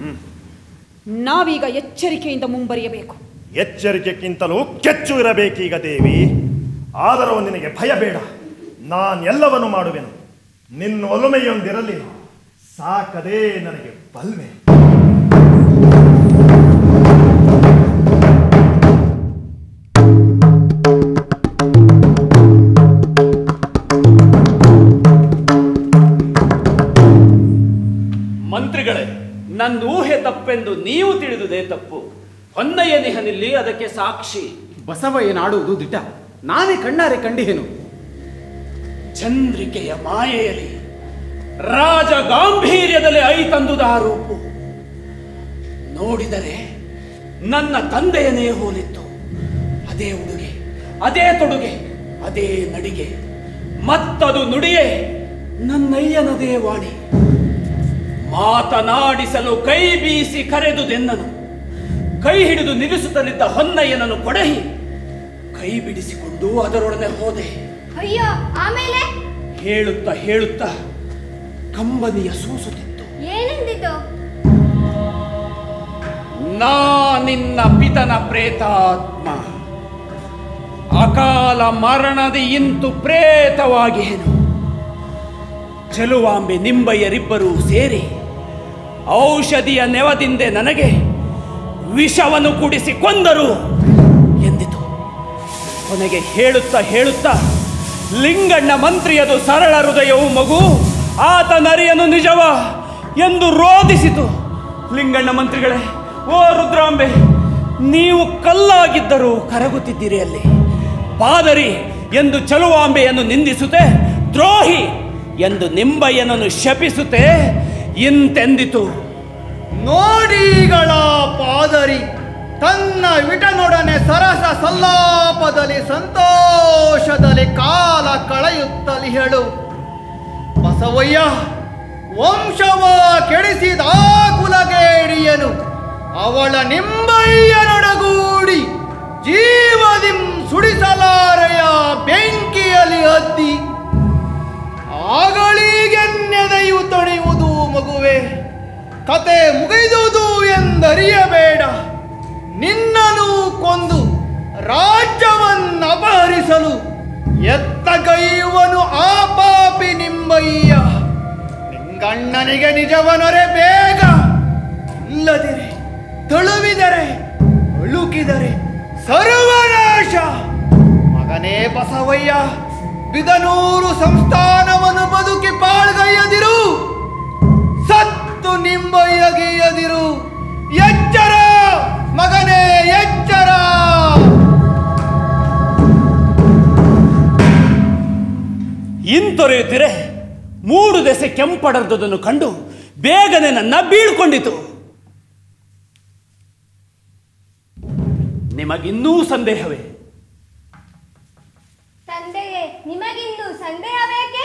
ನಾವೀಗ ಎಚ್ಚರಿಕೆಯಿಂದ ಮುಂಬರಿಯಬೇಕು ಎಚ್ಚರಿಕೆಗಿಂತಲೂ ಕೆಚ್ಚು ಇರಬೇಕೀಗ ದೇವಿ ಆದರೂ ನಿನಗೆ ಭಯ ಬೇಡ ನಾನೆಲ್ಲವನ್ನು ಮಾಡುವೆನು ನಿನ್ನ ಒಲುಮೆಯೊಂದಿರಲಿ ಸಾಕದೇ ನನಗೆ ಬಲ್ವೆ ಮಂತ್ರಿಗಳೇ ನನ್ನ ಊಹೆ ತಪ್ಪೆಂದು ನೀವು ತಿಳಿದುದೇ ತಪ್ಪು ಹೊನ್ನಯ್ಯ ನಿಹನಿಲ್ಲಿ ಅದಕ್ಕೆ ಸಾಕ್ಷಿ ಬಸವಯ್ಯನಾಡುವುದು ದಿಟ ನಾನೇ ಕಣ್ಣಾರೆ ಕಂಡಿಹೇನು ಚಂದ್ರಿಕೆಯ ಮಾಯೆಯಲ್ಲಿ ರಾಜ ಗಾಂಭೀರ್ಯದಲ್ಲಿ ಐತಂದುದ ರೂಪು ನೋಡಿದರೆ ನನ್ನ ತಂದೆಯನೇ ಹೋಲಿತ್ತು ಅದೇ ಉಡುಗೆ ಅದೇ ತೊಡುಗೆ ಅದೇ ನಡಿಗೆ ಮತ್ತದು ನುಡಿಯೇ ನನ್ನಯ್ಯನದೇ ವಾಣಿ ಮಾತನಾಡಿಸಲು ಕೈ ಬೀಸಿ ಕರೆದುದೆನ್ನನು ಕೈ ಹಿಡಿದು ನಿಲ್ಲಿಸುತ್ತಲಿದ್ದ ಹೊನ್ನಯ್ಯನನ್ನು ಕೊಡಹಿ ಕೈ ಬಿಡಿಸಿಕೊಂಡು ಅದರೊಡನೆ ಹೋದೆ ಅಯ್ಯೋ ಆಮೇಲೆ ಹೇಳುತ್ತಾ ಹೇಳುತ್ತಾ ಕಂಬನಿಯ ಸೂಸುತ್ತಿತ್ತು ಏನೆಂದಿತು ನಾ ನಿನ್ನ ಪಿತನ ಪ್ರೇತಾತ್ಮ ಅಕಾಲ ಮರಣದಿ ಇಂತು ಪ್ರೇತವಾಗಿಯೇನು ಚೆಲುವಾಂಬೆ ನಿಂಬಯ್ಯರಿಬ್ಬರೂ ಸೇರಿ ಔಷಧಿಯ ನೆವದಿಂದೆ ನನಗೆ ವಿಷವನ್ನು ಕುಡಿಸಿ ಕೊಂದರು ಎಂದಿತು ಕೊನೆಗೆ ಹೇಳುತ್ತಾ ಹೇಳುತ್ತಾ ಲಿಂಗಣ್ಣ ಮಂತ್ರಿಯದು ಸರಳ ಹೃದಯವು ಮಗು ಆತ ನರಿಯನು ನಿಜವ ಎಂದು ರೋಧಿಸಿತು ಲಿಂಗಣ್ಣ ಮಂತ್ರಿಗಳೇ ಓ ರುದ್ರಾಂಬೆ ನೀವು ಕಲ್ಲಾಗಿದ್ದರೂ ಕರಗುತ್ತಿದ್ದೀರಿ ಅಲ್ಲಿ ಪಾದರಿ ಎಂದು ಚಲುವಾಂಬೆಯನ್ನು ನಿಂದಿಸುತ್ತೆ ದ್ರೋಹಿ ಎಂದು ನಿಂಬಯ್ಯನನ್ನು ಶಪಿಸುತ್ತೆ ಇಂತೆಂದಿತು ನೋಡಿಗಳ ಪಾದರಿ ತನ್ನ ವಿಟನೊಡನೆ ಸರಸ ಸಲ್ಲಾಪದಲ್ಲಿ ಸಂತೋಷದಲ್ಲಿ ಕಾಲ ಕಳೆಯುತ್ತಲಿ ಹೇಳು ಬಸವಯ್ಯ ವಂಶವ ಕೆಡಿಸಿದ ಆ ಕುಲಗೇಡಿಯನು ಅವಳ ನಿಂಬಯ್ಯನೊಡಗೂಡಿ ಜೀವದಿಂ ಸುಡಿಸಲಾರೆಯ ಬೆಂಕಿಯಲ್ಲಿ ಹತ್ತಿ ಆಗಳಿಗೆನ್ನೆದೆಯು ತೊಳೆಯುವುದು ಮಗುವೆ ಕತೆ ಮುಗಿದುದು ಎಂದರಿಯಬೇಡ ನಿನ್ನನು ಕೊಂದು ರಾಜ್ಯವನ್ನು ಅಪಹರಿಸಲು ಎತ್ತಗೈಯುವನು ಆ ಪಾಪಿ ನಿಂಬಯ್ಯ ನಿಂಗಣ್ಣನಿಗೆ ನಿಜವನರೆ ಬೇಗ ಇಲ್ಲದಿರೆ ತಳುವಿದರೆ ಅಳುಕಿದರೆ ಸರ್ವನಾಶ ಮಗನೇ ಬಸವಯ್ಯ ಬಿದನೂರು ಸಂಸ್ಥಾನವನ್ನು ಬದುಕಿ ಪಾಳ್ಗೈಯದಿರು ಸತ್ತು ನಿಂಬಯ್ಯಗೀಯದಿರು ಎಚ್ಚರ ಮಗನೇ ಎಚ್ಚರ ಇಂತೊರೆಯುತ್ತಿರೆ ಮೂರು ದೆಸೆ ಕೆಂಪಡರ್ದುದನ್ನು ಕಂಡು ಬೇಗನೆ ನನ್ನ ಬೀಳ್ಕೊಂಡಿತು ನಿಮಗಿನ್ನೂ ಸಂದೇಹವೇ ತಂದೆಯೇ ನಿಮಗಿಂದು ಸಂದೇಹವೇಕೆ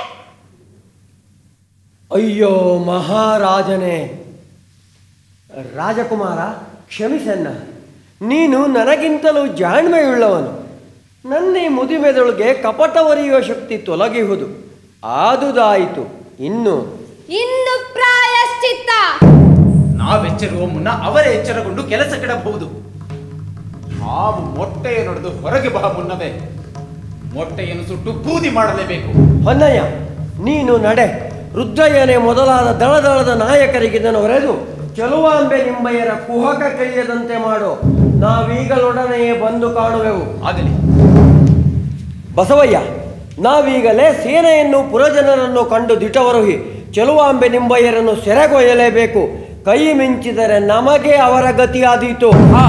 ಅಯ್ಯೋ ಮಹಾರಾಜನೇ ರಾಜಕುಮಾರ ಕ್ಷಮಿಸನ್ನ ನೀನು ನನಗಿಂತಲೂ ಜಾಣ್ಮೆಯುಳ್ಳವನು ನನ್ನ ಈ ಮುದಿಮೆದೊಳಗೆ ಕಪಟ ಒರೆಯುವ ಶಕ್ತಿ ತೊಲಗಿಹುದು ಆದುದಾಯಿತು ಇನ್ನು ಇನ್ನು ಪ್ರಾಯಶ್ಚಿತ್ತ ನಾವೆಚ್ಚರುವ ಮುನ್ನ ಅವರೇ ಎಚ್ಚರಗೊಂಡು ಕೆಲಸ ಕೆಡಬಹುದು ಹಾವು ಮೊಟ್ಟೆಯನ್ನೊಡೆದು ಹೊರಗೆ ಬಹ ಮುನ್ನವೇ ಮೊಟ್ಟೆಯನ್ನು ಸುಟ್ಟು ಬೂದಿ ಮಾಡಲೇಬೇಕು ಹೊನ್ನಯ್ಯ ನೀನು ನಡೆ ರುದ್ರಯ್ಯನೇ ಮೊದಲಾದ ದಳದಳದ ನಾಯಕರಿಗೆ ಇದನ್ನು ಹೊರೆದು ಚೆಲುವಾಂಬೆ ನಿಂಬಯ್ಯರ ಕುಹಕ ಕೈಯದಂತೆ ಮಾಡು ನಾವೀಗಲೊಡನೆಯೇ ಬಂದು ಕಾಣುವೆವು ಆಗಲಿ ಬಸವಯ್ಯ ನಾವೀಗಲೇ ಸೇನೆಯನ್ನು ಪುರಜನರನ್ನು ಕಂಡು ದಿಟವರುಹಿ ಚೆಲುವಾಂಬೆ ನಿಂಬಯ್ಯರನ್ನು ಸೆರೆಗೊಯ್ಯಲೇಬೇಕು ಕೈ ಮಿಂಚಿದರೆ ನಮಗೆ ಅವರ ಗತಿಯಾದೀತು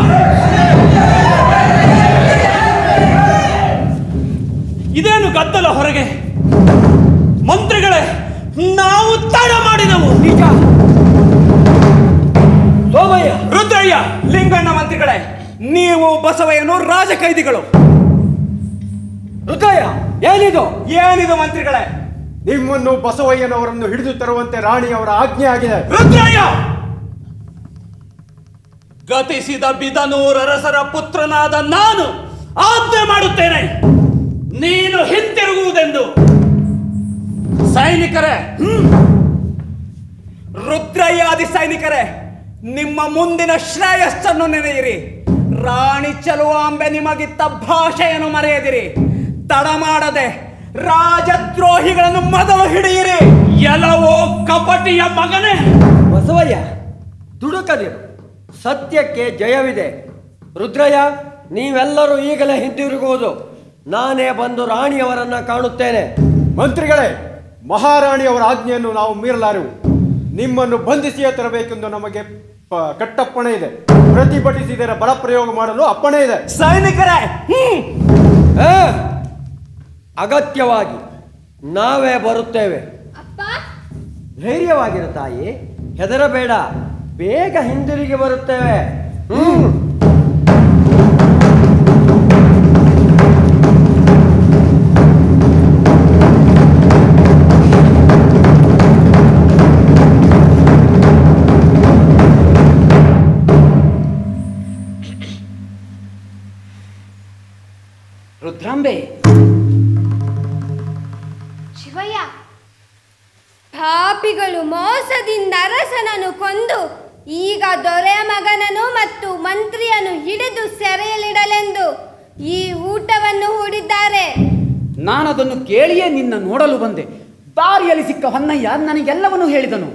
ಇದೇನು ಗದ್ದಲ ಹೊರಗೆ ಮಂತ್ರಿಗಳೇ ನಾವು ತಡ ಮಾಡಿದೆವು ನಿಜ ಸೋಮಯ್ಯ ರುದ್ರಯ್ಯ ಲಿಂಗಣ್ಣ ಮಂತ್ರಿಗಳೇ ನೀವು ಬಸವಯ್ಯನು ರಾಜ ಕೈದಿಗಳು ರುದ್ರಯ್ಯ ಏನಿದು ಏನಿದು ಮಂತ್ರಿಗಳೇ ನಿಮ್ಮನ್ನು ಬಸವಯ್ಯನವರನ್ನು ಹಿಡಿದು ತರುವಂತೆ ರಾಣಿಯವರ ಆಜ್ಞೆ ಆಗಿದೆ ರುದ್ರಯ್ಯ ಗತಿಸಿದ ಬಿದನೂರ ರಸರ ಪುತ್ರನಾದ ನಾನು ಆಜ್ಞೆ ಮಾಡುತ್ತೇನೆ ನೀನು ಹಿಂತಿರುಗುವುದೆಂದು ಸೈನಿಕರೇ ಹ್ಮ್. ರುದ್ರಯ್ಯಾದಿ ಸೈನಿಕರೇ ನಿಮ್ಮ ಮುಂದಿನ ಶ್ರೇಯಸ್ಸನ್ನು ನೆನೆಯಿರಿ ರಾಣಿ ಚಲುವಾಂಬೆ ನಿಮಗಿತ್ತ ಭಾಷೆಯನ್ನು ಮರೆಯದಿರಿ ತಡ ಮಾಡದೆ ರಾಜದ್ರೋಹಿಗಳನ್ನು ಮೊದಲು ಹಿಡಿಯಿರಿ ಎಲ್ಲವೋ ಕಪಟಿಯ ಮಗನೇ ಬಸವಯ್ಯ ದುಡುಕದಿರು ಸತ್ಯಕ್ಕೆ ಜಯವಿದೆ ರುದ್ರಯ್ಯ ನೀವೆಲ್ಲರೂ ಈಗಲೇ ಹಿಂದಿರುಗುವುದು ನಾನೇ ಬಂದು ರಾಣಿಯವರನ್ನ ಕಾಣುತ್ತೇನೆ ಮಂತ್ರಿಗಳೇ ಮಹಾರಾಣಿಯವರ ಆಜ್ಞೆಯನ್ನು ನಾವು ಮೀರಲಾರೆವು ನಿಮ್ಮನ್ನು ಬಂಧಿಸಿಯೇ ತರಬೇಕೆಂದು ನಮಗೆ ಪ- ಕಟ್ಟಪ್ಪಣೆ ಇದೆ ಪ್ರತಿಭಟಿಸಿದರೆ ಬಲ ಪ್ರಯೋಗ ಮಾಡಲು ಅಪ್ಪಣೆ ಇದೆ ಸೈನಿಕರೇ ಆ, ಅಗತ್ಯವಾಗಿ ನಾವೇ ಬರುತ್ತೇವೆ ಅಪ್ಪ ಧೈರ್ಯವಾಗಿರು ತಾಯಿ ಹೆದರಬೇಡ ಬೇಗ ಹಿಂದಿರುಗಿ ಬರುತ್ತೇವೆ ಹ್ಮ್ ರುದ್ರಾಂಬೆ ಶಿವಯ್ಯ ಪಾಪಿಗಳು ಮೋಸದಿಂದ ಅರಸನನ್ನು ಕೊಂದು ಈಗ ದೊರೆಯ ಮಗನನ್ನು ಮತ್ತು ಮಂತ್ರಿಯನ್ನು ಹಿಡಿದು ಸೆರೆಯಲ್ಲಿಡಲೆಂದು ಈ ಊಟವನ್ನು ಹೂಡಿದ್ದಾರೆ ನಾನದನ್ನು ಕೇಳಿಯೇ ನಿನ್ನ ನೋಡಲು ಬಂದೆ ದಾರಿಯಲ್ಲಿ ಸಿಕ್ಕ ಹೊನ್ನಯ್ಯ ನನಗೆಲ್ಲವನ್ನೂ ಹೇಳಿದನು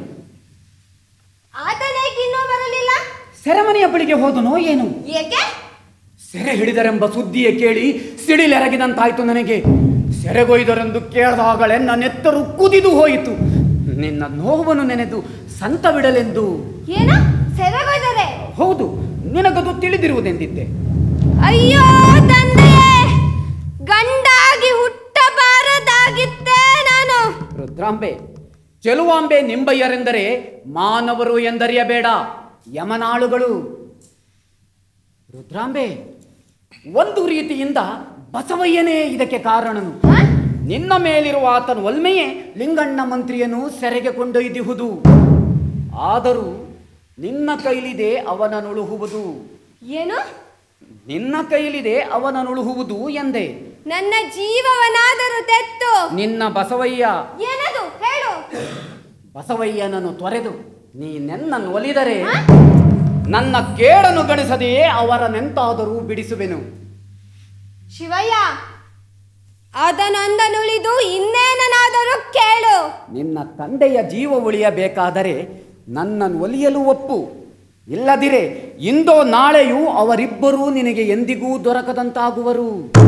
ಆತನೇಕೆ ಇನ್ನೂ ಬರಲಿಲ್ಲ ಸೆರೆಮನೆಯ ಬಳಿಗೆ ಹೋದನೋ ಏನು ಏಕೆ ಸೆರೆ ಹಿಡಿದರೆಂಬ ಸುದ್ದಿಯೇ ಕೇಳಿ ಸಿಡಿಲೆರಗಿದಂತಾಯ್ತು ನನಗೆ ಸೆರೆಗೊಯ್ದರೆಂದು ಕೇಳಿದಾಗಲೇ ನನ್ನೆತ್ತರು ಕುದಿದು ಹೋಯಿತು ನಿನ್ನ ನೋವನ್ನು ನೆನೆದು ಸಂತ ಬಿಡಲೆಂದು ಏನ ಸೆರೆಗೊಯ್ದರೆ ಹೌದು ನಿನಗದು ತಿಳಿದಿರುವುದೆಂದಿದ್ದೆ ಅಯ್ಯೋ ತಂದೆಯೇ ಗಂಡಾಗಿ ಹುಟ್ಟಬಾರದಾಗಿತ್ತೇ ನಾನು ರುದ್ರಾಂಬೆ ಚೆಲುವಾಂಬೆ ನಿಂಬಯ್ಯರೆಂದರೆ ಮಾನವರು ಎಂದರಿಯಬೇಡ ಯಮನಾಳುಗಳು ರುದ್ರಾಂಬೆ ಒಂದು ರೀತಿಯಿಂದ ಬಸವಯ್ಯನೇ ಇದಕ್ಕೆ ಕಾರಣನು ನಿನ್ನ ಮೇಲಿರುವ ಆತನ ಒಲ್ಮೆಯೇ ಲಿಂಗಣ್ಣ ಮಂತ್ರಿಯನ್ನು ಸೆರೆಗೆ ಕೊಂಡೊಯ್ದಿಹುದು ಆದರೂ ನಿನ್ನ ಕೈಲಿದೆ ಅವನನುಳುಹುವುದು ಏನು ನಿನ್ನ ಕೈಲಿದೆ ಅವನನುಳುಹುವುದು ಎಂದೆ ನನ್ನ ಜೀವವನಾದರೂ ತೆತ್ತು ನಿನ್ನ ಬಸವಯ್ಯ ಏನದು ಹೇಳು ಬಸವಯ್ಯನನ್ನು ತೊರೆದು ನೀನೆನ್ನನ್ನು ಒಲಿದರೆ ನನ್ನ ಕೇಡನ್ನು ಗಣಿಸದೆಯೇ ಅವರನೆಂತಾದರೂ ಬಿಡಿಸುವೆನು ಶಿವಯ್ಯ ಅದನೊಂದನುಳಿದು ಇನ್ನೇನನಾದರೂ ಕೇಳು ನಿನ್ನ ತಂದೆಯ ಜೀವ ಉಳಿಯಬೇಕಾದರೆ ನನ್ನನ್ನು ಒಲಿಯಲು ಒಪ್ಪು ಇಲ್ಲದಿರೆ ಇಂದೋ ನಾಳೆಯೂ ಅವರಿಬ್ಬರೂ ನಿನಗೆ ಎಂದಿಗೂ ದೊರಕದಂತಾಗುವರು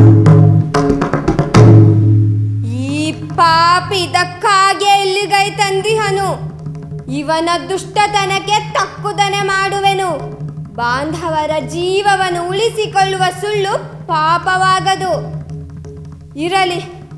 ಈ ಪಾಪಿ ಇದಕ್ಕಾಗೆ ಇಲ್ಲಿಗೈ ತಂದಿಹನು ಇವನ ದುಷ್ಟತನಕ್ಕೆ ತಕ್ಕುದನೆ ಮಾಡುವೆನು ಬಾಂಧವರ ಜೀವವನ್ನು ಉಳಿಸಿಕೊಳ್ಳುವ ಸುಳ್ಳು ಪಾಪವಾಗದು ಇರಲಿ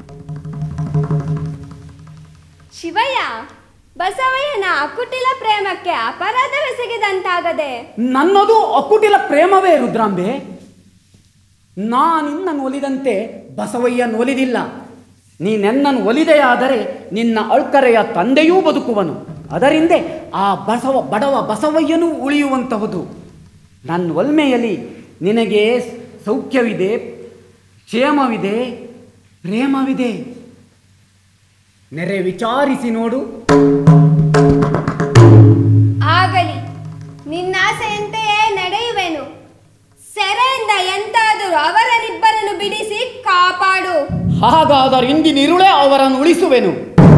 ಶಿವಯ್ಯ ಬಸವಯ್ಯನ ಅಕುಟಿಲ ಪ್ರೇಮಕ್ಕೆ ಅಪರಾಧವೆಸಗಿದಂತಾಗದೆ ನನ್ನದು ಅಕುಟಿಲ ಪ್ರೇಮವೇ ರುದ್ರಾಂಬೆ ನಾನಿನ್ನನ್ನು ಒಲಿದಂತೆ ಬಸವಯ್ಯನ ಒಲಿದಿಲ್ಲ ನೀನೆನ್ನನ್ನು ಒಲಿದೆಯಾದರೆ ನಿನ್ನ ಅಳ್ಕರೆಯ ತಂದೆಯೂ ಬದುಕುವನು ಅದರಿಂದೆ ಆ ಬಸವ ಬಡವ ಬಸವಯ್ಯನೂ ಉಳಿಯುವಂತಹುದು ನನ್ನ ಒಲ್ಮೆಯಲ್ಲಿ ನಿನಗೆ ಸೌಖ್ಯವಿದೆ ಕ್ಷೇಮವಿದೆ ಪ್ರೇಮವಿದೆ ನೆರೆ ವಿಚಾರಿಸಿ ನೋಡು ಆಗಲಿ ಹಾಗಾದರೆ ಇಂದಿನಿರುಳೇ ಅವರನ್ನು ಉಳಿಸುವೆನು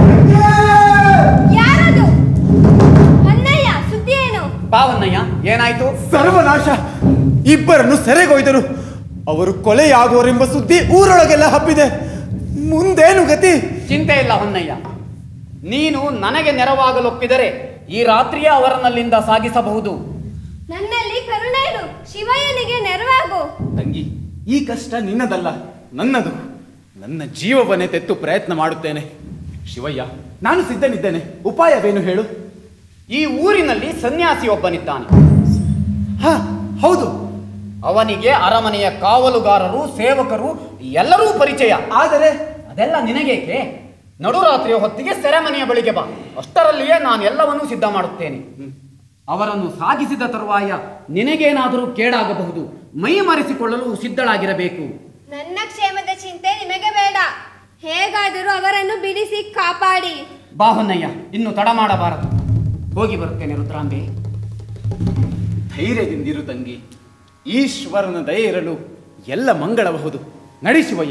ಯಾರದು ಹೊನ್ನಯ್ಯ ಸುದ್ದಿ ಏನು ಬಾವನ್ನಯ್ಯ ಏನಾಯ್ತು ಸರ್ವನಾಶ ಇಬ್ಬರನ್ನು ಸೆರೆಗೊಯ್ದರು ಅವರು ಕೊಲೆಯಾಗುವರೆಂಬ ಸುದ್ದಿ ಊರೊಳಗೆಲ್ಲ ಹಬ್ಬಿದೆ ಮುಂದೇನು ಗತಿ ಚಿಂತೆ ಇಲ್ಲ ಹೊನ್ನಯ್ಯ ನೀನು ನನಗೆ ನೆರವಾಗಲೊಪ್ಪಿದರೆ ಈ ರಾತ್ರಿಯೇ ಅವರನ್ನಲ್ಲಿಂದ ಸಾಗಿಸಬಹುದು ನನ್ನಲ್ಲಿ ಕರುಣೆ ಇಡು ಶಿವಯ್ಯನಿಗೆ ನೆರವಾಗು ತಂಗಿ ಈ ಕಷ್ಟ ನಿನ್ನದಲ್ಲ ನನ್ನದು ನನ್ನ ಜೀವವನ್ನೇ ತೆತ್ತು ಪ್ರಯತ್ನ ಮಾಡುತ್ತೇನೆ ಶಿವಯ್ಯ ನಾನು ಸಿದ್ಧನಿದ್ದೇನೆ ಉಪಾಯವೇನು ಹೇಳು ಈ ಊರಿನಲ್ಲಿ ಸನ್ಯಾಸಿ ಒಬ್ಬನಿದ್ದಾನೆ ಹ ಹೌದು ಅವನಿಗೆ ಅರಮನೆಯ ಕಾವಲುಗಾರರು ಸೇವಕರು ಎಲ್ಲರೂ ಪರಿಚಯ ಆದರೆ ಅದೆಲ್ಲ ನಿನಗೇಕೆ ನಡುರಾತ್ರಿಯ ಹೊತ್ತಿಗೆ ಸೆರೆಮನೆಯ ಬಳಿಗೆ ಬಾ ಅಷ್ಟರಲ್ಲಿಯೇ ನಾನು ಎಲ್ಲವನ್ನೂ ಸಿದ್ಧ ಮಾಡುತ್ತೇನೆ ಅವರನ್ನು ಸಾಗಿಸಿದ ತರುವಾಯ ನಿನಗೇನಾದರೂ ಕೇಡಾಗಬಹುದು ಮೈ ಮರೆಸಿಕೊಳ್ಳಲು ಸಿದ್ಧಳಾಗಿರಬೇಕು ನನ್ನ ಕ್ಷೇಮದ ಚಿಂತೆ ನಿಮಗೆ ಬೇಡ ಹೇಗಾದರೂ ಅವರನ್ನು ಬಿಡಿಸಿ ಕಾಪಾಡಿ ಬಾ ಹೊನ್ನಯ್ಯ ಇನ್ನು ತಡ ಮಾಡಬಾರದು ಹೋಗಿ ಬರುತ್ತೇನೆ ರುದ್ರಾಂಬೆ ಧೈರ್ಯದಿಂದಿರು ತಂಗಿ ಈಶ್ವರನ ದಯೆ ಇರಲು ಎಲ್ಲ ಮಂಗಳಬಹುದು ನಡಿ ಶಿವಯ್ಯ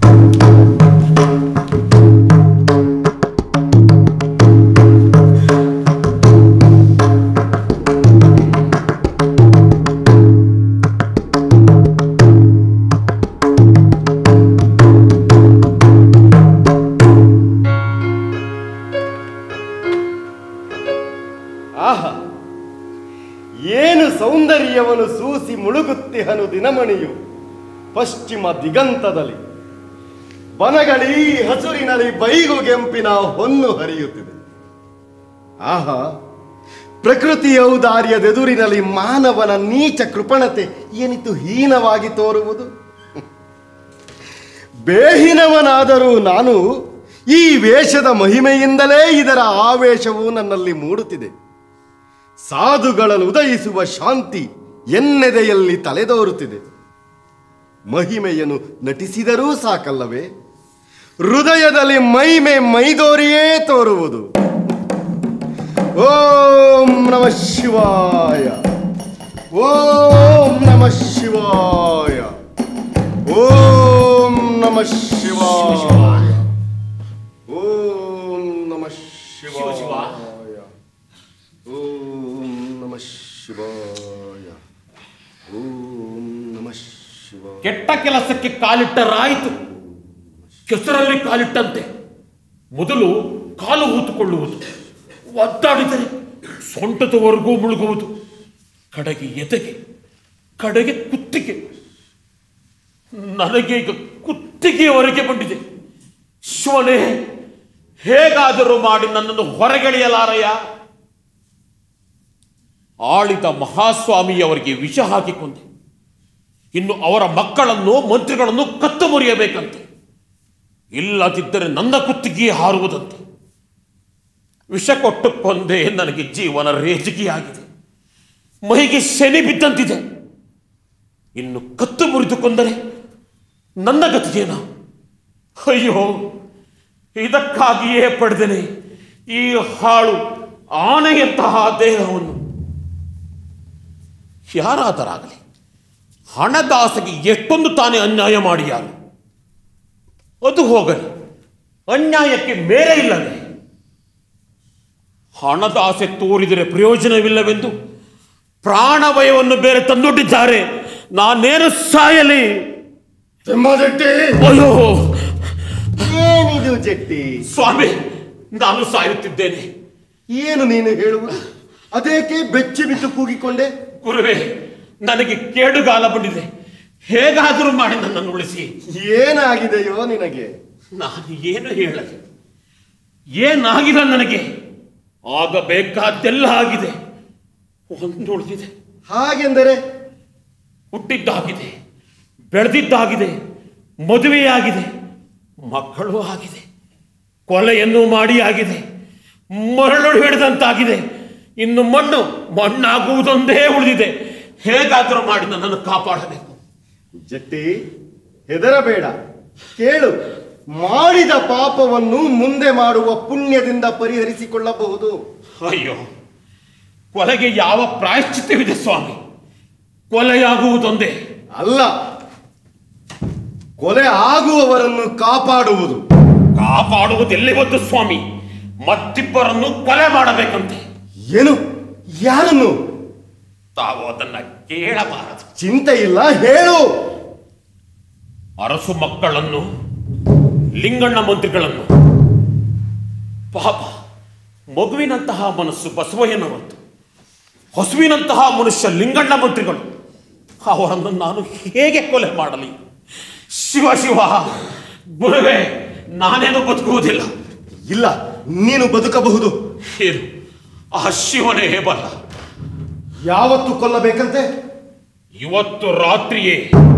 ಆಹಾ ಏನು ಸೌಂದರ್ಯವನ್ನು ಸೂಸಿ ಮುಳುಗುತ್ತಿಹನು ದಿನಮಣಿಯು ಪಶ್ಚಿಮ ದಿಗಂತದಲ್ಲಿ ಬನಗಳಿ ಹಸುರಿನಲ್ಲಿ ಬೈಗುಗೆಂಪಿನ ಹೊನ್ನು ಹರಿಯುತ್ತಿದೆ ಆಹಾ ಪ್ರಕೃತಿ ಔದಾರ್ಯದೆದುರಿನಲ್ಲಿ ಮಾನವನ ನೀಚ ಕೃಪಣತೆ ಏನಿತು ಹೀನವಾಗಿ ತೋರುವುದು ಬೇಹಿನವನಾದರೂ ನಾನು ಈ ವೇಷದ ಮಹಿಮೆಯಿಂದಲೇ ಇದರ ಆವೇಶವು ನನ್ನಲ್ಲಿ ಮೂಡುತ್ತಿದೆ ಸಾಧುಗಳನ್ನು ಉದಯಿಸುವ ಶಾಂತಿ ಎನ್ನೆದೆಯಲ್ಲಿ ತಲೆದೋರುತ್ತಿದೆ ಮಹಿಮೆಯನ್ನು ನಟಿಸಿದರೂ ಸಾಕಲ್ಲವೇ ಹೃದಯದಲ್ಲಿ ಮೈಮೆ ಮೈದೋರಿಯೇ ತೋರುವುದು ಓಂ ನಮ ಶಿವಾಯ ಓಂ ನಮ ಶಿವಾಯ ಓಂ ನಮ ಶಿವಾಯ ಓಂ ನಮ ಶಿವಾಯ ಓಂ ನಮ ಶಿವಾಯ ಓಂ ನಮ ಶಿವಾಯ ಕೆಟ್ಟ ಕೆಲಸಕ್ಕೆ ಕಾಲಿಟ್ಟರಾಯಿತು ಕೆಸರಲ್ಲಿ ಕಾಲಿಟ್ಟಂತೆ ಮೊದಲು ಕಾಲು ಹೂತುಕೊಳ್ಳುವುದು ಒದ್ದಾಡಿದರೆ ಸೊಂಟದವರೆಗೂ ಮುಳುಗುವುದು ಕಡೆಗೆ ಎದೆಗೆ ಕಡೆಗೆ ಕುತ್ತಿಗೆ ನನಗೆ ಈಗ ಕುತ್ತಿಗೆಯವರೆಗೆ ಬಂದಿದೆ ಶಿವನೇ ಹೇಗಾದರೂ ಮಾಡಿ ನನ್ನನ್ನು ಹೊರಗೆಳೆಯಲಾರಯ್ಯ ಆಳಿದ ಮಹಾಸ್ವಾಮಿಯವರಿಗೆ ವಿಷ ಹಾಕಿಕೊಂಡೆ ಇನ್ನು ಅವರ ಮಕ್ಕಳನ್ನು ಮಂತ್ರಿಗಳನ್ನು ಕತ್ತು ಮುರಿಯಬೇಕಂತೆ ಇಲ್ಲದಿದ್ದರೆ ನನ್ನ ಕುತ್ತಿಗೆ ಹಾರುವುದಂತೆ ವಿಷ ಕೊಟ್ಟು ಕೊಂದೆ ನನಗೆ ಜೀವನ ರೇಜಿಗೆಯಾಗಿದೆ ಮೈಗೆ ಶನಿ ಬಿದ್ದಂತಿದೆ ಇನ್ನು ಕತ್ತು ಮುರಿದು ಕೊಂದರೆ ನನ್ನ ಗತಿಗೇನ ಅಯ್ಯೋ ಇದಕ್ಕಾಗಿಯೇ ಪಡೆದನೆ ಈ ಹಾಳು ಆನೆಯಂತಹ ದೇಹವನ್ನು ಯಾರಾದರಾಗಲಿ ಹಣದಾಸೆಗೆ ಎಷ್ಟೊಂದು ತಾನೇ ಅನ್ಯಾಯ ಮಾಡಿಯಾರು ಅದು ಹೋಗಲಿ ಅನ್ಯಾಯಕ್ಕೆ ಮೇರೆ ಇಲ್ಲವೇ ಹಣದ ಆಸೆ ತೋರಿದರೆ ಪ್ರಯೋಜನವಿಲ್ಲವೆಂದು ಪ್ರಾಣಭಯವನ್ನು ಬೇರೆ ತಂದೊಡ್ಡಿದ್ದಾರೆ ನಾನೇನು ಸಾಯಲಿ ಅಯ್ಯೋ ಏನಿದು ಜಟ್ಟಿ ಸ್ವಾಮಿ ನಾನು ಸಾಯುತ್ತಿದ್ದೇನೆ ಏನು ನೀನು ಹೇಳುವುದು ಅದೇಕೆ ಬೆಚ್ಚಿ ಬಿದ್ದು ಕೂಗಿಕೊಂಡೆ ಗುರುವೇ ನನಗೆ ಕೇಡುಗಾಲ ಬಂದಿದೆ ಹೇಗಾದರೂ ಮಾಡಿ ನನ್ನನ್ನು ಉಳಿಸಿ ಏನಾಗಿದೆಯೋ ನಿನಗೆ ನಾನು ಏನು ಹೇಳಲಿ ಏನಾಗಿಲ್ಲ ನನಗೆ ಆಗಬೇಕಾದ್ದೆಲ್ಲ ಆಗಿದೆ ಒಂದು ಉಳಿದಿದೆ ಹಾಗೆಂದರೆ ಹುಟ್ಟಿದ್ದಾಗಿದೆ ಬೆಳೆದಿದ್ದಾಗಿದೆ ಮದುವೆಯಾಗಿದೆ ಮಕ್ಕಳು ಆಗಿದೆ ಕೊಲೆಯನ್ನು ಮಾಡಿ ಆಗಿದೆ ಮರಳು ಹಿಡಿದಂತಾಗಿದೆ ಇನ್ನು ಮಣ್ಣು ಮಣ್ಣಾಗುವುದೊಂದೇ ಉಳಿದಿದೆ ಹೇಗಾದರೂ ಮಾಡಿ ನನ್ನನ್ನು ಕಾಪಾಡಬೇಕು ಜಟ್ಟಿ ಹೆದರಬೇಡ ಕೇಳು ಮಾಡಿದ ಪಾಪವನ್ನು ಮುಂದೆ ಮಾಡುವ ಪುಣ್ಯದಿಂದ ಪರಿಹರಿಸಿಕೊಳ್ಳಬಹುದು ಅಯ್ಯೋ ಕೊಲೆಗೆ ಯಾವ ಪ್ರಾಯಶ್ಚಿತ್ತವಿದೆ ಸ್ವಾಮಿ ಕೊಲೆಯಾಗುವುದೊಂದೇ ಅಲ್ಲ ಕೊಲೆ ಆಗುವವರನ್ನು ಕಾಪಾಡುವುದು ಕಾಪಾಡುವುದೆಲ್ಲಿ ಬಂತು ಸ್ವಾಮಿ ಮತ್ತಿಬ್ಬರನ್ನು ಕೊಲೆ ಮಾಡಬೇಕಂತೆ ಏನು ಯಾರನ್ನು ತಾವು ಅದನ್ನ ಕೇಳಬಾರದು ಚಿಂತೆ ಇಲ್ಲ ಹೇಳು ಅರಸು ಮಕ್ಕಳನ್ನು ಲಿಂಗಣ್ಣ ಮಂತ್ರಿಗಳನ್ನು ಪಾಪ ಮಗುವಿನಂತಹ ಮನಸ್ಸು ಬಸವಯ್ಯನವತ್ತು ಹಸುವಿನಂತಹ ಮನುಷ್ಯ ಲಿಂಗಣ್ಣ ಮಂತ್ರಿಗಳು ಅವರನ್ನು ನಾನು ಹೇಗೆ ಕೊಲೆ ಮಾಡಲಿ ಶಿವ ಶಿವ ಗುರುವೇ ನಾನೇನು ಬದುಕುವುದಿಲ್ಲ ಇಲ್ಲ ನೀನು ಬದುಕಬಹುದು ಏನು ಆ ಶಿವನೇ ಬಲ್ಲ ಯಾವತ್ತು ಕೊಲ್ಲಬೇಕಂತೆ ಇವತ್ತು ರಾತ್ರಿಯೇ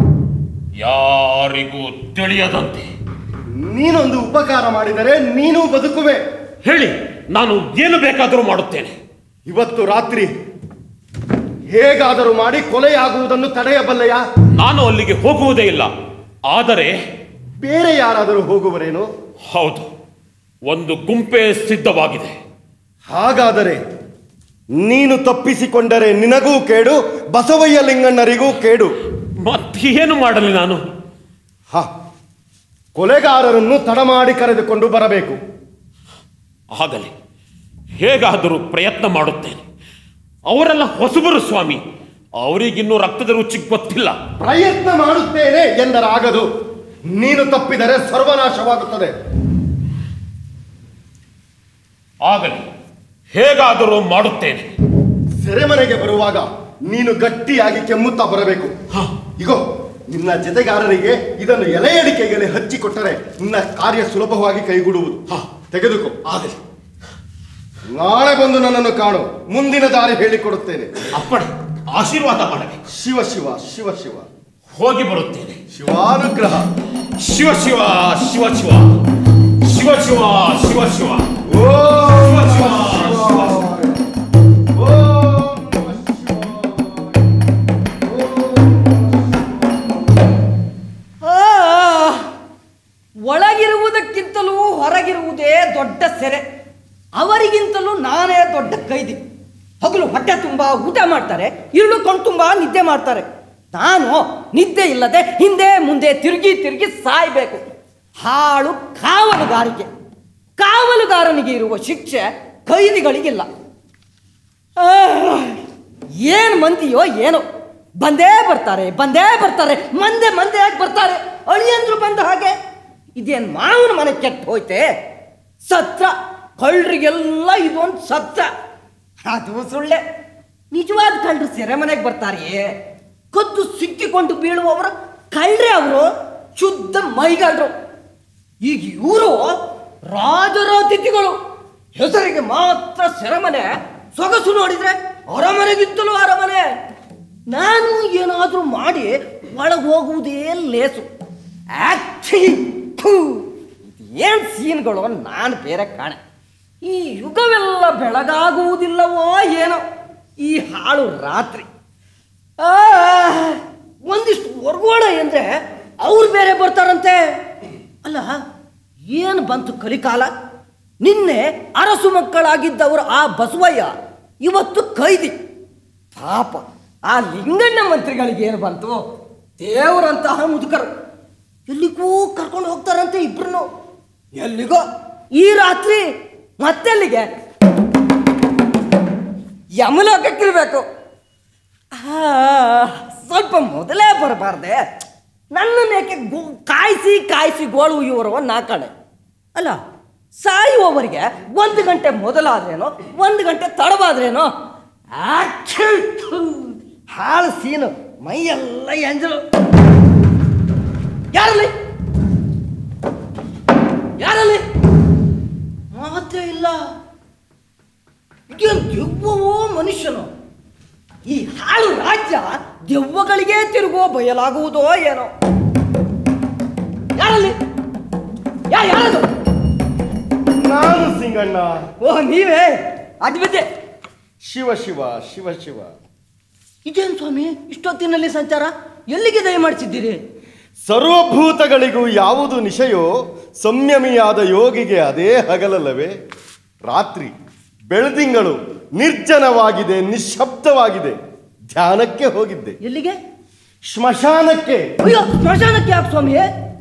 ಯಾರಿಗೂ ತಿಳಿಯದಂತೆ ನೀನೊಂದು ಉಪಕಾರ ಮಾಡಿದರೆ ನೀನು ಬದುಕುವೆ ಹೇಳಿ ನಾನು ಏನು ಬೇಕಾದರೂ ಮಾಡುತ್ತೇನೆ ಇವತ್ತು ರಾತ್ರಿ ಹೇಗಾದರೂ ಮಾಡಿ ಕೊಲೆಯಾಗುವುದನ್ನು ತಡೆಯಬಲ್ಲೆಯಾ ನಾನು ಅಲ್ಲಿಗೆ ಹೋಗುವುದೇ ಇಲ್ಲ ಆದರೆ ಬೇರೆ ಯಾರಾದರೂ ಹೋಗುವರೇನು ಹೌದು ಒಂದು ಗುಂಪೆ ಸಿದ್ಧವಾಗಿದೆ ಹಾಗಾದರೆ ನೀನು ತಪ್ಪಿಸಿಕೊಂಡರೆ ನಿನಗೂ ಕೇಡು ಬಸವಯ್ಯ ಲಿಂಗಣ್ಣರಿಗೂ ಕೇಡು ಮತ್ತೇನು ಮಾಡಲಿ ನಾನು ಹ ಕೊಲೆಗಾರರನ್ನು ತಡ ಮಾಡಿ ಕರೆದುಕೊಂಡು ಬರಬೇಕು ಆಗಲಿ ಹೇಗಾದರೂ ಪ್ರಯತ್ನ ಮಾಡುತ್ತೇನೆ ಅವರೆಲ್ಲ ಹೊಸಬರು ಸ್ವಾಮಿ ಅವರಿಗಿನ್ನೂ ರಕ್ತದ ರುಚಿ ಗೊತ್ತಿಲ್ಲ ಪ್ರಯತ್ನ ಮಾಡುತ್ತೇನೆ ಎಂದರಾಗದು ನೀನು ತಪ್ಪಿದರೆ ಸರ್ವನಾಶವಾಗುತ್ತದೆ ಆಗಲಿ ಹೇಗಾದರೂ ಮಾಡುತ್ತೇನೆ ಸೆರೆಮನೆಗೆ ಬರುವಾಗ ನೀನು ಗಟ್ಟಿಯಾಗಿ ಕೆಮ್ಮುತ್ತಾ ಬರಬೇಕು ಇಗೋ ನಿನ್ನ ಜತೆಗಾರರಿಗೆ ಇದನ್ನು ಎಲೆ ಅಡಿಕೆಗೆ ಹಚ್ಚಿಕೊಟ್ಟರೆ ನಿನ್ನ ಕಾರ್ಯ ಸುಲಭವಾಗಿ ಕೈಗೂಡುವುದು ತೆಗೆದುಕೋ ಆಗಲಿ ನಾಳೆ ಬಂದು ನನ್ನನ್ನು ಕಾಣು ಮುಂದಿನ ದಾರಿ ಹೇಳಿಕೊಡುತ್ತೇನೆ ಅಪ್ಪಣೆ ಆಶೀರ್ವಾದ ಮಾಡಲಿ ಶಿವ ಶಿವ ಶಿವ ಶಿವ ಹೋಗಿ ಬರುತ್ತೇನೆ ಶಿವಾನುಗ್ರಹ ಶಿವ ಶಿವ ಶಿವ ಶಿವ ಶಿವ ಶಿವ ಶಿವ ಶಿವ ಓ ಶಿವ ಶಿವ ಆ, ಒಳಗಿರುವುದಕ್ಕಿಂತಲೂ ಹೊರಗಿರುವುದೇ ದೊಡ್ಡ ಸೆರೆ ಅವರಿಗಿಂತಲೂ ನಾನೇ ದೊಡ್ಡ ಕೈದಿ ಹಗಲು ಹೊಟ್ಟೆ ತುಂಬ ಊಟ ಮಾಡ್ತಾರೆ ಇರುಳು ಕಣ್ ತುಂಬ ನಿದ್ದೆ ಮಾಡ್ತಾರೆ ನಾನು ನಿದ್ದೆ ಇಲ್ಲದೆ ಹಿಂದೆ ಮುಂದೆ ತಿರುಗಿ ತಿರುಗಿ ಸಾಯ್ಬೇಕು ಹಾಳು ಕಾವಲುಗಾರಿಕೆ ಕಾವಲುಗಾರನಿಗೆ ಇರುವ ಶಿಕ್ಷೆ ಕೈದಿಗಳಿಗಿಲ್ಲ ಆ, ಏನ್ ಮಂದಿಯೋ ಏನೋ ಬಂದೇ ಬರ್ತಾರೆ ಬಂದೇ ಬರ್ತಾರೆ ಮಂದೆ ಮಂದೆ ಯಾಕೆ ಬರ್ತಾರೆ ಅಳಿಯಂದ್ರು ಬಂದ ಹಾಗೆ ಇದೇನ್ ಮಾವನ ಮನೆ ಕೆಟ್ಟ ಹೋಯ್ತೆ ಸತ್ರ ಕಳ್ಳರಿಗೆಲ್ಲ ಇದೊಂದು ಸತ್ರ ಅದು ಸುಳ್ಳೆ ನಿಜವಾದ ಕಳ್ಳರು ಸೆರೆಮನೆಗೆ ಬರ್ತಾರೆಯೇ ಕದ್ದು ಸಿಕ್ಕಿಕೊಂಡು ಬೀಳುವವರು ಕಳ್ರೆ ಅವರು ಶುದ್ಧ ಮೈಗಳ್ರು ಈಗ ಇವರು ರಾಜರ ಅತಿಥಿಗಳು ಹೆಸರಿಗೆ ಮಾತ್ರ ಸೆರೆಮನೆ ಸೊಗಸು ನೋಡಿದ್ರೆ ಅರಮನೆಗಿಂತಲೂ ಅರಮನೆ ನಾನು ಏನಾದರೂ ಮಾಡಿ ಒಳಗೆ ಹೋಗುವುದೇ ಲೇಸು ಆಕ್ಚುಲಿ ಏನು ಸೀನ್ಗಳು ನಾನು ಬೇರೆ ಕಾಣೆ ಈ ಯುಗವೆಲ್ಲ ಬೆಳಗಾಗುವುದಿಲ್ಲವೋ ಏನೋ ಈ ಹಾಳು ರಾತ್ರಿ ಆ, ಒಂದಿಷ್ಟು ಹೊರಗೋಳ ಅಂದ್ರೆ ಅವ್ರು ಬೇರೆ ಬರ್ತಾರಂತೆ ಅಲ್ಲ ಏನು ಬಂತು ಕಲಿಕಾಲ ನಿನ್ನೆ ಅರಸು ಮಕ್ಕಳಾಗಿದ್ದವರು ಆ ಬಸವಯ್ಯ ಇವತ್ತು ಕೈದಿ ಪಾಪ ಆ ಲಿಂಗಣ್ಣ ಮಂತ್ರಿಗಳಿಗೆ ಏನು ಬಂತು ದೇವರಂತಹ ಮುದುಕರು ಎಲ್ಲಿಗೂ ಕರ್ಕೊಂಡು ಹೋಗ್ತಾರಂತೆ ಇಬ್ರು ಎಲ್ಲಿಗೋ ಈ ರಾತ್ರಿ ಮತ್ತೆಲ್ಲಿಗೆ ಯಮಲೋಕಕ್ಕಿರ್ಬೇಕು ಆ, ಸ್ವಲ್ಪ ಮೊದಲೇ ಬರಬಾರ್ದೆ ನನ್ನನ್ನು ಯಾಕೆ ಗೋ ಕಾಯಿಸಿ ಕಾಯಿಸಿ ಗೋಳು ಇವರು ನಾ ಕಣೆ ಅಲ್ಲ ಸಾಯುವವರಿಗೆ ಒಂದು ಗಂಟೆ ಮೊದಲಾದ್ರೇನೋ ಒಂದು ಗಂಟೆ ತಡವಾದ್ರೇನೋ ಆಕ್ಷಿ! ಥು, ಹಾಳು ಸೀನು ಮೈಯೆಲ್ಲ ಎಂಜಲು ಯಾರಲ್ಲಿ ಯಾರಲ್ಲಿ ಮಾತೇ ಇಲ್ಲ ಇದೇನು ದೆವ್ವವೋ ಮನುಷ್ಯನೋ ಈ ಹಾಳು ರಾಜ್ಯ ದೆವ್ವಗಳಿಗೆ ತಿರುಗೋ ಬಯಲಾಗುವುದೋ ಏನೋ ಯಾರಲ್ಲಿ ಯಾ ಯಾರದು ನಾನು ಸಿಂಗಣ್ಣ ಓ ನೀವೇ ಅದ್ಬಿದ್ದೆ ಶಿವ ಶಿವ ಶಿವ ಶಿವ ಇದೇನು ಸ್ವಾಮಿ ಇಷ್ಟೊತ್ತಿನಲ್ಲಿ ಸಂಚಾರ ಎಲ್ಲಿಗೆ ದಯಮಾಡಿಸಿದ್ದೀರಿ ಸರ್ವಭೂತಗಳಿಗೂ ಯಾವುದು ನಿಶೆಯೋ ಸಂಯಮಿಯಾದ ಯೋಗಿಗೆ ಅದೇ ಹಗಲಲ್ಲವೇ ರಾತ್ರಿ ಬೆಳದಿಂಗಳು ನಿರ್ಜನವಾಗಿದೆ ನಿಶ್ಶಬ್ದವಾಗಿದೆ ಧ್ಯಾನಕ್ಕೆ ಹೋಗಿದ್ದೆ ಎಲ್ಲಿಗೆ ಸ್ಮಶಾನಕ್ಕೆ ಅಯ್ಯೋ ಸ್ಮಶಾನಕ್ಕೆ ಯಾಕೆ ಸ್ವಾಮಿ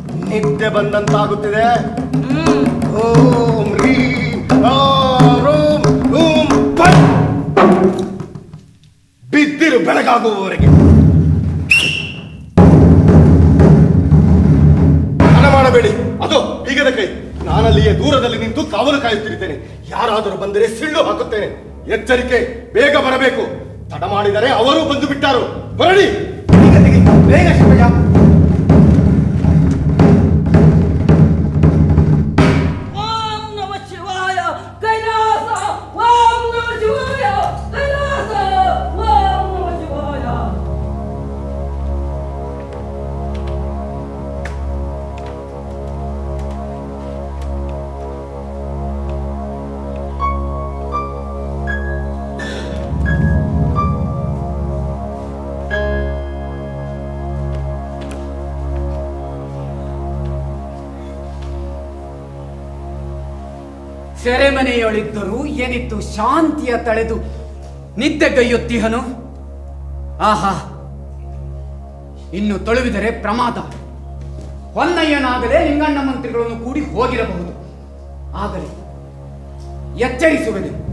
ನಿದ್ದೆ ಬಂದಂತಾಗುತ್ತಿದೆ ಓಂ ಹ್ರೀಂ ಆರೋಂ ಓಂ ಫಟ್. ಬಿದ್ದಿರು ಬೆಳಗಾಗುವವರೆಗೆ ಹಣ ಮಾಡಬೇಡಿ ಅದು ಬೀಗದ ಕೈ ನಾನಲ್ಲಿಯೇ ದೂರದಲ್ಲಿ ನಿಂತು ಕಾವಲು ಕಾಯುತ್ತಿರುತ್ತೇನೆ ಯಾರಾದರೂ ಬಂದರೆ ಸಿಳ್ಳು ಹಾಕುತ್ತೇನೆ ಎಚ್ಚರಿಕೆ ಬೇಗ ಬರಬೇಕು ತಡ ಮಾಡಿದರೆ ಅವರು ಬಂದು ಬಿಟ್ಟಾರು ಹೊರಡಿ ಬೇಗ ತೆಗಿ, ಬೇಗ ಶಿವಯ್ಯ ಓಂ ನಮ ಶಿವಾಯ ಕೈಲಾಸ ಓಂ ನಮ ಶಿವಾಯ ಕೈಲಾಸ ಓಂ ನಮ ಶಿವಾಯ ಸೆರೆಮನೆಯೊಳಿದ್ದರೂ ಏನಿತ್ತು ಶಾಂತಿಯ ತಳೆದು ನಿದ್ದೆಗೈಯುತ್ತಿಹನು ಆಹಾ ಇನ್ನು ತೊಳುವಿದರೆ ಪ್ರಮಾದ ಹೊನ್ನಯ್ಯನಾಗಲೇ ಲಿಂಗಣ್ಣ ಮಂತ್ರಿಗಳನ್ನು ಕೂಡಿ ಹೋಗಿರಬಹುದು ಆಗಲಿ ಎಚ್ಚರಿಸುವೆನು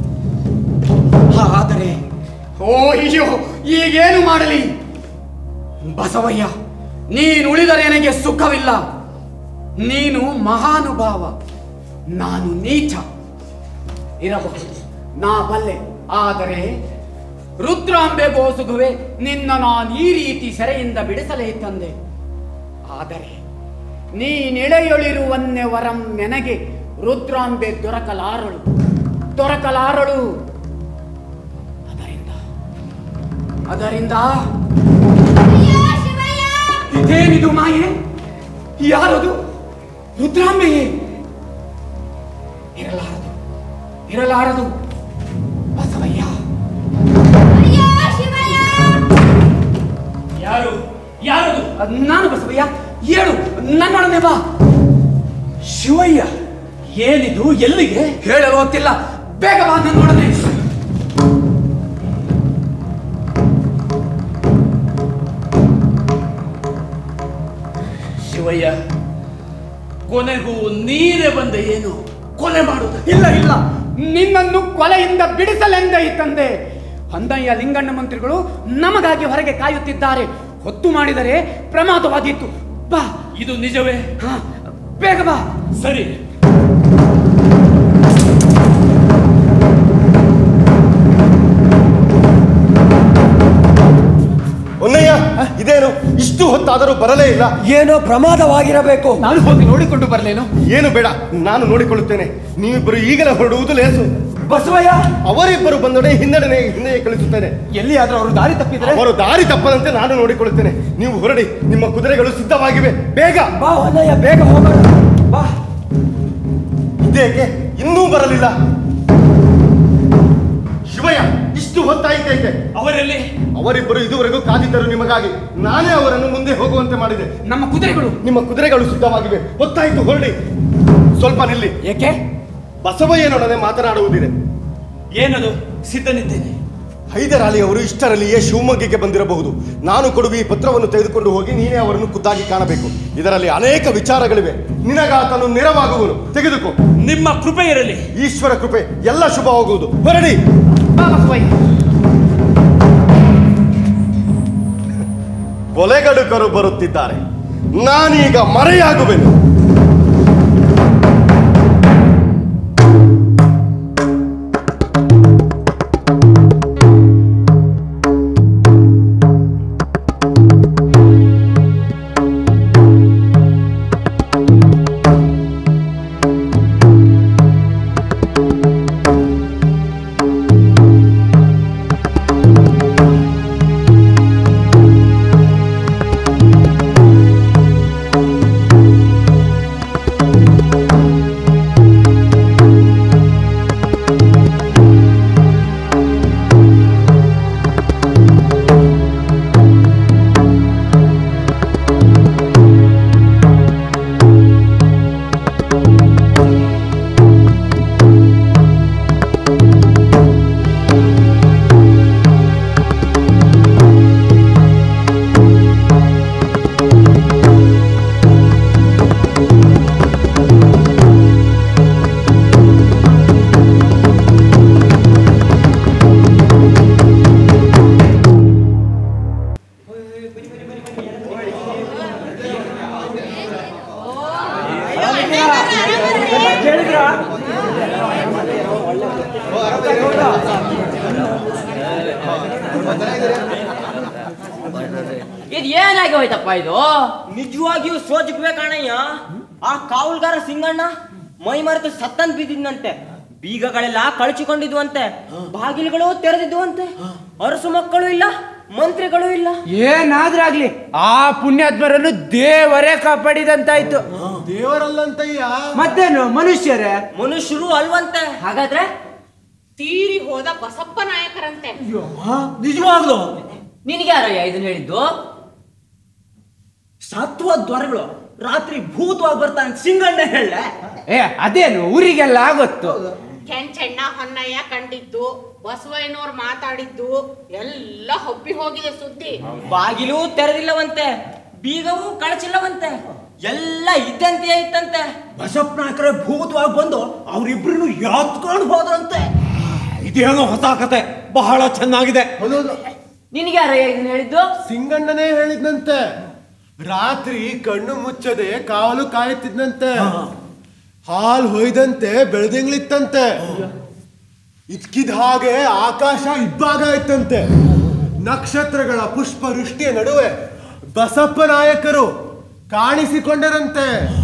ಆದರೆ ಓ ಅಯ್ಯೋ ಈಗೇನು ಮಾಡಲಿ ಬಸವಯ್ಯ ನೀನು ಉಳಿದರೆ ನನಗೆ ಸುಖವಿಲ್ಲ ನೀನು ಮಹಾನುಭಾವ ನಾನು ನೀಚ ಇರಬಹುದು ನಾ ಬಲ್ಲೆ ಆದರೆ ರುದ್ರಾಂಬೆ ಗೋಸುಗುವೆ ನಿನ್ನ ನಾನು ಈ ರೀತಿ ಸೆರೆಯಿಂದ ಬಿಡಿಸಲೇ ತಂದೆ ಆದರೆ ನೀನಿಳೆಯೊಳಿರುವನ್ನೆ ವರಂ ನನಗೆ ರುದ್ರಾಂಬೆ ದೊರಕಲಾರಳು ದೊರಕಲಾರಳು ಅದರಿಂದ ಅದರಿಂದ ಇದೇನಿದು ಮಾಯೆ ಯಾರದು ರುದ್ರಾಂಬೆಯೇ ಇರಲಾರದು ಇರಲಾರದು ಬಸವಯ್ಯ ಯಾರು ಯಾರದು ನಾನು ಬಸವಯ್ಯ ಏಳು ನನ್ನೊಡನೆ ಬಾ ಶಿವಯ್ಯ ಏನಿದು ಎಲ್ಲಿಗೆ ಹೇಳಲು ಗೊತ್ತಿಲ್ಲ ಬೇಗ ಬಾ ನನ್ನೊಡನೆ ಶಿವಯ್ಯ ಕೊನೆಗೂ ನೀನೇ ಬಂದೆ ಏನು ಕೊಲೆ ಮಾಡುವುದು ಇಲ್ಲ ಇಲ್ಲ ನಿನ್ನನ್ನು ಕೊಲೆಯಿಂದ ಬಿಡಿಸಲೆಂದೇ ತಂದೆ ಹೊಂದಯ್ಯ ಲಿಂಗಣ್ಣ ಮಂತ್ರಿಗಳು ನಮಗಾಗಿ ಹೊರಗೆ ಕಾಯುತ್ತಿದ್ದಾರೆ ಹೊತ್ತು ಮಾಡಿದರೆ ಪ್ರಮಾದವಾದೀತು ಬಾ ಇದು ನಿಜವೇ ಹಾ ಬೇಗ ಬಾ ಸರಿ ಒನ್ನಯ್ಯ ಇದೇನು ಇಷ್ಟು ಹೊತ್ತಾದರೂ ಬರಲೇ ಇಲ್ಲ ಏನೋ ಪ್ರಮಾದವಾಗಿರಬೇಕು ನಾನು ಹೋಗಿ ನೋಡಿಕೊಂಡು ಬರಲೇನು ಏನು ಬೇಡ ನಾನು ನೋಡಿಕೊಳ್ಳುತ್ತೇನೆ ನೀವಿಬ್ಬರು ಈಗಲೇ ಹೊರಡುವುದು ಲೇಸು ಬಸವಯ್ಯ ಅವರಿಬ್ಬರು ಬಂದೊಡೆ ಹಿನ್ನಡೆ ಹಿಂದೆ ಕಳಿಸುತ್ತೇನೆ ಎಲ್ಲಿಯಾದ್ರೂ ಅವರು ದಾರಿ ತಪ್ಪಿದ್ರೆ ಅವರು ದಾರಿ ತಪ್ಪದಂತೆ ನಾನು ನೋಡಿಕೊಳ್ಳುತ್ತೇನೆ ನೀವು ಹೊರಡಿ ನಿಮ್ಮ ಕುದುರೆಗಳು ಸಿದ್ಧವಾಗಿವೆ ಬೇಗ ಬಾ ಹೊನ್ನಯ್ಯ ಬೇಗ ಹೋಗೋಣ ಬಾ ಇದೇಕೆ ಇನ್ನೂ ಬರಲಿಲ್ಲ ಶಿವಯ್ಯ ಇಷ್ಟು ಹೊತ್ತಾಯಿತೇಕೆ ಅವರಲ್ಲಿ ಅವರಿಬ್ಬರು ಇದುವರೆಗೂ ಕಾದಿದ್ದರು ನಿಮಗಾಗಿ ನಾನೇ ಅವರನ್ನು ಮುಂದೆ ಹೋಗುವಂತೆ ಮಾಡಿದೆ ನಮ್ಮ ಕುದುರೆಗಳು ನಿಮ್ಮ ಕುದುರೆಗಳು ಸಿದ್ಧವಾಗಿವೆ ಹೊತ್ತಾಯಿತು ಹೊರಡಿ ಸ್ವಲ್ಪ ನಿಲ್ಲಿ ಏಕೆ ಬಸವಯ್ಯನೊಡನೆ ಮಾತನಾಡುವುದಿದೆ ಏನದು ಸಿದ್ಧನಿದ್ದೇನೆ ಹೈದರಾಲಿ ಅವರು ಇಷ್ಟರಲ್ಲಿಯೇ ಶಿವಮೊಗ್ಗಕ್ಕೆ ಬಂದಿರಬಹುದು ನಾನು ಕೊಡುವ ಈ ಪತ್ರವನ್ನು ತೆಗೆದುಕೊಂಡು ಹೋಗಿ ನೀನೇ ಅವರನ್ನು ಖುದ್ದಾಗಿ ಕಾಣಬೇಕು ಇದರಲ್ಲಿ ಅನೇಕ ವಿಚಾರಗಳಿವೆ ನಿನಗಾತನು ನೆರವಾಗುವನು ತೆಗೆದುಕೋ ನಿಮ್ಮ ಕೃಪೆ ಇರಲಿ ಈಶ್ವರ ಕೃಪೆ ಎಲ್ಲ ಶುಭ ಹೋಗುವುದು ಹೊರಡಿ ಬಾ ಬಸವಯ್ಯ ಕೊಲೆಗಡುಕರು ಬರುತ್ತಿದ್ದಾರೆ ನಾನೀಗ ಮರೆಯಾಗುವೆನು ಇದು ಏನಾಗಿ ಹೋಯ್ತಪ್ಪ ಇದು ನಿಜವಾಗಿಯೂ ಸೋಜಿಕ್ವೇ ಕಾಣಯ್ಯ ಆ ಕಾವಲ್ಗಾರ ಸಿಂಗಣ್ಣ ಮೈ ಮರೆತು ಸತ್ತಂತ ಬಿದ್ದಿದ್ನಂತೆ ಬೀಗಗಳೆಲ್ಲ ಕಳಚಿಕೊಂಡಿದ್ವಂತೆ ಬಾಗಿಲುಗಳು ತೆರೆದಿದ್ವಂತೆ ಅರಸು ಮಕ್ಕಳು ಇಲ್ಲ ಮಂತ್ರಿಗಳು ಇಲ್ಲ ಏನಾದ್ರಾಗ್ಲಿ ಆ ಪುಣ್ಯಾತ್ಮರನ್ನು ದೇವರೇ ಕಾಪಾಡಿದಂತಾಯ್ತು ದೇವರಲ್ಲಂತಯ್ಯ ಮತ್ತೇನು ಮನುಷ್ಯರೇ ಮನುಷ್ಯರು ಅಲ್ವಂತೆ ಹಾಗಾದ್ರೆ ತೀರಿ ಹೋದ ಬಸಪ್ಪ ನಾಯಕರಂತೆ ನಿಜವಾಗ್ಲು ನಿನಗೆ ಯಾರಯ್ಯ ಇದನ್ನ ಹೇಳಿದ್ದು ಸತ್ವ ದ್ವರಗಳು ರಾತ್ರಿ ಭೂತವಾಗಿ ಬರ್ತಾನೆ ಸಿಂಗಣ್ಣ ಹೇಳ ಏ ಅದೇನು ಊರಿಗೆಲ್ಲ ಗೊತ್ತು ಕೆಂಚಣ್ಣ ಹೊನ್ನಯ್ಯ ಕಂಡಿದ್ದು ಬಸವಯ್ಯನವ್ರು ಮಾತಾಡಿದ್ದು ಎಲ್ಲ ಹಬ್ಬಿ ಹೋಗಿದೆ ಸುದ್ದಿ ಬಾಗಿಲು ತೆರೆದಿಲ್ಲವಂತೆ ಬೀಗವು ಕಳಚಿಲ್ಲವಂತೆ ಎಲ್ಲ ಇದ್ದಂತೆ ಇತ್ತಂತೆ ಬಸಪ್ಪ ನಾಯಕರೇ ಭೂತವಾಗಿ ಬಂದು ಅವ್ರಿಬ್ರು ಯಾತ್ಕೊಂಡು ಹೋದ್ರಂತೆ ಇದೇನೋ ಹೊಸ ಕತೆ ಬಹಳ ಚೆನ್ನಾಗಿದೆ ನಿನಗೆ ಯಾರಯ್ಯ ಇದನ್ನ ಹೇಳಿದ್ದು ಸಿಂಗಣ್ಣನೇ ಹೇಳಿದ್ನಂತೆ ರಾತ್ರಿ ಕಣ್ಣು ಮುಚ್ಚದೆ ಕಾವಲು ಕಾಯುತ್ತಿದ್ನಂತೆ ಹಾಲ್ ಹೊಯ್ದಂತೆ ಬೆಳೆದಿಂಗ್ಳಿತ್ತಂತೆ ಇದ್ಕಿದ ಹಾಗೆ ಆಕಾಶ ಇಬ್ಬಾಗ ಇತ್ತಂತೆ ನಕ್ಷತ್ರಗಳ ಪುಷ್ಪ ವೃಷ್ಟಿಯ ನಡುವೆ ಬಸಪ್ಪ ನಾಯಕರು ಕಾಣಿಸಿಕೊಂಡರಂತೆ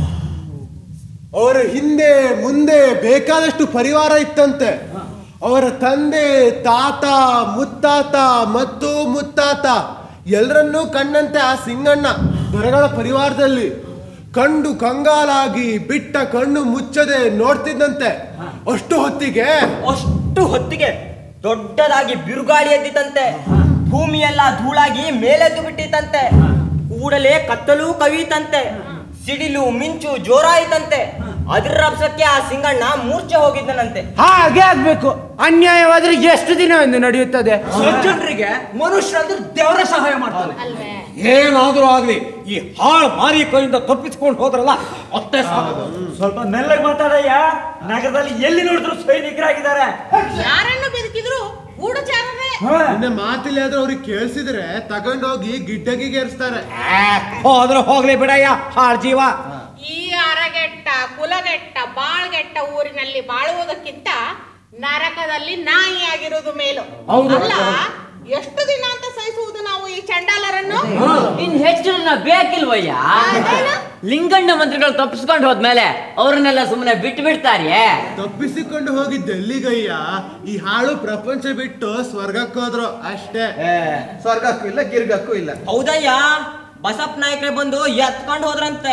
ಅವರ ಹಿಂದೆ ಮುಂದೆ ಬೇಕಾದಷ್ಟು ಪರಿವಾರ ಇತ್ತಂತೆ ಅವರ ತಂದೆ ತಾತ ಮುತ್ತಾತ ಮತ್ತು ಮುತ್ತಾತ ಎಲ್ಲರನ್ನೂ ಕಂಡಂತೆ ಆ ಸಿಂಗಣ್ಣ ದೊರೆಗಳ ಪರಿವಾರದಲ್ಲಿ ಕಂಡು ಕಂಗಾಲಾಗಿ ಬಿಟ್ಟ ಕಣ್ಣು ಮುಚ್ಚದೆ ನೋಡ್ತಿದ್ದಂತೆ ಅಷ್ಟು ಹೊತ್ತಿಗೆ ಅಷ್ಟು ಹೊತ್ತಿಗೆ ದೊಡ್ಡದಾಗಿ ಬಿರುಗಾಳಿ ಎದ್ದಿತಂತೆ ಭೂಮಿಯೆಲ್ಲ ಧೂಳಾಗಿ ಮೇಲೆದ್ದು ಬಿಟ್ಟಿತಂತೆ ಕೂಡಲೇ ಕತ್ತಲು ಕವಿತಂತೆ ಸಿಡಿಲು ಮಿಂಚು ಜೋರಾಯಿತಂತೆ ಅದ್ರ ರಭಸಕ್ಕೆ ಆ ಸಿಂಗಣ್ಣ ಮೂರ್ಛೆ ಹೋಗಿದ್ದನಂತೆ ಹಾಗೆ ಆಗ್ಬೇಕು ಅನ್ಯಾಯವಾದ್ರೆ ಎಷ್ಟು ದಿನ ಎಂದು ನಡೆಯುತ್ತದೆ ಸಜ್ಜನರಿಗೆ ಮನುಷ್ಯರಂದ್ರೆ ದೇವರ ಸಹಾಯ ಮಾಡ್ತಾರೆ ಏನಾದ್ರೂ ಆಗ್ಲಿ ಈ ಹಾಳು ಮಾರಿ ಕೈಯಿಂದ ತಪ್ಪಿಸ್ಕೊಂಡು ಹೋದ್ರಲ್ಲ ಅಷ್ಟೇ ಸಾಕು ಸ್ವಲ್ಪ ಮೆಲ್ಲಗೆ ಮಾತಾಡಯ್ಯ ನಗರದಲ್ಲಿ ಎಲ್ಲಿ ನೋಡಿದ್ರು ಸೈನಿಕರಾಗಿದ್ದಾರೆ ಯಾರನ್ನು ಬದುಕಿದ್ರು ಗೂಢಚಾರರೇ ನಿನ್ನೆ ಮಾತಿಲ್ಲ ಆದ್ರೆ ಅವ್ರಿಗೆ ಕೇಳಿಸಿದ್ರೆ ತಗೊಂಡೋಗಿ ಗಿಡ್ಡಗಿಗೆ ಏರಿಸ್ತಾರೆ ಹೋದ್ರೆ ಹೋಗ್ಲಿ ಬಿಡಯ್ಯ ಹಾಳ್ ಜೀವ ಈ ಅರಗೆಟ್ಟ ಕುಲಗೆಟ್ಟ ಬಾಳ್ಗೆಟ್ಟ ಊರಿನಲ್ಲಿ ಬಾಳುವುದಕ್ಕಿಂತ ನರಕದಲ್ಲಿ ನಾಯಿಯಾಗಿರುವುದು ಮೇಲು ಹೌದು. ಅಲ್ಲ ಎಷ್ಟು ದಿನ ಅಂತ ಸಹಿಸುವುದು ನಾವು ಈ ಚಂಡಾಲರನ್ನು ಇನ್ ಹೆಚ್ಚು ಜನ ಬೇಕಿಲ್ವಯ್ಯ ಲಿಂಗಣ್ಣ ಮಂತ್ರಿಗಳು ತಪ್ಪಿಸ್ಕೊಂಡು ಹೋದ್ಮೇಲೆ ಅವ್ರನ್ನೆಲ್ಲ ಸುಮ್ಮನೆ ಬಿಟ್ಟು ಬಿಡ್ತಾರ್ಯೇ ತಪ್ಪಿಸಿಕೊಂಡು ಹೋಗಿದ್ದು ಎಲ್ಲಿಗಯ್ಯ ಈ ಹಾಳು ಪ್ರಪಂಚ ಬಿಟ್ಟು ಸ್ವರ್ಗಕ್ಕೆ ಹೋದ್ರು ಅಷ್ಟೇ ಸ್ವರ್ಗಕ್ಕೂ ಇಲ್ಲ ಗಿರ್ಗಕ್ಕೂ ಇಲ್ಲ ಹೌದಯ್ಯ ಬಸಪ್ಪ ನಾಯಕರೇ ಬಂದು ಎತ್ಕೊಂಡು ಹೋದ್ರಂತೆ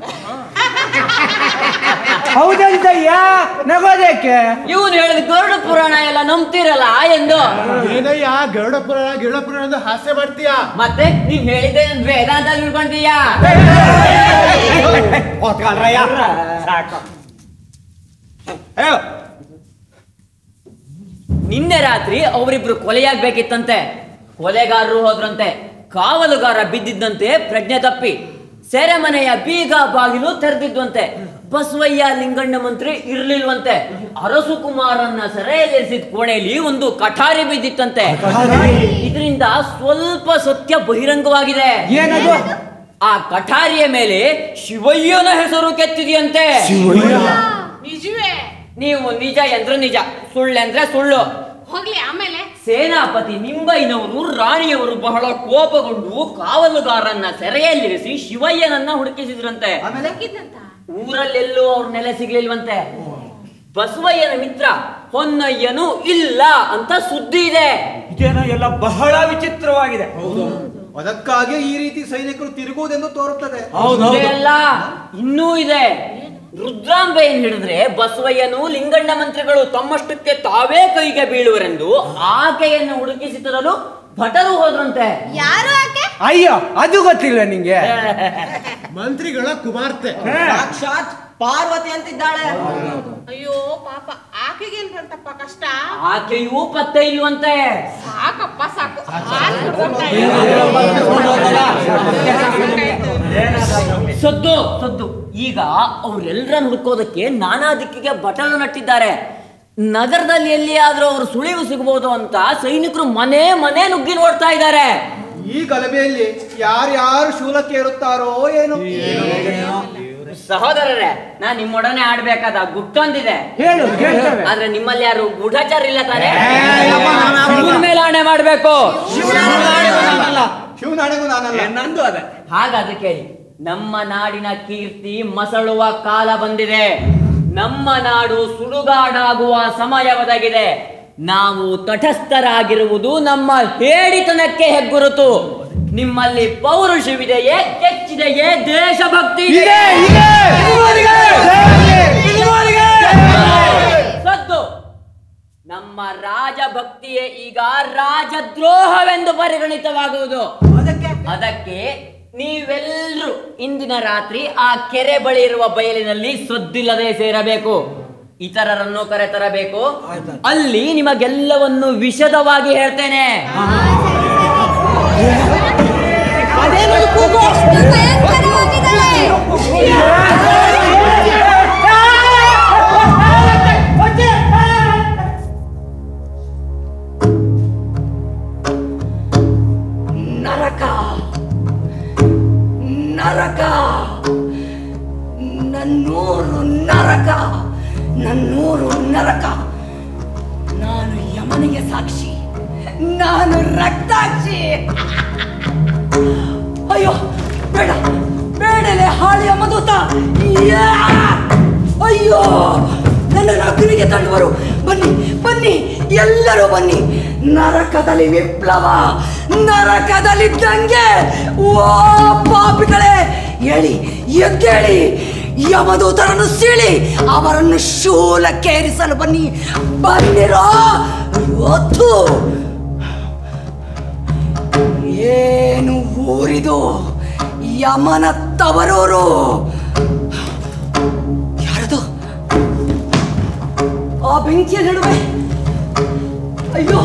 ಹೌದಂತಯ್ಯ ನಗೋದಕ್ಕೆ ಇವನು ಹೇಳಿದ ಗರುಡ ಪುರಾಣ ಎಲ್ಲ ನಂಬ್ತಿರಲ್ಲ ಎಂದು ಏನಯ್ಯ ಗರುಡ ಪುರಾಣ ಗಿರುಡ ಪುರಾಣ ಅಂತ ಹಾಸ್ಯ ಮಾಡ್ತೀಯಾ ಮತ್ತೆ ನೀನ್ ಹೇಳಿದ್ದೆ ನನ್ ವೇದಾಂತ ತಿಳ್ಕೊಂತೀಯಾ ಓದ್ಕೊಳ್ರಯ್ಯ ಸಾಕು ಹೇಳು ನಿನ್ನೆ ರಾತ್ರಿ ಅವರಿಬ್ರು ಕೊಲೆಯಾಗ್ಬೇಕಿತ್ತಂತೆ ಕೊಲೆಗಾರರು ಹೋದ್ರಂತೆ ಕಾವಲುಗಾರ ಬಿದ್ದಿದ್ದಂತೆ ಪ್ರಜ್ಞೆ ತಪ್ಪಿ ಸೆರೆಮನೆಯ ಬೀಗ ಬಾಗಿಲು ತೆರೆದಿದ್ವಂತೆ ಬಸವಯ್ಯ ಲಿಂಗಣ್ಣ ಮಂತ್ರಿ ಇರ್ಲಿಲ್ವಂತೆ ಅರಸು ಕುಮಾರನ್ನ ಸೆರೆಯಲ್ಲಿರಿಸಿದ ಕೋಣೆಯಲ್ಲಿ ಒಂದು ಕಠಾರಿ ಬಿದ್ದಿತ್ತಂತೆ ಇದರಿಂದ ಸ್ವಲ್ಪ ಸತ್ಯ ಬಹಿರಂಗವಾಗಿದೆ ಏನದು? ಆ ಕಠಾರಿಯ ಮೇಲೆ ಶಿವಯ್ಯನ ಹೆಸರು ಕೆತ್ತಿದೆಯಂತೆ ನಿಜವೇ ನೀವು ನಿಜ ಎಂದ್ರೆ ನಿಜ ಸುಳ್ಳೆಂದ್ರೆ ಸುಳ್ಳು ಹೋಗ್ಲಿ ಆಮೇಲೆ ಸೇನಾಪತಿ ನಿಂಬೈನವರು ರಾಣಿಯವರು ಬಹಳ ಕೋಪಗೊಂಡು ಕಾವಲುಗಾರನ್ನ ಸೆರೆಯಲ್ಲಿರಿಸಿ ಶಿವಯ್ಯನನ್ನ ಹುಡುಕಿಸಿದ್ರಂತೆ ಬದುಕಿದ್ದಂತ ಊರಲ್ಲೆಲ್ಲೂ ಅವ್ರ ನೆಲೆ ಸಿಗ್ಲಿಲ್ವಂತೆ ಬಸವಯ್ಯನ ಮಿತ್ರ ಹೊನ್ನಯ್ಯನು ಇಲ್ಲ ಅಂತ ಸುದ್ದಿ ಇದೆ ಇದೇನೋ ಎಲ್ಲ ಬಹಳ ವಿಚಿತ್ರವಾಗಿದೆ ಅದಕ್ಕಾಗಿ ಈ ರೀತಿ ಸೈನಿಕರು ತಿರುಗುವುದೆಂದು ತೋರುತ್ತದೆ ಇದೇ ಅಲ್ಲ ಇನ್ನೂ ಇದೆ ರುದ್ರಾಂಬೆಯನ್ನು ಹಿಡಿದ್ರೆ ಬಸವಯ್ಯನು ಲಿಂಗಣ್ಣ ಮಂತ್ರಿಗಳು ತಮ್ಮಷ್ಟಕ್ಕೆ ತಾವೇ ಕೈಗೆ ಬೀಳುವರೆಂದು ಆಕೆಯನ್ನು ಹುಡುಕಿಸಿ ತರಲು ಭಟರು ಹೋದ್ರಂತೆ ಯಾರು ಆಕೆ ಅಯ್ಯೋ ಅದು ಗೊತ್ತಿಲ್ಲ ನಿಂಗೆ ಮಂತ್ರಿಗಳ ಕುಮಾರ್ತೆ ಸಾಕ್ಷಾತ್ ಪಾರ್ವತಿ ಅಂತಿದ್ದಾಳೆ ಅಯ್ಯೋ ಪಾಪ ಆಕೆಗೇನ್ ಬಂತಪ್ಪ ಕಷ್ಟ ಆಕೆಯೂ ಪತ್ತೆ ಇಲ್ವಂತೆ ಸಾಕಪ್ಪ ಸಾಕು ಹಾಲ್ ಕುಡ್ಕೊಂತ ಸದ್ದು ಸದ್ದು ಈಗ ಅವ್ರೆಲ್ಲರನ್ನ ಹುಡುಕೋದಕ್ಕೆ ನಾನಾ ದಿಕ್ಕಿಗೆ ಬಟಲು ನಟ್ಟಿದ್ದಾರೆ ನಗರದಲ್ಲಿ ಎಲ್ಲಿಯಾದ್ರೂ ಅವರು ಸುಳಿವು ಸಿಗಬಹುದು ಅಂತ ಸೈನಿಕರು ಮನೆ ಮನೆ ನುಗ್ಗಿ ನೋಡ್ತಾ ಇದ್ದಾರೆ ಈ ಗಲಭೆಯಲ್ಲಿ ಯಾರ್ಯಾರು ಶೂಲಕ್ಕೆ ಇರುತ್ತಾರೋ ಏನು ಸಹೋದರರೇ ನಾನ್ ನಿಮ್ಮೊಡನೆ ಆಡ್ಬೇಕಾದ ಗುಟ್ಟೊಂದಿದೆ ಹೇಳು, ಕೇಳ್ತೇವೆ. ಆದ್ರೆ ನಿಮ್ಮಲ್ಲಿ ಯಾರು ಗೂಢಚಾರ ಇಲ್ಲ ತಾನೆ ಇಲ್ಲಪ್ಪ, ನಾನು ಆಡಲ್ಲ. ಶಿವನ ಮೇಲೆ ಆಣೆ ಮಾಡ್ಬೇಕು ಶಿವನಾಡಿಗೂ ನಾನಲ್ಲ ನಂದು ಅದೇ ಹಾಗಾದ್ರೆ ಕೇಳಿ ನಮ್ಮ ನಾಡಿನ ಕೀರ್ತಿ ಮಸಳುವ ಕಾಲ ಬಂದಿದೆ ನಮ್ಮ ನಾಡು ಸುಡುಗಾಡಾಗುವ ಸಮಯ ಒದಗಿದೆ ನಾವು ತಟಸ್ಥರಾಗಿರುವುದು ನಮ್ಮ ಹೇಡಿತನಕ್ಕೆ ಹೆಗ್ಗುರುತು ನಿಮ್ಮಲ್ಲಿ ಪೌರುಷವಿದೆಯೇ ಕೆಚ್ಚಿದೆಯೇ ದೇಶಭಕ್ತಿ ಇದೆ, ಇದೆ. ಸದ್ದು ನಮ್ಮ ರಾಜಭಕ್ತಿಯೇ ಈಗ ರಾಜದ್ರೋಹವೆಂದು ಪರಿಗಣಿತವಾಗುವುದು ಅದಕ್ಕೆ ನೀವೆಲ್ಲರೂ ಇಂದಿನ ರಾತ್ರಿ ಆ ಕೆರೆ ಬಳಿ ಇರುವ ಬಯಲಿನಲ್ಲಿ ಸದ್ದಿಲ್ಲದೆ ಸೇರಬೇಕು ಇತರರನ್ನು ಕರೆತರಬೇಕು ಅಲ್ಲಿ ನಿಮಗೆಲ್ಲವನ್ನು ವಿಶದವಾಗಿ ಹೇಳ್ತೇನೆ ನರಕ ನರಕ ನನ್ನೂರು ನರಕ ನನ್ನೂರು ನರಕ ನಾನು ಯಮನಿಗೆ ಸಾಕ್ಷಿ ನಾನು ರಕ್ತಾಕ್ಷಿ ಅಯ್ಯೋ ಬೇಡ ಬೇಡಲೆ ಹಾಳಿಯ ಮಧುತ ಯಾ! ಅಯ್ಯೋ ನನ್ನನ್ನು ಅಗ್ನಿಗೆ ತಳ್ಳುವರು ಬನ್ನಿ ಬನ್ನಿ ಎಲ್ಲರೂ ಬನ್ನಿ ನರಕದಲ್ಲಿ ವಿಪ್ಲವ ನರಕದಲ್ಲಿ ದಂಗೆ ಓ ಪಾಪಿಗಳೇ ಹೇಳಿ ಎದ್ದೇಳಿ ಯಮದೂತರನ್ನು ಸೀಳಿ ಅವರನ್ನು ಶೂಲಕ್ಕೇರಿಸಲು ಬನ್ನಿ ಬನ್ನಿರೋ ಇವತ್ತು ಏನು ಊರಿದು ಯಮನ ತವರೂರು ಯಾರದು ಆ ಬೆಂಕಿಯ ನಡುವೆ ಅಯ್ಯೋ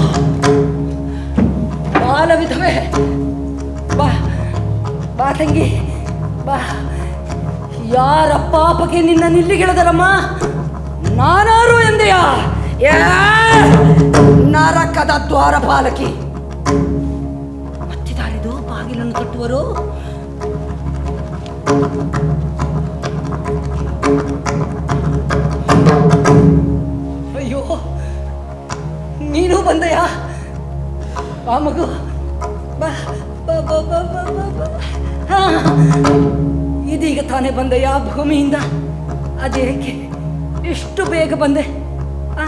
ಬಾಲ ವಿಧವೆ ಬಾ ಬಾ ತಂಗಿ ಬಾ ಯಾರ ಪಾಪಕ್ಕೆ ನಿನ್ನ ನಿಲ್ಲಿಗಿಳದರಮ್ಮ ನಾನಾರು ಎಂದೆಯ ಏ ನರಕದ ದ್ವಾರಪಾಲಕಿ ಮತ್ತಿದಾರಿದು ಬಾಗಿಲನ್ನು ತಟ್ಟುವರು ಅಯ್ಯೋ ನೀನು ಬಂದೆಯಾ ಬಾ ಮಗು ಬಾ ಬಾ ಬಾ ಬಾ ಬಾ ಬಾ ಬಾ. ಹಾ. ಇದೀಗ ತಾನೇ ಬಂದೆಯಾ ಭೂಮಿಯಿಂದ ಅದೇಕೆ ಇಷ್ಟು ಬೇಗ ಬಂದೆ ಆ.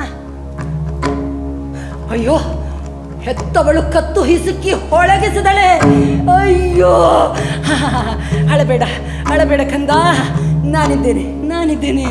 ಅಯ್ಯೋ ಹೆತ್ತವಳು ಕತ್ತು ಹಿಸುಕಿ ಹೊಳಗಿಸಿದಳೆ ಅಯ್ಯೋ ಅಳಬೇಡ ಅಳಬೇಡ ಕಂದ ನಾನಿದ್ದೇನೆ ನಾನಿದ್ದೇನೆ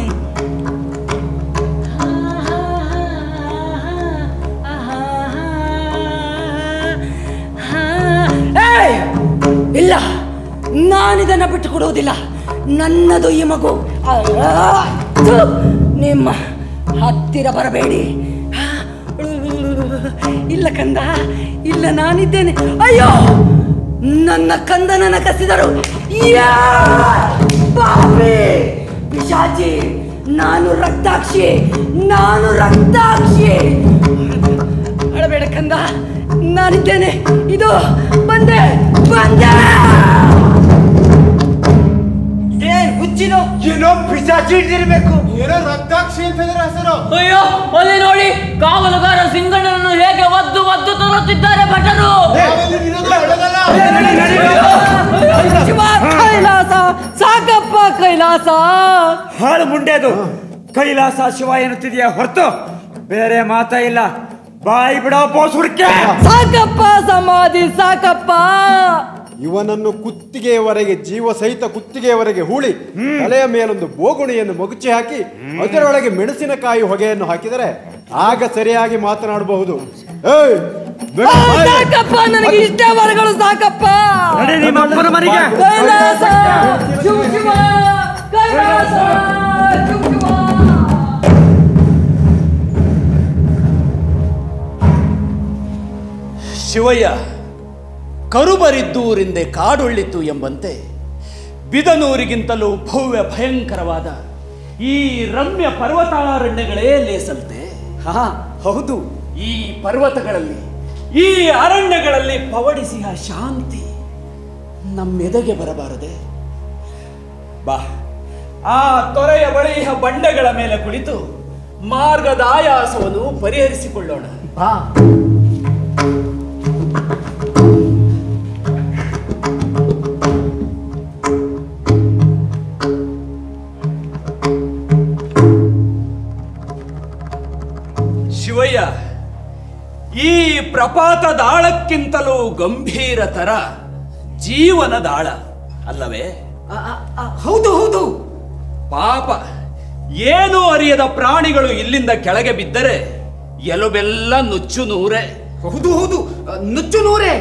ಏಯ್! ಇಲ್ಲ ನಾನಿದನ್ನ ಬಿಟ್ಟು ಕೊಡುವುದಿಲ್ಲ ನನ್ನದು ಈ ಮಗು ಆ, ಥು, ನಿಮ್ಮ ಹತ್ತಿರ ಬರಬೇಡಿ ಆ, ಇಲ್ಲ ಕಂದ ಇಲ್ಲ ನಾನಿದ್ದೇನೆ ಅಯ್ಯೋ ನನ್ನ ಕಂದನನ್ನ ಕಸಿದರು ಯಾ! ಪಾಪಿ ಪಿಶಾಚಿ ನಾನು ರಕ್ತಾಕ್ಷಿ ನಾನು ರಕ್ತಾಕ್ಷಿ ಅಳಬೇಡ ಕಂದ ನಾನಿದ್ದೇನೆ ಇದು ಬಂದೆ ಬಂದೆ ಏನ್ ಹುಚ್ಚಿನೋ ಏನೋ ಪಿಸಾಚಿ ಹಿಡಿದಿರ್ಬೇಕು ಏನೋ ರಕ್ತಾಕ್ಷಿ ಅಂತ ಇದ್ರ ಹೆಸರು ಅಯ್ಯೋ ಅದೇ ನೋಡಿ ಕಾವಲುಗಾರ ಸಿಂಗಣ್ಣನನ್ನು ಹೇಗೆ ಒದ್ದು ಒದ್ದು ತರುತ್ತಿದ್ದಾರೆ ಭಟರು ಶಿವ ಕೈಲಾಸ ಸಾಕಪ್ಪ ಕೈಲಾಸ ಹಾಳು ಮುಂಡೆದು ಕೈಲಾಸ ಶಿವ ಎನ್ನುತ್ತಿದೆಯಾ ಹೊರತು ಬೇರೆ ಮಾತಾ ಇಲ್ಲ ಬಾಯಿ ಬಿಡೋ ಬೋಸ್ ಹುಡುಕೆ ಸಾಕಪ್ಪ ಸಮಾಧಿ ಸಾಕಪ್ಪ ಇವನನ್ನು ಕುತ್ತಿಗೆಯವರೆಗೆ ಜೀವ ಸಹಿತ ಕುತ್ತಿಗೆಯವರೆಗೆ ಹೂಳಿ ತಲೆಯ ಮೇಲೊಂದು ಬೋಗುಣಿಯನ್ನು ಮಗುಚಿ ಹಾಕಿ ಅದರೊಳಗೆ ಮೆಣಸಿನಕಾಯಿ ಹೊಗೆಯನ್ನು ಹಾಕಿದರೆ ಆಗ ಸರಿಯಾಗಿ ಮಾತನಾಡಬಹುದು ಏಯ್, ಬೇಗ ಆ, ಬಾಯಿ. ಸಾಕಪ್ಪ ನನಗೆ ಇಷ್ಟ ವರಗಳು ಸಾಕಪ್ಪ ನಡಿ ನಿಮ್ಮ ಅಪ್ಪನ ಮನೆಗೆ. ಕೈಲಾಸ ಶಿವ ಶಿವ ಕೈಲಾಸ ಶಿವ ಶಿವ ಶಿವಯ್ಯ ಕರುಬರಿದ್ದೂರಿಂದೆ ಕಾಡೊಳ್ಳಿತು ಎಂಬಂತೆ ಬಿದನೂರಿಗಿಂತಲೂ ಭವ್ಯ ಭಯಂಕರವಾದ ಈ ರಮ್ಯ ಪರ್ವತಾರಣ್ಯಗಳೇ ಲೇಸಲ್ತೆ ಹಾ ಹೌದು ಈ ಪರ್ವತಗಳಲ್ಲಿ ಈ ಅರಣ್ಯಗಳಲ್ಲಿ ಪವಡಿಸಿಯ ಶಾಂತಿ ನಮ್ಮೆದೆಗೆ ಬರಬಾರದೆ ಬಾ ಆ ತೊರೆಯ ಬಳಿಯ ಬಂಡೆಗಳ ಮೇಲೆ ಕುಳಿತು ಮಾರ್ಗದ ಆಯಾಸವನ್ನು ಪರಿಹರಿಸಿಕೊಳ್ಳೋಣ ಬಾ ಶಿವಯ್ಯ ಈ ಪ್ರಪಾತದ ಆಳಕ್ಕಿಂತಲೂ ಗಂಭೀರತರ ಜೀವನದ ಆಳ ಅಲ್ಲವೇ ಹೌದು ಹೌದು ಪಾಪ ಏನೂ ಅರಿಯದ ಪ್ರಾಣಿಗಳು ಇಲ್ಲಿಂದ ಕೆಳಗೆ ಬಿದ್ದರೆ ಎಲುಬೆಲ್ಲ ನುಚ್ಚು ನೂರೆ ಹೌದು ಹೌದು ನುಚ್ಚು ನೂರೆ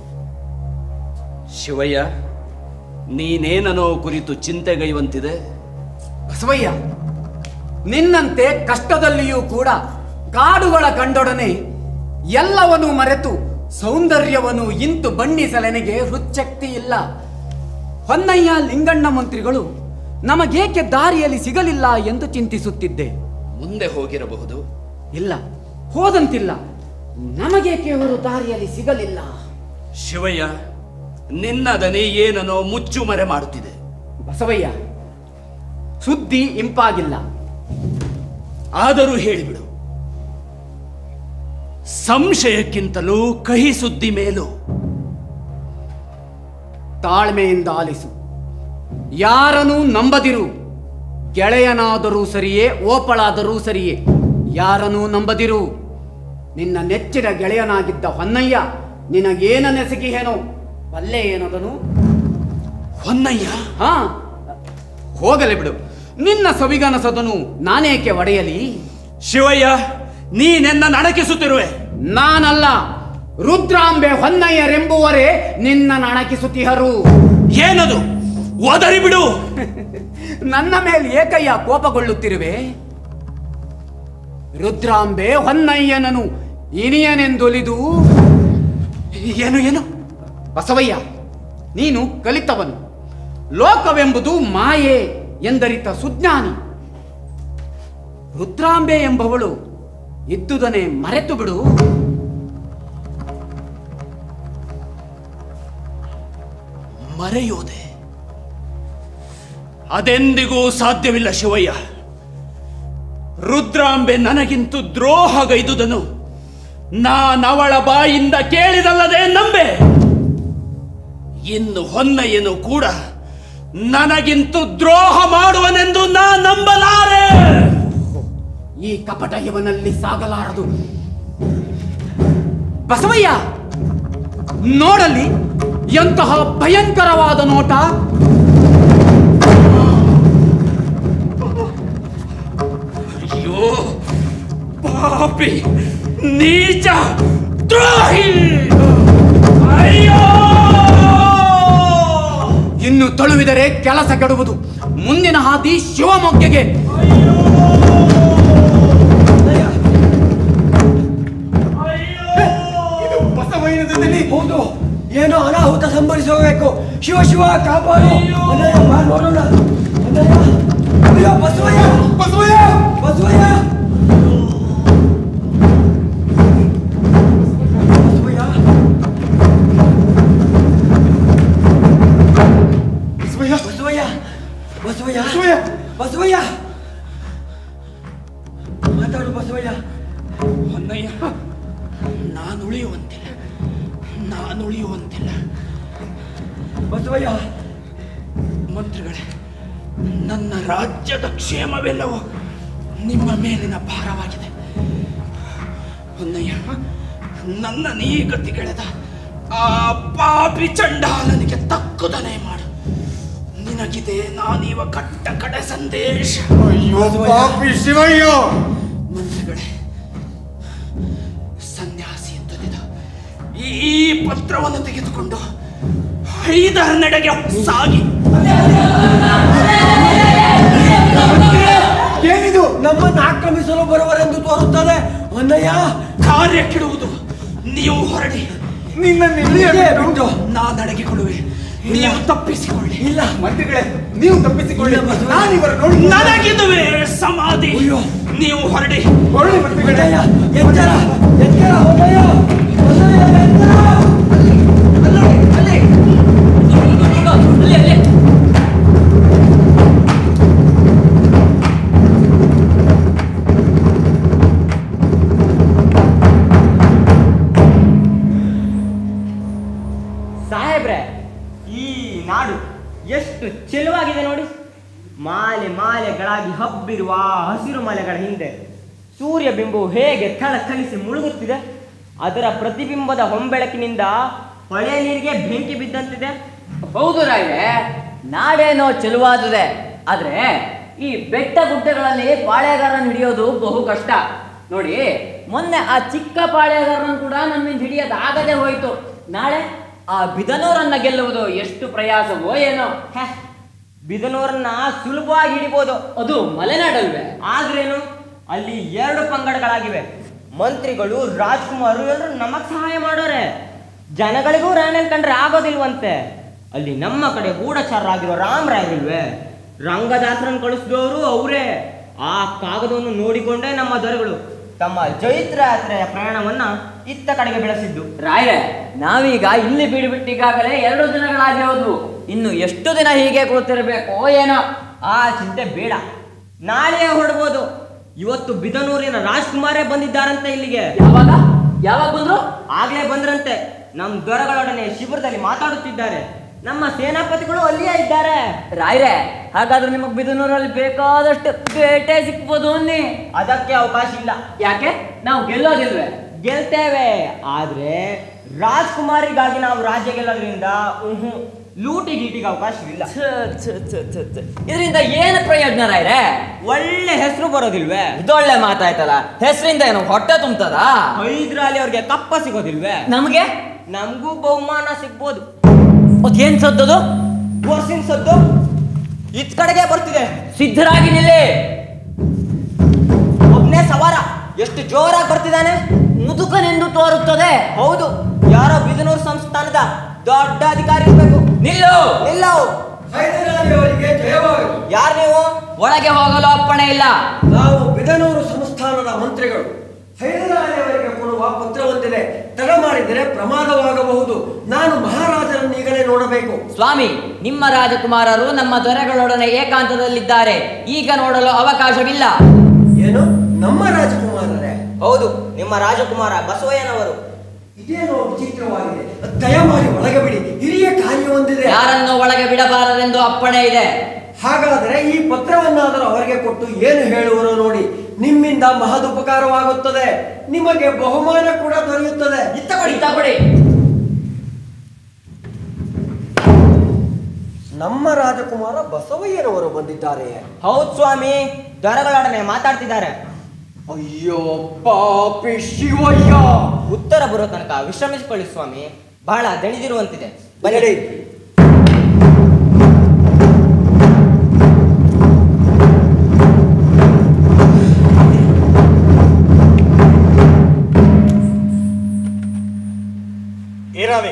ಶಿವಯ್ಯ ನೀನೇನನೋ ಕುರಿತು ಚಿಂತೆಗೈವಂತಿದೆ ಬಸವಯ್ಯ ನಿನ್ನಂತೆ ಕಷ್ಟದಲ್ಲಿಯೂ ಕೂಡ ಕಾಡುಗಳ ಕಂಡೊಡನೆ ಎಲ್ಲವನ್ನೂ ಮರೆತು ಸೌಂದರ್ಯವನ್ನು ಇಂತು ಬಣ್ಣಿಸಲೆನೆಗೆ ಹುಚ್ಚಕ್ತಿ ಇಲ್ಲ ಹೊನ್ನಯ್ಯ ಲಿಂಗಣ್ಣ ಮಂತ್ರಿಗಳು ನಮಗೇಕೆ ದಾರಿಯಲ್ಲಿ ಸಿಗಲಿಲ್ಲ ಎಂದು ಚಿಂತಿಸುತ್ತಿದ್ದೆ ಮುಂದೆ ಹೋಗಿರಬಹುದು ಇಲ್ಲ ಹೋದಂತಿಲ್ಲ ನಮಗೇಕೆ ಅವರು ದಾರಿಯಲ್ಲಿ ಸಿಗಲಿಲ್ಲ ಶಿವಯ್ಯ ನಿನ್ನ ದನಿ ಏನನೋ ಮುಚ್ಚು ಮರೆ ಮಾಡುತ್ತಿದೆ ಬಸವಯ್ಯ ಸುದ್ದಿ ಇಂಪಾಗಿಲ್ಲ ಆದರೂ ಹೇಳಿಬಿಡು ಸಂಶಯಕ್ಕಿಂತಲೂ ಕಹಿ ಸುದ್ದಿ ಮೇಲು ತಾಳ್ಮೆಯಿಂದ ಆಲಿಸು ಯಾರನ್ನೂ ನಂಬದಿರು ಗೆಳೆಯನಾದರೂ ಸರಿಯೇ ಓಪಳಾದರೂ ಸರಿಯೇ ಯಾರನ್ನೂ ನಂಬದಿರು ನಿನ್ನ ನೆಚ್ಚಿನ ಗೆಳೆಯನಾಗಿದ್ದ ಹೊನ್ನಯ್ಯ ನಿನಗೇನನೆಸಗಿಹೇನೋ ಬಲ್ಲೆ ಏನದನು ಹೊನ್ನಯ್ಯ ಹಾ ಹೋಗಲಿ ಬಿಡು ನಿನ್ನ ಸವಿಗನಸದನು ನಾನೇಕೆ ಒಡೆಯಲಿ ಶಿವಯ್ಯ ನೀನೆನ್ನ ನಡಕಿಸುತ್ತಿರುವೆ ನಾನಲ್ಲ ರುದ್ರಾಂಬೆ ಹೊನ್ನಯ್ಯರೆಂಬುವರೇ ನಿನ್ನ ನಣಕಿಸುತ್ತಿಹರು ಏನದು ಒದರಿ ಬಿಡು ನನ್ನ ಮೇಲೆ ಏಕಯ್ಯ ಕೋಪಗೊಳ್ಳುತ್ತಿರುವೆ ರುದ್ರಾಂಬೆ ಹೊನ್ನಯ್ಯನನು ಇನಿಯನೆಂದೊಲಿದು ಏನು ಏನು ಬಸವಯ್ಯ ನೀನು ಕಲಿತವನು ಲೋಕವೆಂಬುದು ಮಾಯೆ ಎಂದರಿತ ಸುಜ್ಞಾನಿ ರುದ್ರಾಂಬೆ ಎಂಬವಳು ಇದ್ದುದನೆ ಮರೆತು ಬಿಡು ಮರೆಯೋದೆ ಅದೆಂದಿಗೂ ಸಾಧ್ಯವಿಲ್ಲ ಶಿವಯ್ಯ ರುದ್ರಾಂಬೆ ನನಗಿಂತೂ ದ್ರೋಹಗೈದುದನು ನಾನವಳ ಬಾಯಿಂದ ಕೇಳಿದಲ್ಲದೆ ನಂಬೆ ಇನ್ನು ಹೊನ್ನಯ್ಯನು ಕೂಡ ನನಗಿಂತೂ ದ್ರೋಹ ಮಾಡುವನೆಂದು ನಾ ನಂಬಲಾರೆ ಈ ಕಪಟ ಇವನಲ್ಲಿ ಸಾಗಲಾರದು ಬಸವಯ್ಯ ನೋಡಲಿ ಎಂತಹ ಭಯಂಕರವಾದ ನೋಟ ಅಯ್ಯೋ ಪಾಪಿ ನೀಚ ದ್ರೋಹಿ ಅಯ್ಯೋ ಇನ್ನು ತಳುವಿದರೆ ಕೆಲಸ ಕೆಡುವುದು ಮುಂದಿನ ಹಾದಿ ಶಿವಮೊಗ್ಗೆಗೆ ಹೌದು ಏನೋ ಅನಾಹುತ ಸಂಭವಿಸಬೇಕು ಶಿವ ಶಿವ ಕಾಪಾಡು ಅಣ್ಣಯ್ಯ, ಬಾ ನೋಡೋಣ ಅಣ್ಣಯ್ಯ, ಅಯ್ಯೋ, ಬಸವಯ್ಯ ಬಸವಯ್ಯ ಬಸವಯ್ಯ ಬಸವಯ್ಯ ಬಸವಯ್ಯ ಬಸವಯ್ಯ ಬಸವಯ್ಯ ಬಸವಯ್ಯ ಮಾತಾಡು ಬಸವಯ್ಯ ಹೊನ್ನಯ್ಯ ನಾನು ಉಳಿಯುವಂತಿಲ್ಲ ನಾನು ಉಳಿಯುವಂತಿಲ್ಲ ಬಸವಯ್ಯ ಮಂತ್ರಿಗಳೇ ನನ್ನ ರಾಜ್ಯದ ಕ್ಷೇಮವೆಲ್ಲವೂ ನಿಮ್ಮ ಮೇಲಿನ ಭಾರವಾಗಿದೆ ಹೊನ್ನಯ್ಯ ನನ್ನ ನೀ ಗತಿಗೆಳೆದ ಆ ಪಾಪಿ ಚಂಡಾಲನಿಗೆ ತಕ್ಕುದನೆ ಮಾಡು ನಿನಗಿದೆ ನಾನೀವ ಕಟ್ಟ ಕಡೆ ಸಂದೇಶ ಅಯ್ಯೋ ಪಾಪಿ ಶಿವಯ್ಯ ಮಂತ್ರಿಗಳೇ ಸನ್ಯಾಸಿ ಎಂದಲಿದ ಈ ಪತ್ರವನ್ನು ತೆಗೆದುಕೊಂಡು ಐದರನೆಡೆಗೆ ಸಾಗಿ ಏನಿದು ನಮ್ಮನ್ನು ಆಕ್ರಮಿಸಲು ಬರುವರೆಂದು ತೋರುತ್ತದೆ ಅಣ್ಣಯ್ಯ ಕಾರ್ಯಕ್ಕಿಡುವುದು ನೀವು ಹೊರಡಿ ನಿನ್ನನ್ನು ಇಲ್ಲಿಯೇ ಬಿಟ್ಟು ನಾನು ಅಡಗಿಕೊಳ್ಳುವೆ ನೀವು ತಪ್ಪಿಸಿಕೊಳ್ಳಿ ಇಲ್ಲ ಮಂತ್ರಿಗಳೇ ನೀವು ತಪ್ಪಿಸಿಕೊಳ್ಳಿ ಇಲ್ಲ, ಬಸವಯ್ಯ. ನಾನು ಇವರ ನೋಡಿ ನನಗಿದುವೆ ಸಮಾಧಿ ನೀವು ಹೊರಡಿ ಹೊರಡಿ ಮಂತ್ರಿಗಳೇ ಅಣ್ಣಯ್ಯ ಎಚ್ಚರ ಎಚ್ಚರ ಅಣ್ಣಯ್ಯ ಅಣ್ಣಯ್ಯ ಎಚ್ಚರ ಅಲ್ಲಿ ಅಲ್ಲಿ ಹಬ್ಬಿರುವ ಹಸಿರು ಮಲೆಗಳ ಹಿಂದೆ ಸೂರ್ಯ ಬಿಂಬವು ಹೇಗೆ ಥಳಥಳಿಸಿ ಮುಳುಗುತ್ತಿದೆ ಅದರ ಪ್ರತಿಬಿಂಬದ ಹೊಂಬೆಳಕಿನಿಂದ ಹೊಳೆ ನೀರಿಗೆ ಬೆಂಕಿ ಬಿದ್ದಂತಿದೆ ಹೌದು ರಾಯ್ರೆ ನಾಡೇನೋ ಚೆಲುವಾದುದೆ ಆದ್ರೆ ಈ ಬೆಟ್ಟ ಗುಡ್ಡಗಳಲ್ಲಿ ಪಾಳೆಗಾರನ ಹಿಡಿಯೋದು ಬಹು ಕಷ್ಟ ನೋಡಿ ಮೊನ್ನೆ ಆ ಚಿಕ್ಕ ಪಾಳೆಗಾರನ ಕೂಡ ನಮ್ಮಿಂದ ಹಿಡಿಯೋದಾಗದೆ ಹೋಯ್ತು ನಾಳೆ ಆ ಬಿದನೂರನ್ನ ಗೆಲ್ಲುವುದು ಎಷ್ಟು ಪ್ರಯಾಸವೋ ಏನೋ ಹೆ, ಬಿದನೂರನ್ನ ಸುಲಭವಾಗಿ ಹಿಡಿಬೋದು ಅದು ಮಲೆನಾಡಲ್ವೇ ಆದ್ರೇನು ಅಲ್ಲಿ ಎರಡು ಪಂಗಡಗಳಾಗಿವೆ ಮಂತ್ರಿಗಳು ರಾಜ್ಕುಮಾರು ಎಲ್ಲರೂ ನಮಗ್ ಸಹಾಯ ಮಾಡೋರೆ ಜನಗಳಿಗೂ ರಾಣೆನ್ ಕಂಡ್ರೆ ಆಗೋದಿಲ್ವಂತೆ ಅಲ್ಲಿ ನಮ್ಮ ಕಡೆ ಗೂಢಚಾರರಾಗಿರೋ ರಾಮರಾಯರಿಲ್ವೇ ರಂಗದಾತ್ರನ್ ಕಳಿಸಿದವರು ಅವರೇ ಆ ಕಾಗದವನ್ನು ನೋಡಿಕೊಂಡೇ ನಮ್ಮ ದೊರೆಗಳು ತಮ್ಮ ಜೈತ್ರ ಯಾತ್ರೆಯ ಪ್ರಯಾಣವನ್ನ ಇತ್ತ ಕಡೆಗೆ ಬೆಳೆಸಿದ್ದು ರಾಯ್ರೆ ನಾವೀಗ ಇಲ್ಲಿ ಬಿಡ್ಬಿಟ್ಟು ಈಗಾಗಲೇ ಎರಡು ದಿನಗಳಾಗಿ ಹೋದ್ವು ಇನ್ನು ಎಷ್ಟು ದಿನ ಹೀಗೆ ಕೂತಿರ್ಬೇಕೋ ಏನೋ ಆ ಚಿಂತೆ ಬೇಡ ನಾಳೆಯೇ ಹೊರಡ್ಬೋದು ಇವತ್ತು ಬಿದನೂರಿನ ರಾಜ್ಕುಮಾರೇ ಬಂದಿದ್ದಾರಂತೆ ಇಲ್ಲಿಗೆ ಯಾವಾಗ ಯಾವಾಗ ಬಂದ್ರು ಆಗ್ಲೇ ಬಂದ್ರಂತೆ ನಮ್ ದೊರೆಗಳೊಡನೆ ಶಿಬಿರದಲ್ಲಿ ಮಾತಾಡುತ್ತಿದ್ದಾರೆ ನಮ್ಮ ಸೇನಾಪತಿಗಳು ಅಲ್ಲಿಯೇ ಇದ್ದಾರೆ ರಾಯ್ರೆ ಹಾಗಾದ್ರೆ ನಿಮಗ್ ಬಿದನೂರಲ್ಲಿ ಬೇಕಾದಷ್ಟು ಬೇಟೆ ಸಿಕ್ಬೋದು ಅನ್ನಿ ಅದಕ್ಕೆ ಅವಕಾಶ ಇಲ್ಲ ಯಾಕೆ ನಾವು ಗೆಲ್ಲೋದಿಲ್ವೇ ಗೆಲ್ತೇವೆ ಆದ್ರೆ ರಾಜ್ಕುಮಾರಿಗಾಗಿ ನಾವು ರಾಜ್ಯ ಗೆಲ್ಲೋದ್ರಿಂದ ಉಹು ಲೂಟಿ ಗೀಟಿಗೆ ಅವಕಾಶವಿಲ್ಲ ಇದರಿಂದ ಏನು ಪ್ರಯೋಜನ ರಾಯ್ರೆ ಒಳ್ಳೆ ಹೆಸರು ಬರೋದಿಲ್ವೇ ಇದೊಳ್ಳೆ ಮಾತಾಯ್ತಲ್ಲ ಹೆಸರಿಂದ ಏನು ಹೊಟ್ಟೆ ತುಂಬ್ತದ ಹೈದ್ರಾಲಿ ಅವ್ರಿಗೆ ಕಪ್ಪ ಸಿಗೋದಿಲ್ವೇ ನಮ್ಗೆ ನಮಗೂ ಬಹುಮಾನ ಸಿಗ್ಬೋದು ಅದೇನ್ ಸದ್ದದು ವರ್ಷಿನ ಸದ್ದು ಇತ್ ಕಡೆಗೆ ಬರ್ತಿದೆ ಸಿದ್ಧರಾಗಿ ನಿಲ್ಲಿ ಒಬ್ನೇ ಸವಾರ ಎಷ್ಟು ಜೋರಾಗಿ ಬರ್ತಿದ್ದಾನೆ ಮುದುಕನೆಂದು ತೋರುತ್ತದೆ ಹೌದು ಯಾರೋ ಬಿದನೂರು ಸಂಸ್ಥಾನದ ದೊಡ್ಡ ಅಧಿಕಾರಿ ಇರ್ಬೇಕು ನಿಲ್ಲು ನಿಲ್ಲು ಹೈದರಾಲಿಯವರಿಗೆ ಜಯವಾಗಲಿ ಯಾರು ನೀವು ಒಳಗೆ ಹೋಗಲು ಅಪ್ಪಣೆ ಇಲ್ಲ ನಾವು ಬಿದನೂರು ಸಂಸ್ಥಾನದ ಮಂತ್ರಿಗಳು ಹೈದರಾಲಿಯವರಿಗೆ ಕೊಡುವ ಪತ್ರವೊಂದಿದೆ ತಡ ಮಾಡಿದರೆ ಪ್ರಮಾದವಾಗಬಹುದು ನಾನು ಮಹಾರಾಜರನ್ನು ಈಗಲೇ ನೋಡಬೇಕು ಸ್ವಾಮಿ ನಿಮ್ಮ ರಾಜಕುಮಾರರು ನಮ್ಮ ದೊರೆಗಳೊಡನೆ ಏಕಾಂತದಲ್ಲಿದ್ದಾರೆ ಈಗ ನೋಡಲು ಅವಕಾಶವಿಲ್ಲ ಏನು ನಮ್ಮ ರಾಜಕುಮಾರರೇ ಹೌದು ನಿಮ್ಮ ರಾಜಕುಮಾರ ಬಸವಯ್ಯನವರು ಇದೇನೋ ವಿಚಿತ್ರವಾಗಿದೆ ದಯಮಾಡಿ ಒಳಗೆ ಬಿಡಿ ಹಿರಿಯ ಕಾರ್ಯವೊಂದಿದೆ ಯಾರನ್ನು ಒಳಗೆ ಬಿಡಬಾರದೆಂದು ಅಪ್ಪಣೆ ಇದೆ ಹಾಗಾದರೆ ಈ ಪತ್ರವನ್ನಾದರೂ ಅವರಿಗೆ ಕೊಟ್ಟು ಏನು ಹೇಳುವರು ನೋಡಿ ನಿಮ್ಮಿಂದ ಮಹದುಪಕಾರವಾಗುತ್ತದೆ ನಿಮಗೆ ಬಹುಮಾನ ಕೂಡ ದೊರೆಯುತ್ತದೆ ಇತ್ತ ಕೊಡಿ ಇತ್ತ ಕೊಡಿ ನಮ್ಮ ರಾಜಕುಮಾರ ಬಸವಯ್ಯನವರು ಬಂದಿದ್ದಾರೆ ಹೌದು ಸ್ವಾಮಿ ದೊರೆಗಳೊಡನೆ ಮಾತಾಡ್ತಿದ್ದಾರೆ ಅಯ್ಯೋ ಪಾಪಿ ಶಿವಯ್ಯ ಉತ್ತರ ಬರೋ ತನಕ ವಿಶ್ರಮಿಸಿಕೊಳ್ಳಿ ಸ್ವಾಮಿ ಬಹಳ ದಣಿದಿರುವಂತಿದೆ ಬನ್ನಿ ಇರಲಿ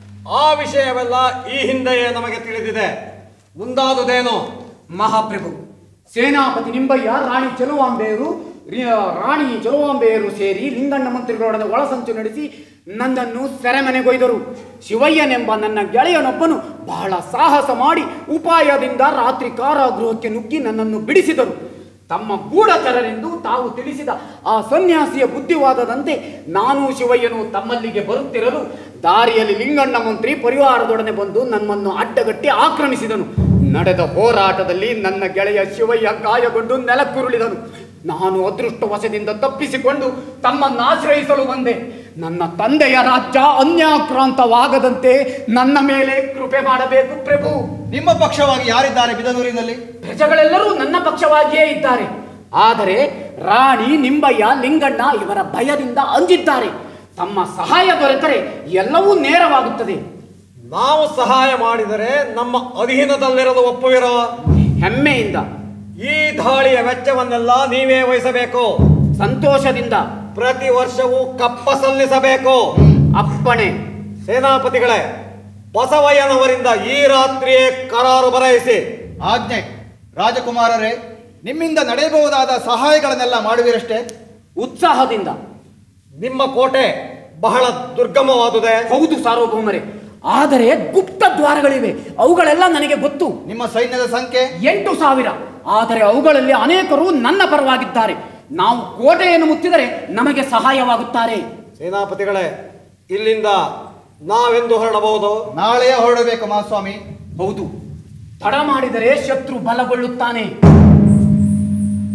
ಆ ವಿಷಯವೆಲ್ಲ ಈ ಹಿಂದೆಯೇ ನಮಗೆ ತಿಳಿದಿದೆ ಮುಂದಾದುದೇನು ಮಹಾಪ್ರಭು ಸೇನಾಪತಿ ನಿಂಬಯ್ಯ ರಾಣಿ ಚೆಲುವಾಂಬೆಯರು ರಿ- ರಾಣಿ ಚೆಲುವಾಂಬೆಯರು ಸೇರಿ ಲಿಂಗಣ್ಣ ಮಂತ್ರಿಗಳೊಡನೆ ಒಳಸಂಚು ನಡೆಸಿ ನನ್ನನ್ನು ಸೆರೆಮನೆಗೊಯ್ದರು ಶಿವಯ್ಯನೆಂಬ ನನ್ನ ಗೆಳೆಯನೊಬ್ಬನು ಬಹಳ ಸಾಹಸ ಮಾಡಿ ಉಪಾಯದಿಂದ ರಾತ್ರಿ ಕಾರಾಗೃಹಕ್ಕೆ ನುಗ್ಗಿ ನನ್ನನ್ನು ಬಿಡಿಸಿದರು ತಮ್ಮ ಗೂಢಚರರೆಂದು ತಾವು ತಿಳಿಸಿದ ಆ ಸನ್ಯಾಸಿಯ ಬುದ್ಧಿವಾದದಂತೆ ನಾನು ಶಿವಯ್ಯನು ತಮ್ಮಲ್ಲಿಗೆ ಬರುತ್ತಿರಲು ದಾರಿಯಲ್ಲಿ ಲಿಂಗಣ್ಣ ಮಂತ್ರಿ ಪರಿವಾರದೊಡನೆ ಬಂದು ನನ್ನನ್ನು ಅಡ್ಡಗಟ್ಟಿ ಆಕ್ರಮಿಸಿದನು ನಡೆದ ಹೋರಾಟದಲ್ಲಿ ನನ್ನ ಗೆಳೆಯ ಶಿವಯ್ಯ ಗಾಯಗೊಂಡು ನೆಲಕ್ಕುರುಳಿದನು ನಾನು ಅದೃಷ್ಟವಶದಿಂದ ತಪ್ಪಿಸಿಕೊಂಡು ತಮ್ಮನ್ನು ಆಶ್ರಯಿಸಲು ಬಂದೆ ನನ್ನ ತಂದೆಯ ರಾಜ್ಯ ಅನ್ಯಾಕ್ರಾಂತವಾಗದಂತೆ ನನ್ನ ಮೇಲೆ ಕೃಪೆ ಮಾಡಬೇಕು ಪ್ರಭು ನಿಮ್ಮ ಪಕ್ಷವಾಗಿ ಯಾರಿದ್ದಾರೆ ಬಿದನೂರಿನಲ್ಲಿ ಪ್ರಜೆಗಳೆಲ್ಲರೂ ನನ್ನ ಪಕ್ಷವಾಗಿಯೇ ಇದ್ದಾರೆ ಆದರೆ ರಾಣಿ ನಿಂಬಯ್ಯ ಲಿಂಗಣ್ಣ ಇವರ ಭಯದಿಂದ ಅಂಜಿದ್ದಾರೆ ತಮ್ಮ ಸಹಾಯ ದೊರೆತರೆ ಎಲ್ಲವೂ ನೇರವಾಗುತ್ತದೆ ನಾವು ಸಹಾಯ ಮಾಡಿದರೆ ನಮ್ಮ ಅಧೀನದಲ್ಲಿರಲು ಒಪ್ಪುವಿರೋ ಹೆಮ್ಮೆಯಿಂದ ಈ ದಾಳಿಯ ವೆಚ್ಚವನ್ನೆಲ್ಲ ನೀವೇ ವಹಿಸಬೇಕು ಸಂತೋಷದಿಂದ ಪ್ರತಿ ವರ್ಷವೂ ಕಪ್ಪ ಸಲ್ಲಿಸಬೇಕು ಅಪ್ಪಣೆ ಸೇನಾಪತಿಗಳೇ ಬಸವಯ್ಯನವರಿಂದ ಈ ರಾತ್ರಿಯೇ ಕರಾರು ಬರೆಯಿಸಿ ಆಜ್ಞೆ ರಾಜಕುಮಾರರೇ ನಿಮ್ಮಿಂದ ನಡೆಯಬಹುದಾದ ಸಹಾಯಗಳನ್ನೆಲ್ಲ ಮಾಡುವಿರಷ್ಟೇ ಉತ್ಸಾಹದಿಂದ ನಿಮ್ಮ ಕೋಟೆ ಬಹಳ ದುರ್ಗಮವಾದುದೇ ಹೌದು ಸಾರ್ವಭೌಮರೇ ಆದರೆ ಗುಪ್ತ ದ್ವಾರಗಳಿವೆ ಅವುಗಳೆಲ್ಲ ನನಗೆ ಗೊತ್ತು ನಿಮ್ಮ ಸೈನ್ಯದ ಸಂಖ್ಯೆ ಎಂಟು ಸಾವಿರ ಆದರೆ ಅವುಗಳಲ್ಲಿ ಅನೇಕರು ನನ್ನ ಪರವಾಗಿದ್ದಾರೆ ನಾವು ಕೋಟೆಯನ್ನು ಮುತ್ತಿದರೆ ನಮಗೆ ಸಹಾಯವಾಗುತ್ತಾರೆ ಸೇನಾಪತಿಗಳೇ ಇಲ್ಲಿಂದ ನಾವೆಂದು ಹೊರಡಬಹುದು ನಾಳೆಯೇ ಹೊರಡಬೇಕು ಮಹಾಸ್ವಾಮಿ ಹೌದು ತಡ ಮಾಡಿದರೆ ಶತ್ರು ಬಲಗೊಳ್ಳುತ್ತಾನೆ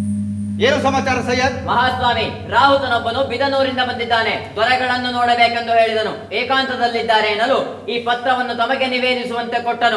ಏನು ಸಮಾಚಾರ ಸೈಯದ್ ಮಹಾಸ್ವಾಮಿ ರಾಹುತನೊಬ್ಬನು ಬಿದನೂರಿಂದ ಬಂದಿದ್ದಾನೆ ದೊರೆಗಳನ್ನು ನೋಡಬೇಕೆಂದು ಹೇಳಿದನು ಏಕಾಂತದಲ್ಲಿದ್ದಾರೆ ಎನ್ನಲು ಈ ಪತ್ರವನ್ನು ತಮಗೆ ನಿವೇದಿಸುವಂತೆ ಕೊಟ್ಟನು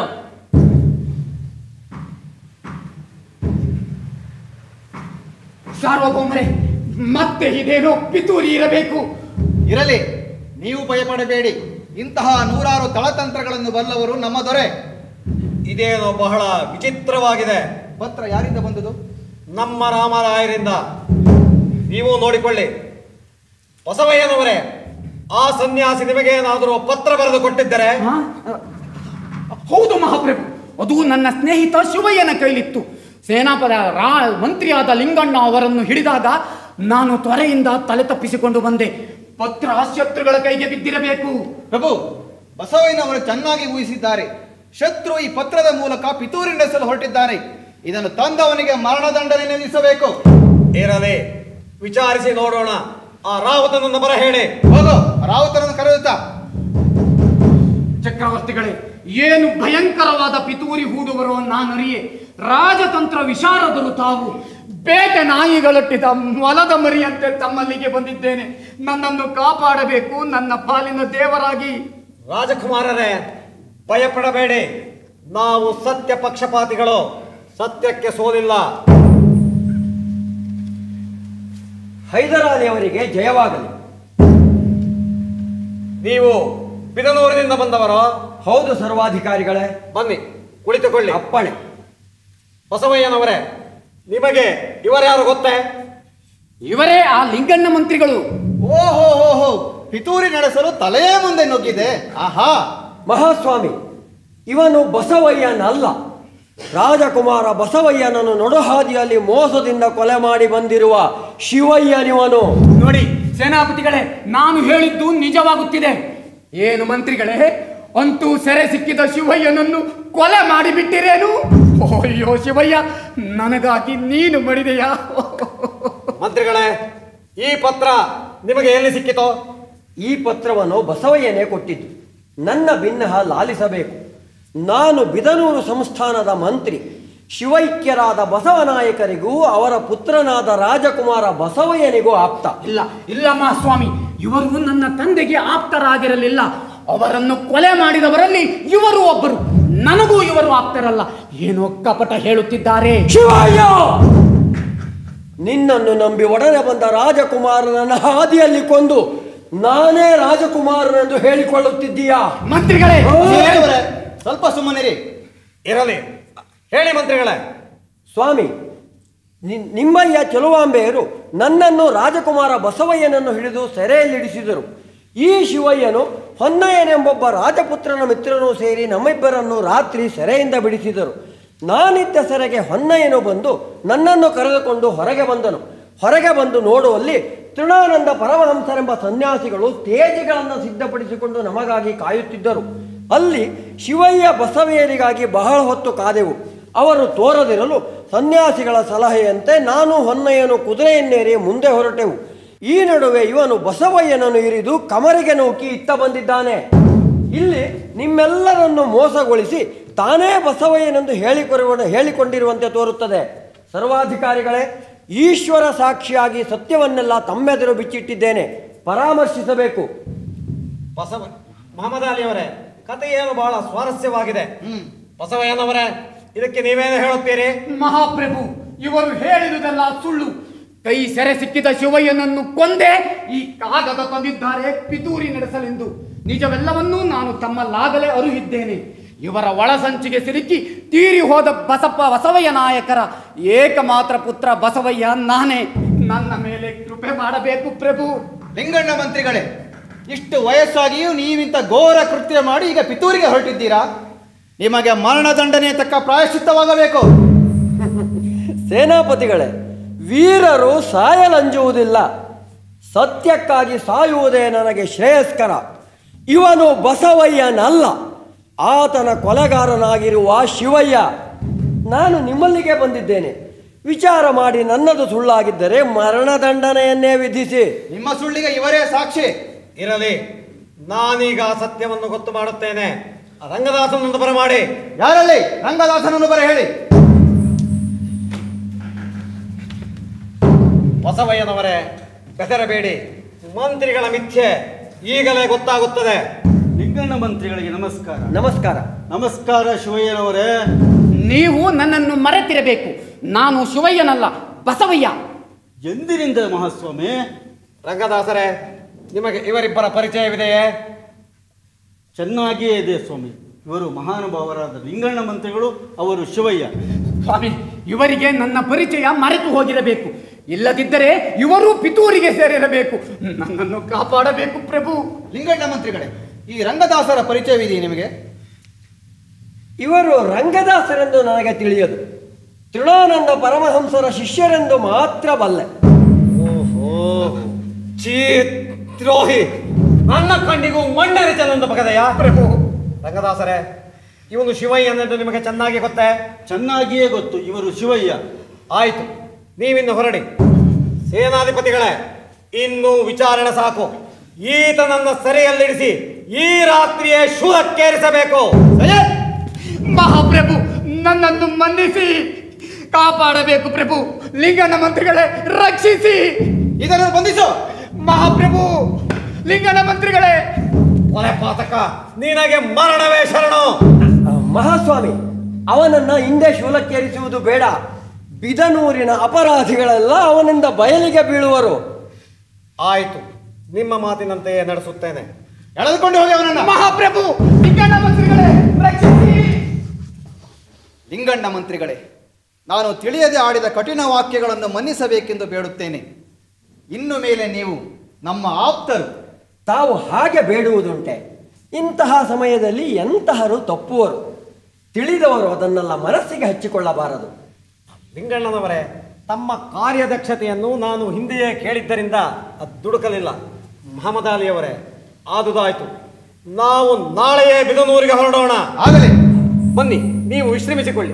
ಸಾರ್ವಭೌಮರೇ ಮತ್ತೆ ಇದೇನೋ ಪಿತೂರಿ ಇರಬೇಕು ಇರಲಿ ನೀವು ಭಯಪಡಬೇಡಿ ಇಂತಹ ನೂರಾರು ತಳತಂತ್ರಗಳನ್ನು ಬಲ್ಲವರು ನಮ್ಮ ದೊರೆ ಇದೇನೋ ಬಹಳ ವಿಚಿತ್ರವಾಗಿದೆ ಪತ್ರ ಯಾರಿಂದ ಬಂದುದು ನಮ್ಮ ರಾಮರಾಯರಿಂದ ನೀವು ನೋಡಿಕೊಳ್ಳಿ ಬಸವಯ್ಯನವರೇ ಆ ಸನ್ಯಾಸಿ ನಿಮಗೇನಾದರೂ ಪತ್ರ ಬರೆದು ಕೊಟ್ಟಿದ್ದರೆ ಹೌದು ಮಹಾಪ್ರಭು ಅದು ನನ್ನ ಸ್ನೇಹಿತ ಶಿವಯ್ಯನ ಕೈಲಿತ್ತು ಸೇನಾಪದ ರಾ ಮಂತ್ರಿಯಾದ ಲಿಂಗಣ್ಣ ಅವರನ್ನು ಹಿಡಿದಾಗ ನಾನು ತ್ವರೆಯಿಂದ ತಲೆ ತಪ್ಪಿಸಿಕೊಂಡು ಬಂದೆ ಪತ್ರ ಶತ್ರುಗಳ ಕೈಗೆ ಬಿದ್ದಿರಬೇಕು ಪ್ರಭು ಬಸವಯ್ಯನವರು ಚೆನ್ನಾಗಿ ಊಹಿಸಿದ್ದಾರೆ ಶತ್ರು ಈ ಪತ್ರದ ಮೂಲಕ ಪಿತೂರಿ ನಡೆಸಲು ಹೊರಟಿದ್ದಾನೆ ಇದನ್ನು ತಂದವನಿಗೆ ಮರಣದಂಡನೆ ನಿಲ್ಲಿಸಬೇಕು ಇರಲಿ ವಿಚಾರಿಸಿ ನೋಡೋಣ ಆ ರಾವತನನ್ನು ಬರ ಹೇಳಿ ಹೋಗು ರಾವುತರನ್ನು ಕರೆಯುತ್ತಾ ಚಕ್ರವರ್ತಿಗಳೇ ಏನು ಭಯಂಕರವಾದ ಪಿತೂರಿ ಹೂಡುವರೋ ನಾನರಿಯೆ ರಾಜತಂತ್ರ ವಿಶಾರದರು ತಾವು ಬೇಟೆ ನಾಯಿಗಳೊಟ್ಟಿದ ಮೊಲದ ಮರಿಯಂತೆ ತಮ್ಮಲ್ಲಿಗೆ ಬಂದಿದ್ದೇನೆ ನನ್ನನ್ನು ಕಾಪಾಡಬೇಕು ನನ್ನ ಪಾಲಿನ ದೇವರಾಗಿ ರಾಜಕುಮಾರರೇ ಭಯಪಡಬೇಡಿ ನಾವು ಸತ್ಯ ಪಕ್ಷಪಾತಿಗಳು ಸತ್ಯಕ್ಕೆ ಸೋಲಿಲ್ಲ ಹೈದರಾಲಿಯವರಿಗೆ ಜಯವಾಗಲಿ ನೀವು ಬಿದನೂರಿನಿಂದ ಬಂದವರೋ ಹೌದು ಸರ್ವಾಧಿಕಾರಿಗಳೇ ಬನ್ನಿ ಕುಳಿತುಕೊಳ್ಳಿ ಅಪ್ಪಣೆ ಬಸವಯ್ಯನವರೇ ನಿಮಗೆ ಇವರ್ಯಾರು ಗೊತ್ತೇ ಇವರೇ ಆ ಲಿಂಗಣ್ಣ ಮಂತ್ರಿಗಳು ಓಹೋ ಹೋ ಹೋ ಪಿತೂರಿ ನಡೆಸಲು ತಲೆಯೇ ಮುಂದೆ ನುಗ್ಗಿದೆ ಆಹಾ ಮಹಾಸ್ವಾಮಿ ಇವನು ಬಸವಯ್ಯನಲ್ಲ ರಾಜಕುಮಾರ ಬಸವಯ್ಯನನ್ನು ನಡುಹಾದಿಯಲ್ಲಿ ಮೋಸದಿಂದ ಕೊಲೆ ಮಾಡಿ ಬಂದಿರುವ ಶಿವಯ್ಯನಿವನು ನೋಡಿ ಸೇನಾಪತಿಗಳೇ ನಾನು ಹೇಳಿದ್ದು ನಿಜವಾಗುತ್ತಿದೆ ಏನು ಮಂತ್ರಿಗಳೇ ಅಂತೂ ಸೆರೆ ಸಿಕ್ಕಿದ ಶಿವಯ್ಯನನ್ನು ಕೊಲೆ ಮಾಡಿಬಿಟ್ಟಿರೇನು ಅಯ್ಯೋ ಶಿವಯ್ಯ ನನಗಾಗಿ ನೀನು ಮಡಿದೆಯಾ ಮಂತ್ರಿಗಳೇ ಈ ಪತ್ರ ನಿಮಗೆ ಎಲ್ಲಿ ಸಿಕ್ಕಿತೋ ಈ ಪತ್ರವನ್ನು ಬಸವಯ್ಯನೇ ಕೊಟ್ಟಿದ್ದು ನನ್ನ ಭಿನ್ನಹ ಲಾಲಿಸಬೇಕು ನಾನು ಬಿದನೂರು ಸಂಸ್ಥಾನದ ಮಂತ್ರಿ ಶಿವೈಕ್ಯರಾದ ಬಸವನಾಯಕರಿಗೂ ಅವರ ಪುತ್ರನಾದ ರಾಜಕುಮಾರ ಬಸವಯ್ಯನಿಗೂ ಆಪ್ತ ಇಲ್ಲ ಇಲ್ಲ ಮಹಾಸ್ವಾಮಿ ಇವರು ನನ್ನ ತಂದೆಗೆ ಆಪ್ತರಾಗಿರಲಿಲ್ಲ ಅವರನ್ನು ಕೊಲೆ ಮಾಡಿದವರಲ್ಲಿ ಇವರು ಒಬ್ಬರು ನನಗೂ ಇವರು ಆಪ್ತರಲ್ಲ ಏನೋ ಕಪಟ ಹೇಳುತ್ತಿದ್ದಾರೆ ಶಿವಯ್ಯ ನಿನ್ನನ್ನು ನಂಬಿ ಒಡನೆ ಬಂದ ರಾಜಕುಮಾರನನ್ನ ಹಾದಿಯಲ್ಲಿ ಕೊಂದು ನಾನೇ ರಾಜಕುಮಾರನೆಂದು ಹೇಳಿಕೊಳ್ಳುತ್ತಿದ್ದೀಯಾ ಮಂತ್ರಿಗಳೇ ದೇವರೇ, ಸ್ವಲ್ಪ ಸುಮ್ಮನಿರಿ ಇರಲಿ ಹೇಳಿ ಮಂತ್ರಿಗಳೇ ಸ್ವಾಮಿ ನಿ- ನಿಮ್ಮಯ್ಯ ಚೆಲುವಾಂಬೆಯರು ನನ್ನನ್ನು ರಾಜಕುಮಾರ ಬಸವಯ್ಯನನ್ನು ಹಿಡಿದು ಸೆರೆಯಲ್ಲಿಡಿಸಿದರು ಈ ಶಿವಯ್ಯನು ಹೊನ್ನಯ್ಯನೆಂಬೊಬ್ಬ ರಾಜಪುತ್ರನ ಮಿತ್ರನೂ ಸೇರಿ ನಮ್ಮಿಬ್ಬರನ್ನು ರಾತ್ರಿ ಸೆರೆಯಿಂದ ಬಿಡಿಸಿದರು ನಾನಿದ್ದ ಸೆರೆಗೆ ಹೊನ್ನಯ್ಯನು ಬಂದು ನನ್ನನ್ನು ಕರೆದುಕೊಂಡು ಹೊರಗೆ ಬಂದನು ಹೊರಗೆ ಬಂದು ನೋಡುವಲ್ಲಿ ತೃಣಾನಂದ ಪರಮಹಂಸರೆಂಬ ಸನ್ಯಾಸಿಗಳು ತೇಜಿಗಳನ್ನು ಸಿದ್ಧಪಡಿಸಿಕೊಂಡು ನಮಗಾಗಿ ಕಾಯುತ್ತಿದ್ದರು ಅಲ್ಲಿ ಶಿವಯ್ಯ ಬಸವೆಯರಿಗಾಗಿ ಬಹಳ ಹೊತ್ತು ಕಾದೆವು ಅವರು ತೋರದಿರಲು ಸನ್ಯಾಸಿಗಳ ಸಲಹೆಯಂತೆ ನಾನು ಹೊನ್ನಯ್ಯನು ಕುದುರೆಯನ್ನೇರಿ ಮುಂದೆ ಹೊರಟೆವು ಈ ನಡುವೆ ಇವನು ಬಸವಯ್ಯನನ್ನು ಇರಿದು ಕಮರಿಗೆ ನೂಕಿ ಇತ್ತ ಬಂದಿದ್ದಾನೆ ಇಲ್ಲಿ ನಿಮ್ಮೆಲ್ಲರನ್ನು ಮೋಸಗೊಳಿಸಿ ತಾನೇ ಬಸವಯ್ಯನೆಂದು ಹೇಳಿಕೊರುವ ಹೇಳಿಕೊಂಡಿರುವಂತೆ ತೋರುತ್ತದೆ ಸರ್ವಾಧಿಕಾರಿಗಳೇ ಈಶ್ವರ ಸಾಕ್ಷಿಯಾಗಿ ಸತ್ಯವನ್ನೆಲ್ಲ ತಮ್ಮೆದುರು ಬಿಚ್ಚಿಟ್ಟಿದ್ದೇನೆ ಪರಾಮರ್ಶಿಸಬೇಕು ಬಸವ ಮಹಮ್ಮದ್ ಅಲಿ ಅವರೇ ಕತೆ ಏನು ಬಹಳ ಸ್ವಾರಸ್ಯವಾಗಿದೆ ಬಸವಯ್ಯನವರೇ ಇದಕ್ಕೆ ನೀವೇನು ಹೇಳುತ್ತೀರಿ ಮಹಾಪ್ರಭು ಇವರು ಹೇಳಿದುದೆಲ್ಲ ಸುಳ್ಳು ಕೈ ಸೆರೆ ಸಿಕ್ಕಿದ ಶಿವಯ್ಯನನ್ನು ಕೊಂದೆ ಈ ಕಾಗದ ತಂದಿದ್ದಾರೆ ಪಿತೂರಿ ನಡೆಸಲೆಂದು ನಿಜವೆಲ್ಲವನ್ನೂ ನಾನು ತಮ್ಮಲ್ಲಾಗಲೇ ಅರುಹಿದ್ದೇನೆ ಇವರ ಒಳಸಂಚಿಗೆ ಸಿಲುಕಿ ತೀರಿ ಹೋದ ಬಸಪ್ಪ ಬಸವಯ್ಯ ನಾಯಕರ ಏಕಮಾತ್ರ ಪುತ್ರ ಬಸವಯ್ಯ ನಾನೇ ನನ್ನ ಮೇಲೆ ಕೃಪೆ ಮಾಡಬೇಕು ಪ್ರಭು ಲಿಂಗಣ್ಣ ಮಂತ್ರಿಗಳೇ ಇಷ್ಟು ವಯಸ್ಸಾಗಿಯೂ ನೀವಿಂತ ಘೋರ ಕೃತ್ಯ ಮಾಡಿ ಈಗ ಪಿತೂರಿಗೆ ಹೊರಟಿದ್ದೀರಾ ನಿಮಗೆ ಮರಣದಂಡನೆ ತಕ್ಕ ಪ್ರಾಯಶ್ಚಿತ್ತವಾಗಬೇಕು ಸೇನಾಪತಿಗಳೇ ವೀರರು ಸಾಯಲಂಜುವುದಿಲ್ಲ ಸತ್ಯಕ್ಕಾಗಿ ಸಾಯುವುದೇ ನನಗೆ ಶ್ರೇಯಸ್ಕರ ಇವನು ಬಸವಯ್ಯನಲ್ಲ ಆತನ ಕೊಲೆಗಾರನಾಗಿರುವ ಶಿವಯ್ಯ ನಾನು ನಿಮ್ಮಲ್ಲಿಗೆ ಬಂದಿದ್ದೇನೆ ವಿಚಾರ ಮಾಡಿ ನನ್ನದು ಸುಳ್ಳಾಗಿದ್ದರೆ ಮರಣದಂಡನೆಯನ್ನೇ ವಿಧಿಸಿ ನಿಮ್ಮ ಸುಳ್ಳಿಗೆ ಇವರೇ ಸಾಕ್ಷಿ ಇರಲಿ ನಾನೀಗ ಸತ್ಯವನ್ನು ಗೊತ್ತು ಮಾಡುತ್ತೇನೆ ರಂಗದಾಸನನ್ನು ಬರಮಾಡಿ ಯಾರಲ್ಲಿ ರಂಗದಾಸನನ್ನು ಬರ ಹೇಳಿ ಬಸವಯ್ಯನವರೇ ಬೆದರಬೇಡಿ ಮಂತ್ರಿಗಳ ಮಿಥ್ಯೆ ಈಗಲೇ ಗೊತ್ತಾಗುತ್ತದೆ ಲಿಂಗಣ್ಣ ಮಂತ್ರಿಗಳಿಗೆ ನಮಸ್ಕಾರ ನಮಸ್ಕಾರ ನಮಸ್ಕಾರ ಶಿವಯ್ಯನವರೇ ನೀವು ನನ್ನನ್ನು ಮರೆತಿರಬೇಕು ನಾನು ಶಿವಯ್ಯನಲ್ಲ ಬಸವಯ್ಯ ಎಂದಿನಿಂದ ಮಹಾಸ್ವಾಮಿ ರಂಗದಾಸರೇ ನಿಮಗೆ ಇವರಿಬ್ಬರ ಪರಿಚಯವಿದೆಯೇ ಚೆನ್ನಾಗಿಯೇ ಇದೆ ಸ್ವಾಮಿ ಇವರು ಮಹಾನುಭಾವರಾದ ಲಿಂಗಣ್ಣ ಮಂತ್ರಿಗಳು ಅವರು ಶಿವಯ್ಯ ಸ್ವಾಮಿ ಇವರಿಗೆ ನನ್ನ ಪರಿಚಯ ಮರೆತು ಹೋಗಿರಬೇಕು ಇಲ್ಲದಿದ್ದರೆ ಇವರು ಪಿತೂರಿಗೆ ಸೇರಿರಬೇಕು ನನ್ನನ್ನು ಕಾಪಾಡಬೇಕು ಪ್ರಭು ಲಿಂಗಣ್ಣ ಮಂತ್ರಿಗಳೇ ಈ ರಂಗದಾಸರ ಪರಿಚಯವಿದೆಯೇ ನಿಮಗೆ ಇವರು ರಂಗದಾಸರೆಂದು ನನಗೆ ತಿಳಿಯದು ತೃಣಾನಂದ ಪರಮಹಂಸರ ಶಿಷ್ಯರೆಂದು ಮಾತ್ರ ಬಲ್ಲೆ ಓಹೋ ಚೀ ದ್ರೋಹಿ ನನ್ನ ಕಣ್ಣಿಗೂ ಮಣ್ಣೆರೆಚನೆಂದು ಬಗದೆಯ ಪ್ರಭು ರಂಗದಾಸರೇ ಇವನು ಶಿವಯ್ಯನೆಂದು ನಿಮಗೆ ಚೆನ್ನಾಗಿ ಗೊತ್ತೇ ಚೆನ್ನಾಗಿಯೇ ಗೊತ್ತು ಇವರು ಶಿವಯ್ಯ ಆಯ್ತು ನೀವಿನ್ನು ಹೊರಡಿ ಸೇನಾಧಿಪತಿಗಳೇ ಇನ್ನು ವಿಚಾರಣೆ ಸಾಕು ಈತನನ್ನ ಸೆರೆಯಲ್ಲಿಡಿಸಿ ಈ ರಾತ್ರಿಯೇ ಶೂಲಕ್ಕೇರಿಸಬೇಕು ಮಹಾಪ್ರಭು ನನ್ನನ್ನು ಮನ್ನಿಸಿ ಕಾಪಾಡಬೇಕು ಪ್ರಭು ಲಿಂಗಣ್ಣ ಮಂತ್ರಿಗಳೇ ರಕ್ಷಿಸಿ ಇದನ್ನು ಬಂಧಿಸು ಮಹಾಪ್ರಭು ಲಿಂಗಣ್ಣ ಮಂತ್ರಿಗಳೇ ಕೊಲೆ ಪಾತಕ ನಿನಗೆ ಮರಣವೇ ಶರಣು ಮಹಾಸ್ವಾಮಿ ಅವನನ್ನ ಹಿಂದೆ ಶೂಲಕ್ಕೇರಿಸುವುದು ಬೇಡ ಬಿದನೂರಿನ ಅಪರಾಧಿಗಳೆಲ್ಲ ಅವನಿಂದ ಬಯಲಿಗೆ ಬೀಳುವರು ಆಯ್ತು ನಿಮ್ಮ ಮಾತಿನಂತೆಯೇ ನಡೆಸುತ್ತೇನೆ ಎಳೆದುಕೊಂಡು ಹೋಗಿ ಅವನನ್ನ ಮಹಾಪ್ರಭು ಲಿಂಗಣ್ಣ ಮಂತ್ರಿಗಳೇ ರಕ್ಷಿಸಿ ಲಿಂಗಣ್ಣ ಮಂತ್ರಿಗಳೇ ನಾನು ತಿಳಿಯದೆ ಆಡಿದ ಕಠಿಣ ವಾಕ್ಯಗಳನ್ನು ಮನ್ನಿಸಬೇಕೆಂದು ಬೇಡುತ್ತೇನೆ ಇನ್ನು ಮೇಲೆ ನೀವು ನಮ್ಮ ಆಪ್ತರು ತಾವು ಹಾಗೆ ಬೇಡುವುದುಂಟೆ ಇಂತಹ ಸಮಯದಲ್ಲಿ ಎಂತಹರು ತಪ್ಪುವರು ತಿಳಿದವರು ಅದನ್ನೆಲ್ಲ ಮನಸ್ಸಿಗೆ ಹಚ್ಚಿಕೊಳ್ಳಬಾರದು ಲಿಂಗಣ್ಣನವರೇ ತಮ್ಮ ಕಾರ್ಯದಕ್ಷತೆಯನ್ನು ನಾನು ಹಿಂದೆಯೇ ಕೇಳಿದ್ದರಿಂದ ಅದು ದುಡುಕಲಿಲ್ಲ ಮಹಮ್ಮದ್ ಅಲಿಯವರೇ ಆದುದಾಯ್ತು ನಾವು ನಾಳೆಯೇ ಬಿದನೂರಿಗೆ ಹೊರಡೋಣ ಆಗಲಿ ಬನ್ನಿ ನೀವು ವಿಶ್ರಮಿಸಿಕೊಳ್ಳಿ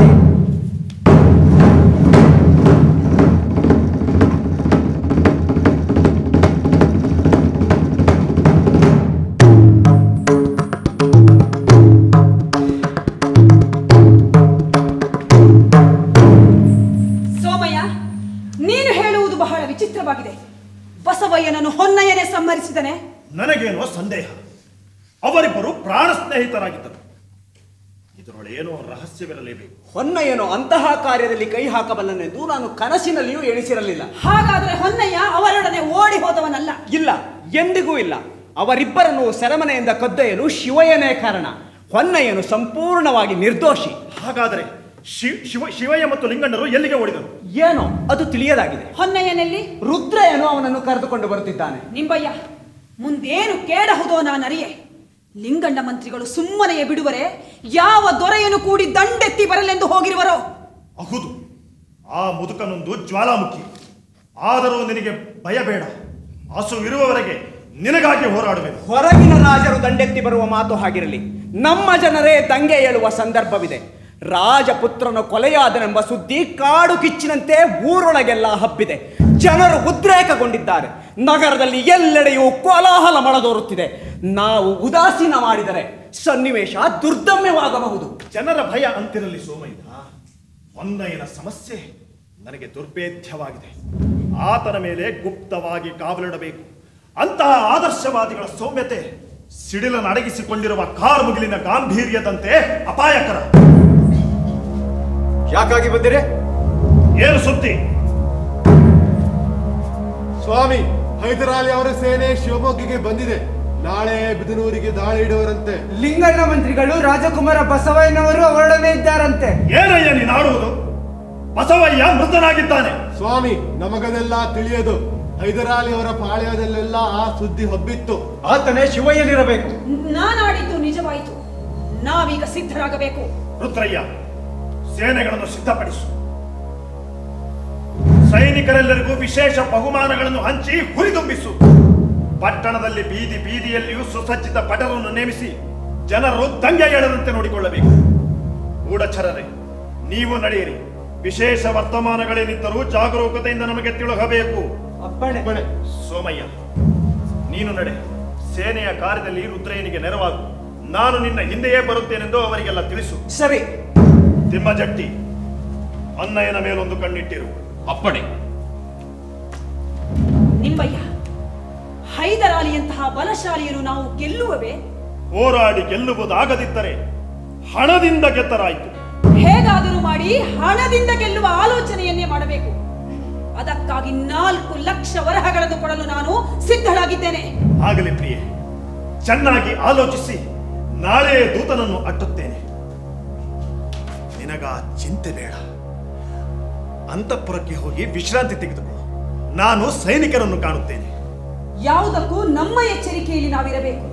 ಸೋಮಯ್ಯ ನೀನು ಹೇಳುವುದು ಬಹಳ ವಿಚಿತ್ರವಾಗಿದೆ ಬಸವಯ್ಯನನ್ನು ಹೊನ್ನಯ್ಯನೇ ಸಂಹರಿಸಿದನೆ ನನಗೇನೋ ಸಂದೇಹ ಅವರಿಬ್ಬರು ಪ್ರಾಣ ಸ್ನೇಹಿತರಾಗಿದ್ದರು ಇದರೊಳೇನೋ ರಹಸ್ಯವಿರಲೇಬೇಕು ಹೊನ್ನಯ್ಯನು ಅಂತಹ ಕಾರ್ಯದಲ್ಲಿ ಕೈ ಹಾಕಬಲ್ಲನೆಂದು ನಾನು ಕನಸಿನಲ್ಲಿಯೂ ಎಣಿಸಿರಲಿಲ್ಲ ಹಾಗಾದರೆ ಹೊನ್ನಯ್ಯ ಅವರೊಡನೆ ಓಡಿ ಹೋದವನಲ್ಲ ಇಲ್ಲ ಎಂದಿಗೂ ಇಲ್ಲ ಅವರಿಬ್ಬರನ್ನು ಸೆರೆಮನೆಯಿಂದ ಕದ್ದೊಯ್ಯಲು ಶಿವಯ್ಯನೇ ಕಾರಣ ಹೊನ್ನಯ್ಯನು ಸಂಪೂರ್ಣವಾಗಿ ನಿರ್ದೋಷಿ ಹಾಗಾದರೆ ಶಿ- ಶಿವ ಶಿವಯ್ಯ ಮತ್ತು ಲಿಂಗಣ್ಣರು ಎಲ್ಲಿಗೆ ಓಡಿದರು ಏನೋ ಅದು ತಿಳಿಯದಾಗಿದೆ ಹೊನ್ನಯ್ಯನಲ್ಲಿ ರುದ್ರಯ್ಯನು ಅವನನ್ನು ಕರೆದುಕೊಂಡು ಬರುತ್ತಿದ್ದಾನೆ ನಿಂಬಯ್ಯ ಮುಂದೇನು ಕೇಡಹುದೋ ನಾನರಿಯೆ ಲಿಂಗಣ್ಣ ಮಂತ್ರಿಗಳು ಸುಮ್ಮನೆಯೇ ಬಿಡುವರೆ ಯಾವ ದೊರೆಯನ್ನು ಕೂಡಿ ದಂಡೆತ್ತಿ ಬರಲೆಂದು ಹೋಗಿರುವರೋ ಹೌದು ಆ ಮುದುಕನೊಂದು ಜ್ವಾಲಾಮುಖಿ ಆದರೂ ನಿನಗೆ ಭಯ ಬೇಡ ಹಸು ಇರುವವರೆಗೆ ನಿನಗಾಗಿ ಹೋರಾಡುವೆನು ಹೊರಗಿನ ರಾಜರು ದಂಡೆತ್ತಿ ಬರುವ ಮಾತು ಹಾಗಿರಲಿ ನಮ್ಮ ಜನರೇ ದಂಗೆ ಏಳುವ ಸಂದರ್ಭವಿದೆ ರಾಜಪುತ್ರನ ಕೊಲೆಯಾದನೆಂಬ ಸುದ್ದಿ ಕಾಡು ಕಿಚ್ಚಿನಂತೆ ಊರೊಳಗೆಲ್ಲ ಹಬ್ಬಿದೆ ಜನರು ಉದ್ರೇಕಗೊಂಡಿದ್ದಾರೆ ನಗರದಲ್ಲಿ ಎಲ್ಲೆಡೆಯೂ ಕೋಲಾಹಲ ಮಳದೋರುತ್ತಿದೆ ನಾವು ಉದಾಸೀನ ಮಾಡಿದರೆ ಸನ್ನಿವೇಶ ದುರ್ದಮ್ಯವಾಗಬಹುದು ಜನರ ಭಯ ಅಂತಿರಲಿ ಸೋಮಯ್ಯ ಹೊನ್ನಯ್ಯನ ಸಮಸ್ಯೆ ನನಗೆ ದುರ್ಭೇದ್ಯವಾಗಿದೆ ಆತನ ಮೇಲೆ ಗುಪ್ತವಾಗಿ ಕಾವಲಿಡಬೇಕು ಅಂತಹ ಆದರ್ಶವಾದಿಗಳ ಸೌಮ್ಯತೆ ಸಿಡಿಲನ್ನು ಅಡಗಿಸಿಕೊಂಡಿರುವ ಕಾರ್ಮುಗಿಲಿನ ಗಾಂಭೀರ್ಯದಂತೆ ಅಪಾಯಕರ ಯಾಕಾಗಿ ಬಂದಿರಿ ಏನು ಸುದ್ದಿ ಸ್ವಾಮಿ ಹೈದರಾಲಿ ಅವರ ಸೇನೆ ಶಿವಮೊಗ್ಗಿಗೆ ಬಂದಿದೆ ನಾಳೆ ಬಿದನೂರಿಗೆ ದಾಳಿ ಇಡುವರಂತೆ ಲಿಂಗಣ್ಣ ಮಂತ್ರಿಗಳು ರಾಜಕುಮಾರ ಬಸವಯ್ಯನವರು ಅವರೊಡನೆ ಇದ್ದಾರಂತೆ ಏನಯ್ಯ ನೀನಾಡುವುದು ಬಸವಯ್ಯ ಮೃತನಾಗಿದ್ದಾನೆ ಸ್ವಾಮಿ ನಮಗದೆಲ್ಲ ತಿಳಿಯದು ಹೈದರಾಲಿ ಅವರ ಪಾಳ್ಯದಲ್ಲೆಲ್ಲ ಆ ಸುದ್ದಿ ಹಬ್ಬಿತ್ತು ಆತನೇ ಶಿವಯ್ಯನಿರಬೇಕು ನಾನಾಡಿದ್ದು ನಿಜವಾಯಿತು ನಾವೀಗ ಸಿದ್ಧರಾಗಬೇಕು ರುದ್ರಯ್ಯ ಸೇನೆಗಳನ್ನು ಸಿದ್ಧಪಡಿಸು ಸೈನಿಕರೆಲ್ಲರಿಗೂ ವಿಶೇಷ ಬಹುಮಾನಗಳನ್ನು ಹಂಚಿ ಹುರಿದುಂಬಿಸು ಪಟ್ಟಣದಲ್ಲಿ ಬೀದಿ ಬೀದಿಯಲ್ಲಿಯೂ ಸುಸಜ್ಜಿತ ಭಟರನ್ನು ನೇಮಿಸಿ ಜನರು ದಂಗೆ ಏಳದಂತೆ ನೋಡಿಕೊಳ್ಳಬೇಕು ಗೂಢಚರರೇ ನೀವು ನಡೆಯಿರಿ ವಿಶೇಷ ವರ್ತಮಾನಗಳೇನಿದ್ದರೂ ಜಾಗರೂಕತೆಯಿಂದ ನಮಗೆ ತಿಳುಗಬೇಕು ಅಪ್ಪಣೆ ಸೋಮಯ್ಯ ನೀನು ನಡೆ ಸೇನೆಯ ಕಾರ್ಯದಲ್ಲಿ ರುದ್ರಯ್ಯನಿಗೆ ನೆರವಾಗು ನಾನು ನಿನ್ನ ಹಿಂದೆಯೇ ಬರುತ್ತೇನೆಂದು ಅವರಿಗೆಲ್ಲ ತಿಳಿಸು ಸರಿ ತಿಮ್ಮಜಟ್ಟಿ ಅನ್ನಯ್ಯನ ಮೇಲೊಂದು ಕಣ್ಣಿಟ್ಟಿರು ಅಪ್ಪಣೆ ಎಂಬಯ್ಯ ಹೈದರಾಲಿಯಂತಹ ಬಲಶಾಲಿಯನ್ನು ನಾವು ಗೆಲ್ಲುವವೇ ಹೋರಾಡಿ ಗೆಲ್ಲುವುದಾಗದಿದ್ದರೆ ಹಣದಿಂದ ಗೆದ್ದರಾಯಿತು ಹೇಗಾದರೂ ಮಾಡಿ ಹಣದಿಂದ ಗೆಲ್ಲುವ ಆಲೋಚನೆಯನ್ನೇ ಮಾಡಬೇಕು ಅದಕ್ಕಾಗಿ ನಾಲ್ಕು ಲಕ್ಷ ವರಹಗಳನ್ನು ಕೊಡಲು ನಾನು ಸಿದ್ಧಳಾಗಿದ್ದೇನೆ ಆಗಲಿ ಪ್ರಿಯೆ ಚೆನ್ನಾಗಿ ಆಲೋಚಿಸಿ ನಾಳೆ ದೂತನನ್ನು ಅಟ್ಟುತ್ತೇನೆ ನಿನಗ ಚಿಂತೆ ಬೇಡ ಅಂತಃಪುರಕ್ಕೆ ಹೋಗಿ ವಿಶ್ರಾಂತಿ ತೆಗೆದುಕೋ ನಾನು ಸೈನಿಕರನ್ನು ಕಾಣುತ್ತೇನೆ ಯಾವುದಕ್ಕೂ ನಮ್ಮ ಎಚ್ಚರಿಕೆಯಲ್ಲಿ ನಾವಿರಬೇಕು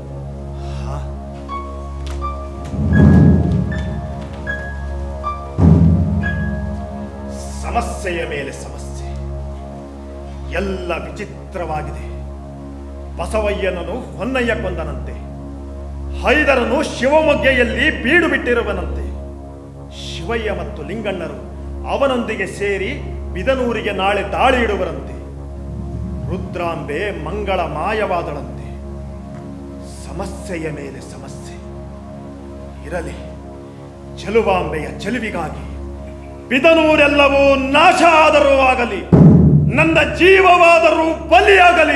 ಸಮಸ್ಯೆಯ ಮೇಲೆ ಸಮಸ್ಯೆ ಎಲ್ಲ ವಿಚಿತ್ರವಾಗಿದೆ ಬಸವಯ್ಯನನು ಹೊನ್ನಯ್ಯ ಕೊಂದನಂತೆ ಹೈದರನು ಶಿವಮೊಗ್ಗೆಯಲ್ಲಿ ಬೀಡು ಬಿಟ್ಟಿರುವನಂತೆ ಶಿವಯ್ಯ ಮತ್ತು ಲಿಂಗಣ್ಣರು ಅವನೊಂದಿಗೆ ಸೇರಿ ಬಿದನೂರಿಗೆ ನಾಳೆ ದಾಳಿ ಇಡುವರಂತೆ ರುದ್ರಾಂಬೆ ಮಂಗಳ ಮಾಯವಾದಳಂತೆ ಸಮಸ್ಯೆಯ ಮೇಲೆ ಸಮಸ್ಯೆ ಇರಲಿ ಚೆಲುವಾಂಬೆಯ ಚೆಲುವಿಗಾಗಿ ಬಿದನೂರೆಲ್ಲವೂ ನಾಶ ಆದರೂ ಆಗಲಿ ನನ್ನ ಜೀವವಾದರೂ ಬಲಿಯಾಗಲಿ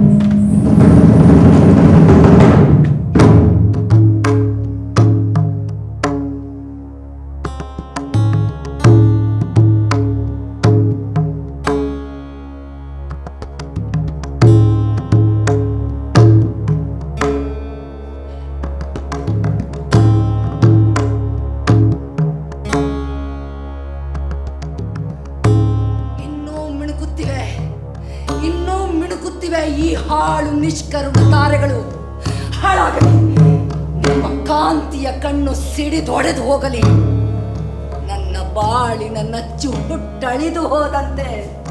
ಇನ್ನೂ ಮಿಣುಕುತ್ತಿವೆ ಇನ್ನೂ ಮಿಣುಕುತ್ತಿವೆ ಈ ಹಾಳು ನಿಷ್ಕರುಣ ತಾರೆಗಳು ಹಾಳಾಗಲಿ ನಿಮ್ಮ ಕಾಂತಿಯ ಕಣ್ಣು ಸಿಡಿದೊಡೆದು ಹೋಗಲಿ ನನ್ನ ಬಾಳಿನ ನಚ್ಚು ಹುಟ್ಟಳಿದು ಹೋದಂತೆ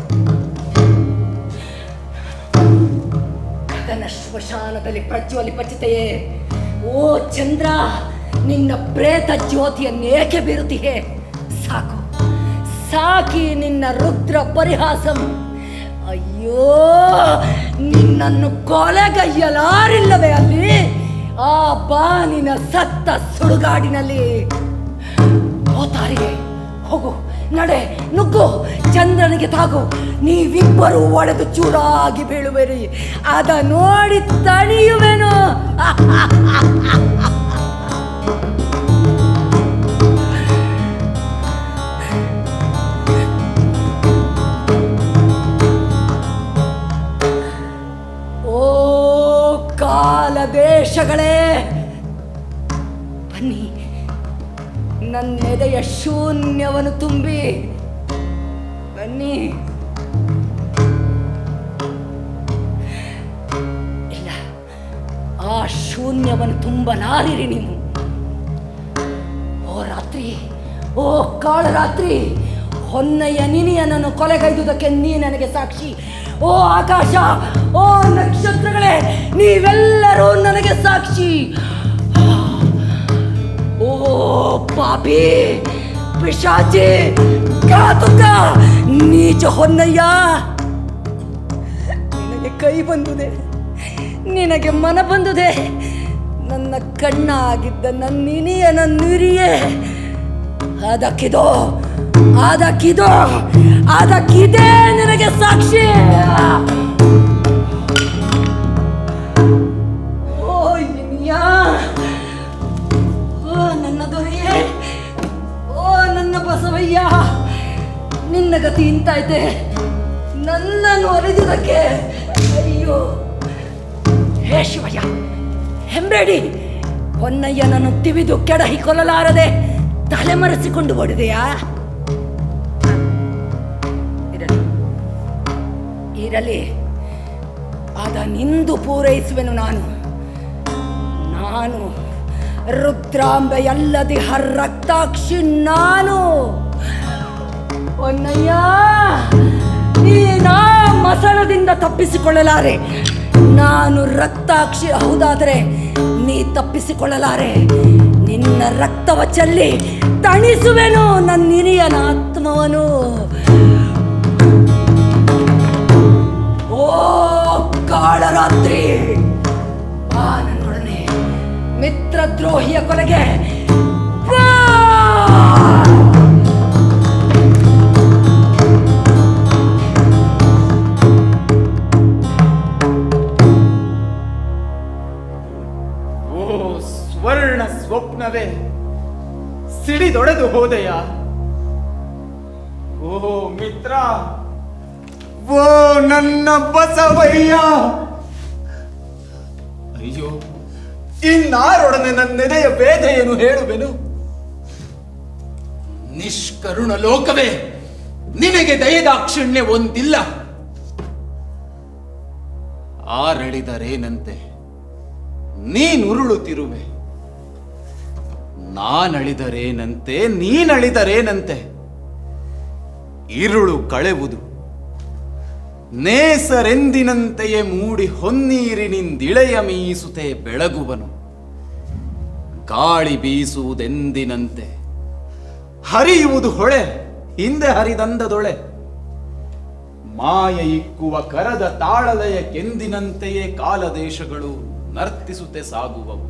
ಗಗನ ಶ್ಮಶಾನದಲ್ಲಿ ಪ್ರಜ್ವಲಿಪಚಿತೆಯೇ ಓ ಚಂದ್ರ ನಿನ್ನ ಪ್ರೇತ ಜ್ಯೋತಿಯನ್ನೇಕೆ ಬೀರುತ್ತೀಯೇ ಸಾಕು ಸಾಕಿ ನಿನ್ನ ರುದ್ರ ಪರಿಹಾಸಂ ಅಯ್ಯೋ ನಿನ್ನನ್ನು ಕೊಲೆಗೈಯಲಾರಿಲ್ಲವೇ ಅಲ್ಲಿ ಆ ಬಾನಿನ ಸತ್ತ ಸುಡುಗಾಡಿನಲ್ಲಿ ಹೋತಾರಿಗೆ ಹೋಗು ನಡೆ ನುಗ್ಗು ಚಂದ್ರನಿಗೆ ತಾಗು ನೀವಿಬ್ಬರು ಒಡೆದು ಚೂರಾಗಿ ಬೀಳುವಿರಿ ಅದ ನೋಡಿ ತಣಿಯುವೆನು ಓ ಕಾಲ ದೇಶಗಳೇ ಬನ್ನಿ ನನ್ನೆದೆಯ ಶೂನ್ಯವನ್ನು ತುಂಬಿ ಬನ್ನಿ ಇಲ್ಲ ಆ ಶೂನ್ಯವನ್ನು ತುಂಬಲಾರಿರಿ ನೀವು ಓ ರಾತ್ರಿ ಓ ಕಾಳರಾತ್ರಿ ಹೊನ್ನಯ್ಯ ನಿನಿಯನನ್ನು ಕೊಲೆಗೈದುದಕ್ಕೆ ನೀ ನನಗೆ ಸಾಕ್ಷಿ ಓ ಆಕಾಶ ಓ ನಕ್ಷತ್ರಗಳೇ ನೀವೆಲ್ಲರೂ ನನಗೆ ಸಾಕ್ಷಿ ಓ ಪಾಪಿ ಪಿಶಾಚಿ ಘಾತುಕ ನೀಚ ಹೊನ್ನಯ್ಯ ನಿನಗೆ ಕೈ ಬಂದುದೆ ನಿನಗೆ ಮನ ಬಂದುದೆ ನನ್ನ ಕಣ್ಣಾಗಿದ್ದ ನನ್ನ ಇನಿಯನ ನುರಿಯೇ ಅದಕ್ಕಿದೋ ಅದಕ್ಕಿದೋ ಅದಕ್ಕಿದೆ ನಿನಗೆ ಸಾಕ್ಷಿ ಓ ಇನಿಯ ಓ ನನ್ನ ದೊರೆಯೇ ಓ ನನ್ನ ಬಸವಯ್ಯ ನಿನ್ನ ಗತಿ ಇಂತಾಯ್ತೆ ನನ್ನನ್ನು ಒಲಿದುದಕ್ಕೆ ಅಯ್ಯೋ ಹೇ ಶಿವಯ್ಯ ಹೆಂಬೇಡಿ ಹೊನ್ನಯ್ಯನನ್ನು ತಿವಿದು ಕೆಡಹಿ ಕೊಲ್ಲಲಾರದೆ ತಲೆಮರೆಸಿಕೊಂಡು ಓಡಿದೆಯಾ ಇರಲಿ ಇರಲಿ ಅದನ್ನಿಂದು ಪೂರೈಸುವೆನು ನಾನು ನಾನು ರುದ್ರಾಂಬೆಯಲ್ಲದೆ ರಕ್ತಾಕ್ಷಿ ನಾನು ಹೊನ್ನಯ್ಯ ಈ ನಾ ಮಸಣದಿಂದ ತಪ್ಪಿಸಿಕೊಳ್ಳಲಾರೆ ನಾನು ರಕ್ತಾಕ್ಷಿ ಹೌದಾದರೆ ನೀ ತಪ್ಪಿಸಿಕೊಳ್ಳಲಾರೆ ನಿನ್ನ ರಕ್ತವ ಚೆಲ್ಲಿ ತಣಿಸುವೆನು ನನ್ನ ಹಿರಿಯನ ಆತ್ಮವನು ಓ ಕಾಳರಾತ್ರಿ ಬಾ ನನ್ನೊಡನೆ ಮಿತ್ರದ್ರೋಹಿಯ ಕೊಲೆಗೆ ಬಾ! ಸಿಡಿದೊಡೆದು ಹೋದೆಯ ಓಹೋ ಮಿತ್ರ ಓ ನನ್ನ ಬಸವಯ್ಯ ಅಯ್ಯೋ ಇನ್ನಾರೊಡನೆ ನನ್ನೆದೆಯ ಬೇಧೆಯನ್ನು ಹೇಳುವೆನು ನಿಷ್ಕರುಣ ಲೋಕವೇ ನಿನಗೆ ದಯದಾಕ್ಷಿಣ್ಯ ಒಂದಿಲ್ಲ ಆರಳಿದರೇನಂತೆ ನೀನುರುಳುತ್ತಿರುವೆ ನಾನಳಿದರೇನಂತೆ ನೀನಳಿದರೇನಂತೆ ಇರುಳು ಕಳೆವುದು ನೇಸರೆಂದಿನಂತೆಯೇ ಮೂಡಿ ಹೊನ್ನೀರಿನಿಂದಿಳೆಯ ಮೀಸುತ್ತೆ ಬೆಳಗುವನು ಗಾಳಿ ಬೀಸುವುದೆಂದಿನಂತೆ ಹರಿಯುವುದು ಹೊಳೆ ಹಿಂದೆ ಹರಿದಂದದೊಳೆ ಮಾಯ ಇಕ್ಕುವ ಕರದ ತಾಳಲಯ ಕೆಂದಿನಂತೆಯೇ ಕಾಲದೇಶಗಳು ನರ್ತಿಸುತ್ತೆ ಸಾಗುವವು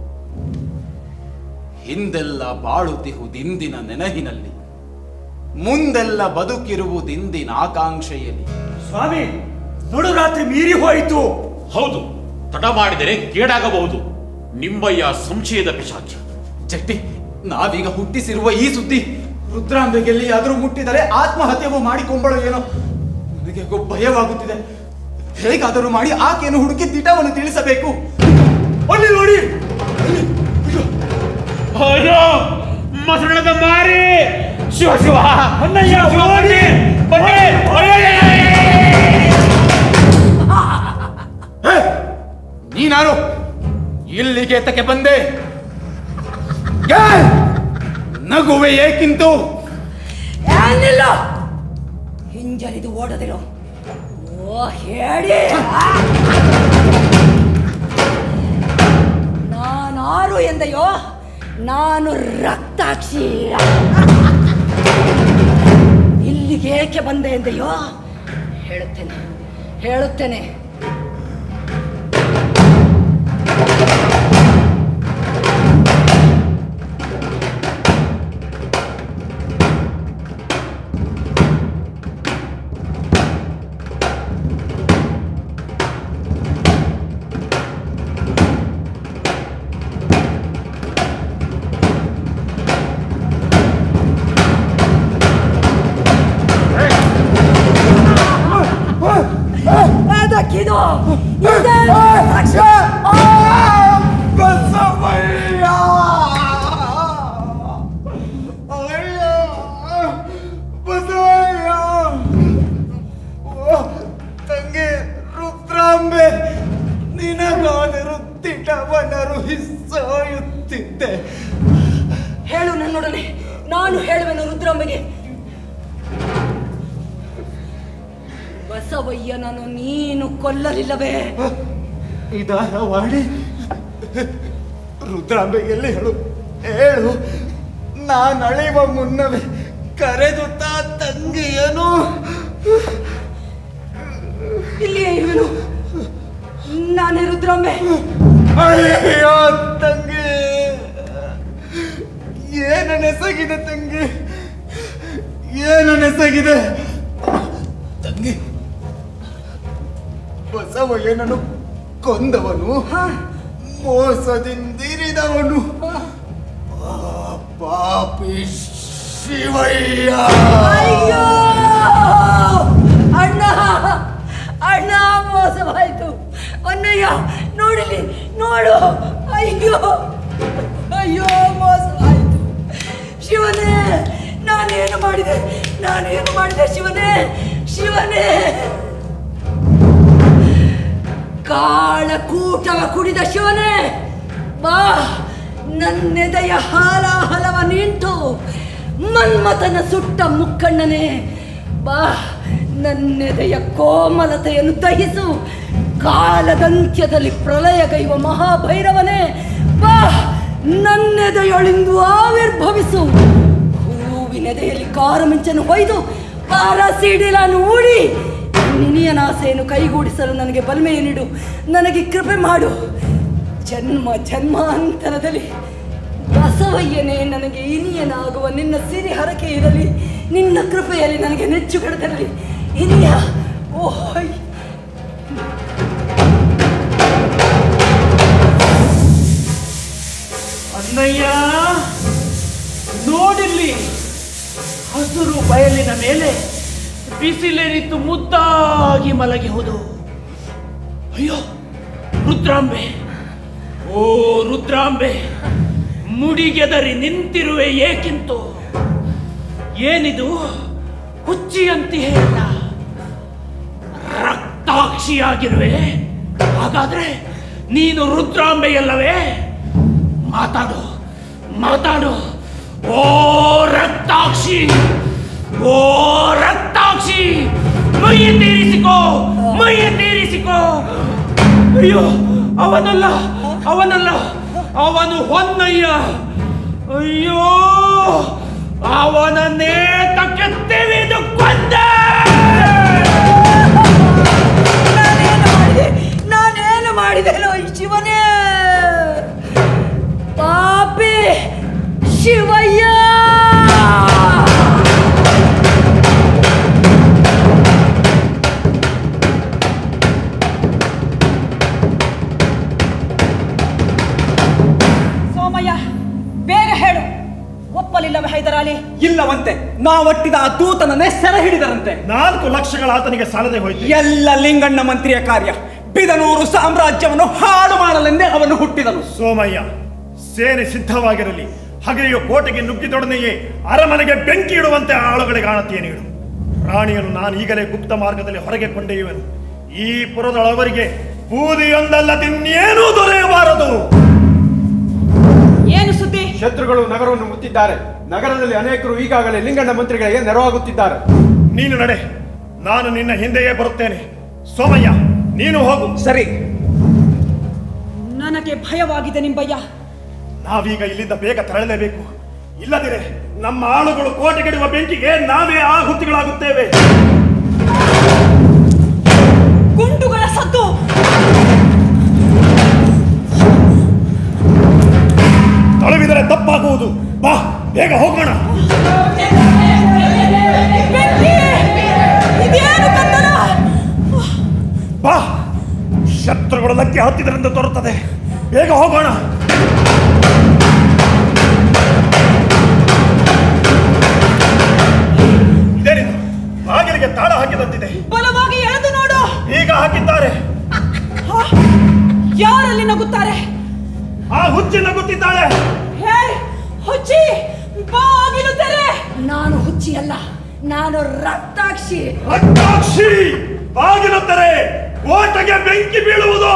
ಹಿಂದೆಲ್ಲ ಬಾಳುತ್ತಿಹುದಿಂದಿನ ನೆನಹಿನಲ್ಲಿ ಮುಂದೆಲ್ಲ ಬದುಕಿರುವುದಿಂದಿನ ಆಕಾಂಕ್ಷೆಯಲ್ಲಿ ಸ್ವಾಮಿ ನಡುರಾತ್ರಿ ಮೀರಿ ಹೋಯಿತು ಹೌದು ತಡ ಮಾಡಿದರೆ ಕೇಡಾಗಬಹುದು ನಿಮ್ಮಯ್ಯ ಸಂಶಯದ ಪಿಶಾಚಿ ಜಟ್ಟಿ ನಾವೀಗ ಹುಟ್ಟಿಸಿರುವ ಈ ಸುದ್ದಿ ರುದ್ರಾಂಬೆಗೆಲ್ಲಿ ಆದರೂ ಮುಟ್ಟಿದರೆ ಆತ್ಮಹತ್ಯೆಗೂ ಮಾಡಿಕೊಂಬಳು ಏನೋ ನನಗೆ ಗೊ- ಭಯವಾಗುತ್ತಿದೆ ಹೇಗಾದರೂ ಮಾಡಿ ಆಕೆಯನ್ನು ಹುಡುಕಿ ದಿಟವನ್ನು ತಿಳಿಸಬೇಕು ಅಲ್ಲಿ ನೋಡಿ ಅಯ್ಯೋ ಮಸಣದ ಮಾರಿ ಶಿವ ಶಿವ ಅಣ್ಣಯ್ಯ, ಶಿವ, ಬನ್ನಿ, ಬನ್ನಿ. ನೀನಾರು ಇಲ್ಲಿಗೆ ಏತಕ್ಕೆ ಬಂದೆ ಏ! ನಗುವೆ ಏಕಿಂತು ಏನಿಲ್ಲ ಹಿಂಜರಿದು ಓಡದಿರು ಓ ಹೇಳಿ ನಾನಾರು ಎಂದೆಯೋ ನಾನು ರಕ್ತಾಕ್ಷಿ ಇಲ್ಲಿಗೆ ಏಕೆ ಬಂದೆ ಎಂದೆಯೋ ಹೇಳುತ್ತೇನೆ ಹೇಳುತ್ತೇನೆ ಅದಕ್ಕಿದು ಇದೇ ಸಾಕ್ಷ್ಯ. ಬಸವಯ್ಯ ಅಯ್ಯ ಬಸವಯ್ಯ ಓ ತಂಗಿ ರುದ್ರಾಂಬೆ ನಿನಗಾದರೂ ತಿಟವನರು ಹಿಸ್ಸಾಯುತ್ತಿದ್ದೆ ಹೇಳು ನನ್ನೊಡನೆ ನಾನು ಹೇಳುವೆನು ರುದ್ರಾಂಬೆಗೆ ಬಸವಯ್ಯನನ್ನು ನೀನು ಕೊಲ್ಲಲಿಲ್ಲವೇ ಇದಾರವಾಡಿ ರುದ್ರಾಂಬೆ ಎಲ್ಲಿ ಹೇಳು ಹೇಳು ನಾನು ಅಳೆಯುವ ಮುನ್ನವೇ ಕರೆದು ತಾ ತಂಗಿಯನು ಇಲ್ಲಿಯೇ ಇರುವೆನು ನಾನೇ ರುದ್ರಾಂಬೆ ಅಯ್ಯೋ ತಂಗಿ ಏನು ನೆಸಗಿದೆ ತಂಗಿ ಏನು ನೆಸಗಿದೆ ತಂಗಿ ಬಸವಯ್ಯನನ್ನು ಕೊಂದವನು ಮೋಸದಿಂದಿರಿದವನು ಆ ಪಾಪಿ ಶಿವಯ್ಯ ಅಯ್ಯೋ ಅಣ್ಣ ಅಣ್ಣ ಮೋಸವಾಯ್ತು ಅಣ್ಣಯ್ಯ ನೋಡಿಲಿ ನೋಡು ಅಯ್ಯೋ ಅಯ್ಯೋ ಮೋಸವಾಯ್ತು ಶಿವನೇ ನಾನೇನು ಮಾಡಿದೆ ನಾನೇನು ಮಾಡಿದೆ ಶಿವನೇ ಶಿವನೇ ಕಾಳಕೂಟವ ಕುಡಿದ ಶಿವನೇ ಬಾ ನನ್ನೆದೆಯ ಹಾಲಾಹಲವ ನಿಂತು ಮನ್ಮಥನ ಸುಟ್ಟ ಮುಕ್ಕಣ್ಣನೇ ಬಾ ನನ್ನೆದೆಯ ಕೋಮಲತೆಯನ್ನು ದಹಿಸು ಕಾಲದಂತ್ಯದಲ್ಲಿ ಪ್ರಳಯಗೈವ ಮಹಾಭೈರವನೇ ಬಾ ನನ್ನೆದೆಯೊಳಿಂದು ಆವಿರ್ಭವಿಸು ಹೂವಿನೆದೆಯಲ್ಲಿ ಕಾರಮಿಂಚನ್ನು ಹೊಯ್ದು ಪಾರಸಿಡಿಲನ್ನು ಊಡಿ ನಿನಿಯನಾಸೆಯನ್ನು ಕೈಗೂಡಿಸಲು ನನಗೆ ಬಲ್ಮೆಯ ನೀಡು ನನಗೆ ಕೃಪೆ ಮಾಡು ಜನ್ಮ ಜನ್ಮಾಂತರದಲ್ಲಿ ಬಸವಯ್ಯನೇ ನನಗೆ ಇನಿಯನಾಗುವ ನಿನ್ನ ಸಿರಿ ಹರಕೆ ಇರಲಿ ನಿನ್ನ ಕೃಪೆಯಲ್ಲಿ ನನಗೆ ನೆಚ್ಚುಗಡದಿರಲಿ ಇನಿಯ ಓಯ್ ಅಣ್ಣಯ್ಯ ನೋಡಿಲ್ಲಿ ಹಸುರು ಬಯಲಿನ ಮೇಲೆ ಬಿಸಿಲೆರಿತು ಮುದ್ದಾಗಿ ಮಲಗಿಹುದು ಅಯ್ಯೋ ರುದ್ರಾಂಬೆ ಓ ರುದ್ರಾಂಬೆ ಮುಡಿಗೆದರಿ ನಿಂತಿರುವೆ ಏಕಿಂತು ಏನಿದು ಹುಚ್ಚಿಯಂತೆಯೇ ಅಲ್ಲ ರಕ್ತಾಕ್ಷಿಯಾಗಿರುವೆ ಹಾಗಾದ್ರೆ ನೀನು ರುದ್ರಾಂಬೆಯಲ್ಲವೇ ಮಾತಾಡು ಮಾತಾಡು ಓ ರಕ್ತಾಕ್ಷಿ ಓ ರಕ್ತಾಕ್ಷಿ ಮೈಯ ತೀರಿಸಿಕೋ ಮೈಯ ತೀರಿಸಿಕೋ ಅಯ್ಯೋ ಅವನಲ್ಲ ಅವನಲ್ಲ ಅವನು ಹೊನ್ನಯ್ಯ ಅಯ್ಯೋ ಅವನನ್ನೇ ತಕ್ಕೆ ತೆಗೆದು ಕೊಂದೆ ನಾನೇನು ಮಾಡಿದೆನೋ ಈ ಶಿವನೇ ಪಾಪಿ ಶಿವಯ್ಯ ಸೋಮಯ್ಯ ಬೇಗ ಹೇಳು ಒಪ್ಪಲಿಲ್ಲವೇ ಹೈದರಾಲಿ ಇಲ್ಲವಂತೆ ನಾವಟ್ಟಿದ ಆ ದೂತನನ್ನೇ ಸೆರೆ ಹಿಡಿದರಂತೆ ನಾಲ್ಕು ಲಕ್ಷಗಳ ಆತನಿಗೆ ಸಾಲದೆ ಹೋಯ್ತು ಎಲ್ಲ ಲಿಂಗಣ್ಣ ಮಂತ್ರಿಯ ಕಾರ್ಯ ಬಿದನೂರು ಸಾಮ್ರಾಜ್ಯವನ್ನು ಹಾಳು ಮಾಡಲೆಂದೇ ಅವನು ಹುಟ್ಟಿದನು ಸೋಮಯ್ಯ ಸೇನೆ ಸಿದ್ಧವಾಗಿರಲಿ ಹಗೆಯು ಕೋಟೆಗೆ ನುಗ್ಗಿದೊಡನೆಯೇ ಅರಮನೆಗೆ ಬೆಂಕಿ ಇಡುವಂತೆ ಆಳುಗಳಿಗೆ ಆಣತಿಯ ನೀಡು ರಾಣಿಯನ್ನು ನಾನು ಈಗಲೇ ಗುಪ್ತ ಮಾರ್ಗದಲ್ಲಿ ಹೊರಗೆ ಕೊಂಡೊಯ್ಯುವೆನು ಈ ಪುರದೊಳವರಿಗೆ ಬೂದಿಯೊಂದಲ್ಲದಿನ್ನೇನೂ ದೊರೆಯಬಾರದು ಏನು ಸುದ್ದಿ ಶತ್ರುಗಳು ನಗರವನ್ನು ಮುತ್ತಿದ್ದಾರೆ ನಗರದಲ್ಲಿ ಅನೇಕರು ಈಗಾಗಲೇ ಲಿಂಗಣ್ಣ ಮಂತ್ರಿಗಳಿಗೆ ನೆರವಾಗುತ್ತಿದ್ದಾರೆ ನೀನು ನಡೆ ನಾನು ನಿನ್ನ ಹಿಂದೆಯೇ ಬರುತ್ತೇನೆ ಸೋಮಯ್ಯ ನೀನು ಹೋಗು ಸರಿ ನನಗೆ ಭಯವಾಗಿದೆ ನಿಂಬಯ್ಯ ನಾವೀಗ ಇಲ್ಲಿಂದ ಬೇಗ ತೆರಳಲೇಬೇಕು ಇಲ್ಲದಿರೆ ನಮ್ಮ ಆಳುಗಳು ಕೋಟೆಗೆಡುವ ಬೆಂಕಿಗೆ ನಾವೇ ಆಹುತಿಗಳಾಗುತ್ತೇವೆ ಗುಂಡುಗಳ ಸದ್ದು ತಳುವಿದರೆ ತಪ್ಪಾಗುವುದು ಬಾ ಬೇಗ ಹೋಗೋಣ ಇದೇನು ಕತ್ತಲ ಬಾ ಶತ್ರುಗಳು ಲಕ್ಕೆ ಹತ್ತಿದ್ರಿಂದ ತೋರುತ್ತದೆ ಬೇಗ ಹೋಗೋಣ ಇದೇನಿದು ಬಾಗಿಲಿಗೆ ತಾಳ ಹಾಕಿದಂತಿದೆ ಬಲವಾಗಿ ಎಳೆದು ನೋಡು ಈಗ ಹಾಕಿದ್ದಾರೆ ಹ? ಯಾರಲ್ಲಿ ನಗುತ್ತಾರೆ ಆ ಹುಚ್ಚಿ ನಗುತ್ತಿದ್ದಾಳೆ ಹೇ ಹುಚ್ಚಿ ಬಾಗಿಲು ತೆರೆ ನಾನು ಹುಚ್ಚಿ ಅಲ್ಲ ನಾನು ರಕ್ತಾಕ್ಷಿ ರಕ್ತಾಕ್ಷಿ ಬಾಗಿಲು ತೆರೆ ಕೋಟೆಗೆ ಬೆಂಕಿ ಬೀಳುವುದು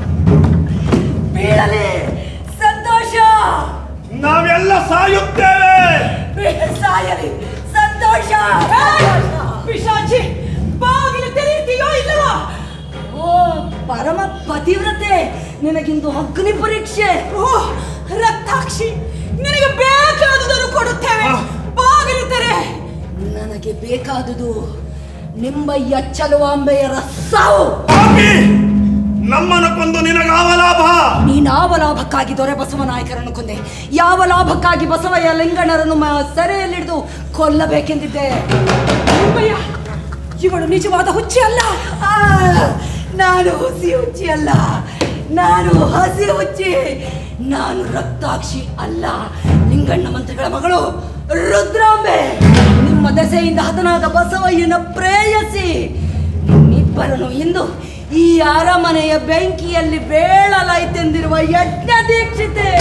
ಬೀಳಲಿ ಸಂತೋಷ ನಾವೆಲ್ಲ ಸಾಯುತ್ತೇವೆ ಬೀಳ್ ಸಾಯಲಿ ಸಂತೋಷ ಪಿಶಾಚಿ ಬಾಗಿಲು ತೆರೆಯುತ್ತೀಯೋ ಇಲ್ಲವೋ ಓ ಪರಮ ಪತಿವ್ರತೆ ನಿನಗಿಂದು ಅಗ್ನಿ ಪರೀಕ್ಷೆ ಓ ರಕ್ತಾಕ್ಷಿ ನಿನಗೆ ಬೇಕಾದುದನ್ನು ಕೊಡುತ್ತೇವೆ ಬಾಗಿಲು ತೆರೆ ನನಗೆ ಬೇಕಾದುದು ನಿಂಬಯ್ಯ ಚಲುವಾಂಬೆಯರ ಸಾವು ನಮ್ಮನ್ನು ಕೊಂದು ನಿನಗಾವ ಲಾಭ ನೀನಾವ ಲಾಭಕ್ಕಾಗಿ ದೊರೆ ಬಸವ ನಾಯಕರನ್ನು ಕೊಂದೆ ಯಾವ ಲಾಭಕ್ಕಾಗಿ ಬಸವಯ್ಯ ಲಿಂಗಣ್ಣರನ್ನು ಮ- ಸೆರೆಯಲ್ಲಿಡಿದು ಕೊಲ್ಲಬೇಕೆಂದಿದ್ದೆ ನಿಂಬಯ್ಯ ಇವಳು ನಿಜವಾದ ಹುಚ್ಚಿ ಅಲ್ಲ ಆ, ನಾನು ಹುಸಿ ಹುಚ್ಚಿ ಅಲ್ಲ ನಾನು ಹಸಿ ಹುಚ್ಚಿ ನಾನು ರಕ್ತಾಕ್ಷಿ ಅಲ್ಲ ಲಿಂಗಣ್ಣ ಮಂತ್ರಿಗಳ ಮಗಳು ರುದ್ರಾಂಬೆ ನಿಮ್ಮ ದೆಸೆಯಿಂದ ಹತನಾದ ಬಸವಯ್ಯನ ಪ್ರೇಯಸಿ ನಿಮ್ಮಿಬ್ಬರನ್ನು ಇಂದು ಈ ಅರಮನೆಯ ಬೆಂಕಿಯಲ್ಲಿ ಬೇಳಲಾಯ್ತೆಂದಿರುವ ಯಜ್ಞ ದೀಕ್ಷಿತೆ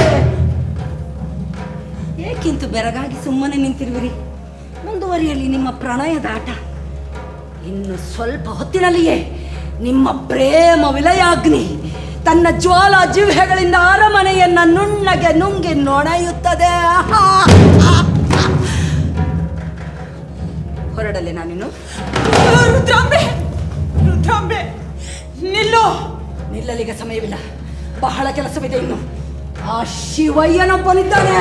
ಏಕಿಂತು ಬೆರಗಾಗಿ ಸುಮ್ಮನೆ ನಿಂತಿರುವಿರಿ ಮುಂದುವರಿಯಲಿ ನಿಮ್ಮ ಪ್ರಣಯದ ಆಟ ಇನ್ನು ಸ್ವಲ್ಪ ಹೊತ್ತಿನಲ್ಲಿಯೇ ನಿಮ್ಮ ಪ್ರೇಮ ವಿಲಯಾಗ್ನಿ ತನ್ನ ಜ್ವಾಲ ಜಿಹ್ವೆಗಳಿಂದ ಅರಮನೆಯನ್ನ ನುಣ್ಣಗೆ ನುಂಗಿ ನೊಣೆಯುತ್ತದೆ ಹೊರಡಲೆ ನಾನಿನ್ನು ರುದ್ರಾಂಬೆ ರುದ್ರಾಂಬೆ ನಿಲ್ಲು ನಿಲ್ಲಲಿಗೆ ಸಮಯವಿಲ್ಲ ಬಹಳ ಕೆಲಸವಿದೆ ಇನ್ನು ಆ ಶಿವಯ್ಯನೊಬ್ಬನಿದ್ದಾನೆ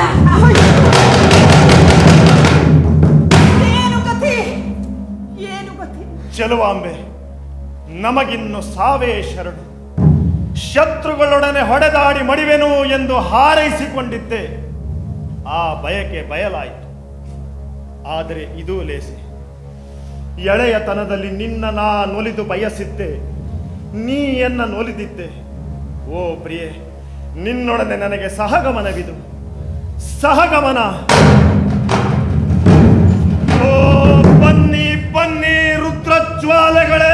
ಏನು ಕಥೆ ಏನು ಕಥೆ ಚೆಲುವಾಂಬೆ ನಮಗಿನ್ನು ಸಾವೇ ಶರಣು ಶತ್ರುಗಳೊಡನೆ ಹೊಡೆದಾಡಿ ಮಡಿವೆನು ಎಂದು ಹಾರೈಸಿಕೊಂಡಿದ್ದೆ ಆ ಬಯಕೆ ಬಯಲಾಯಿತು ಆದರೆ ಇದು ಲೇಸೆ ಎಳೆಯತನದಲ್ಲಿ ನಿನ್ನ ನಾ ನೊಲಿದು ಬಯಸಿದ್ದೆ ನೀ ಎನ್ನ ನೊಲಿದಿದ್ದೆ ಓ ಪ್ರಿಯೆ ನಿನ್ನೊಡನೆ ನನಗೆ ಸಹಗಮನವಿದು ಸಹಗಮನ ಓ ಬನ್ನಿ ಬನ್ನಿ ರುದ್ರಜ್ವಾಲೆಗಳೇ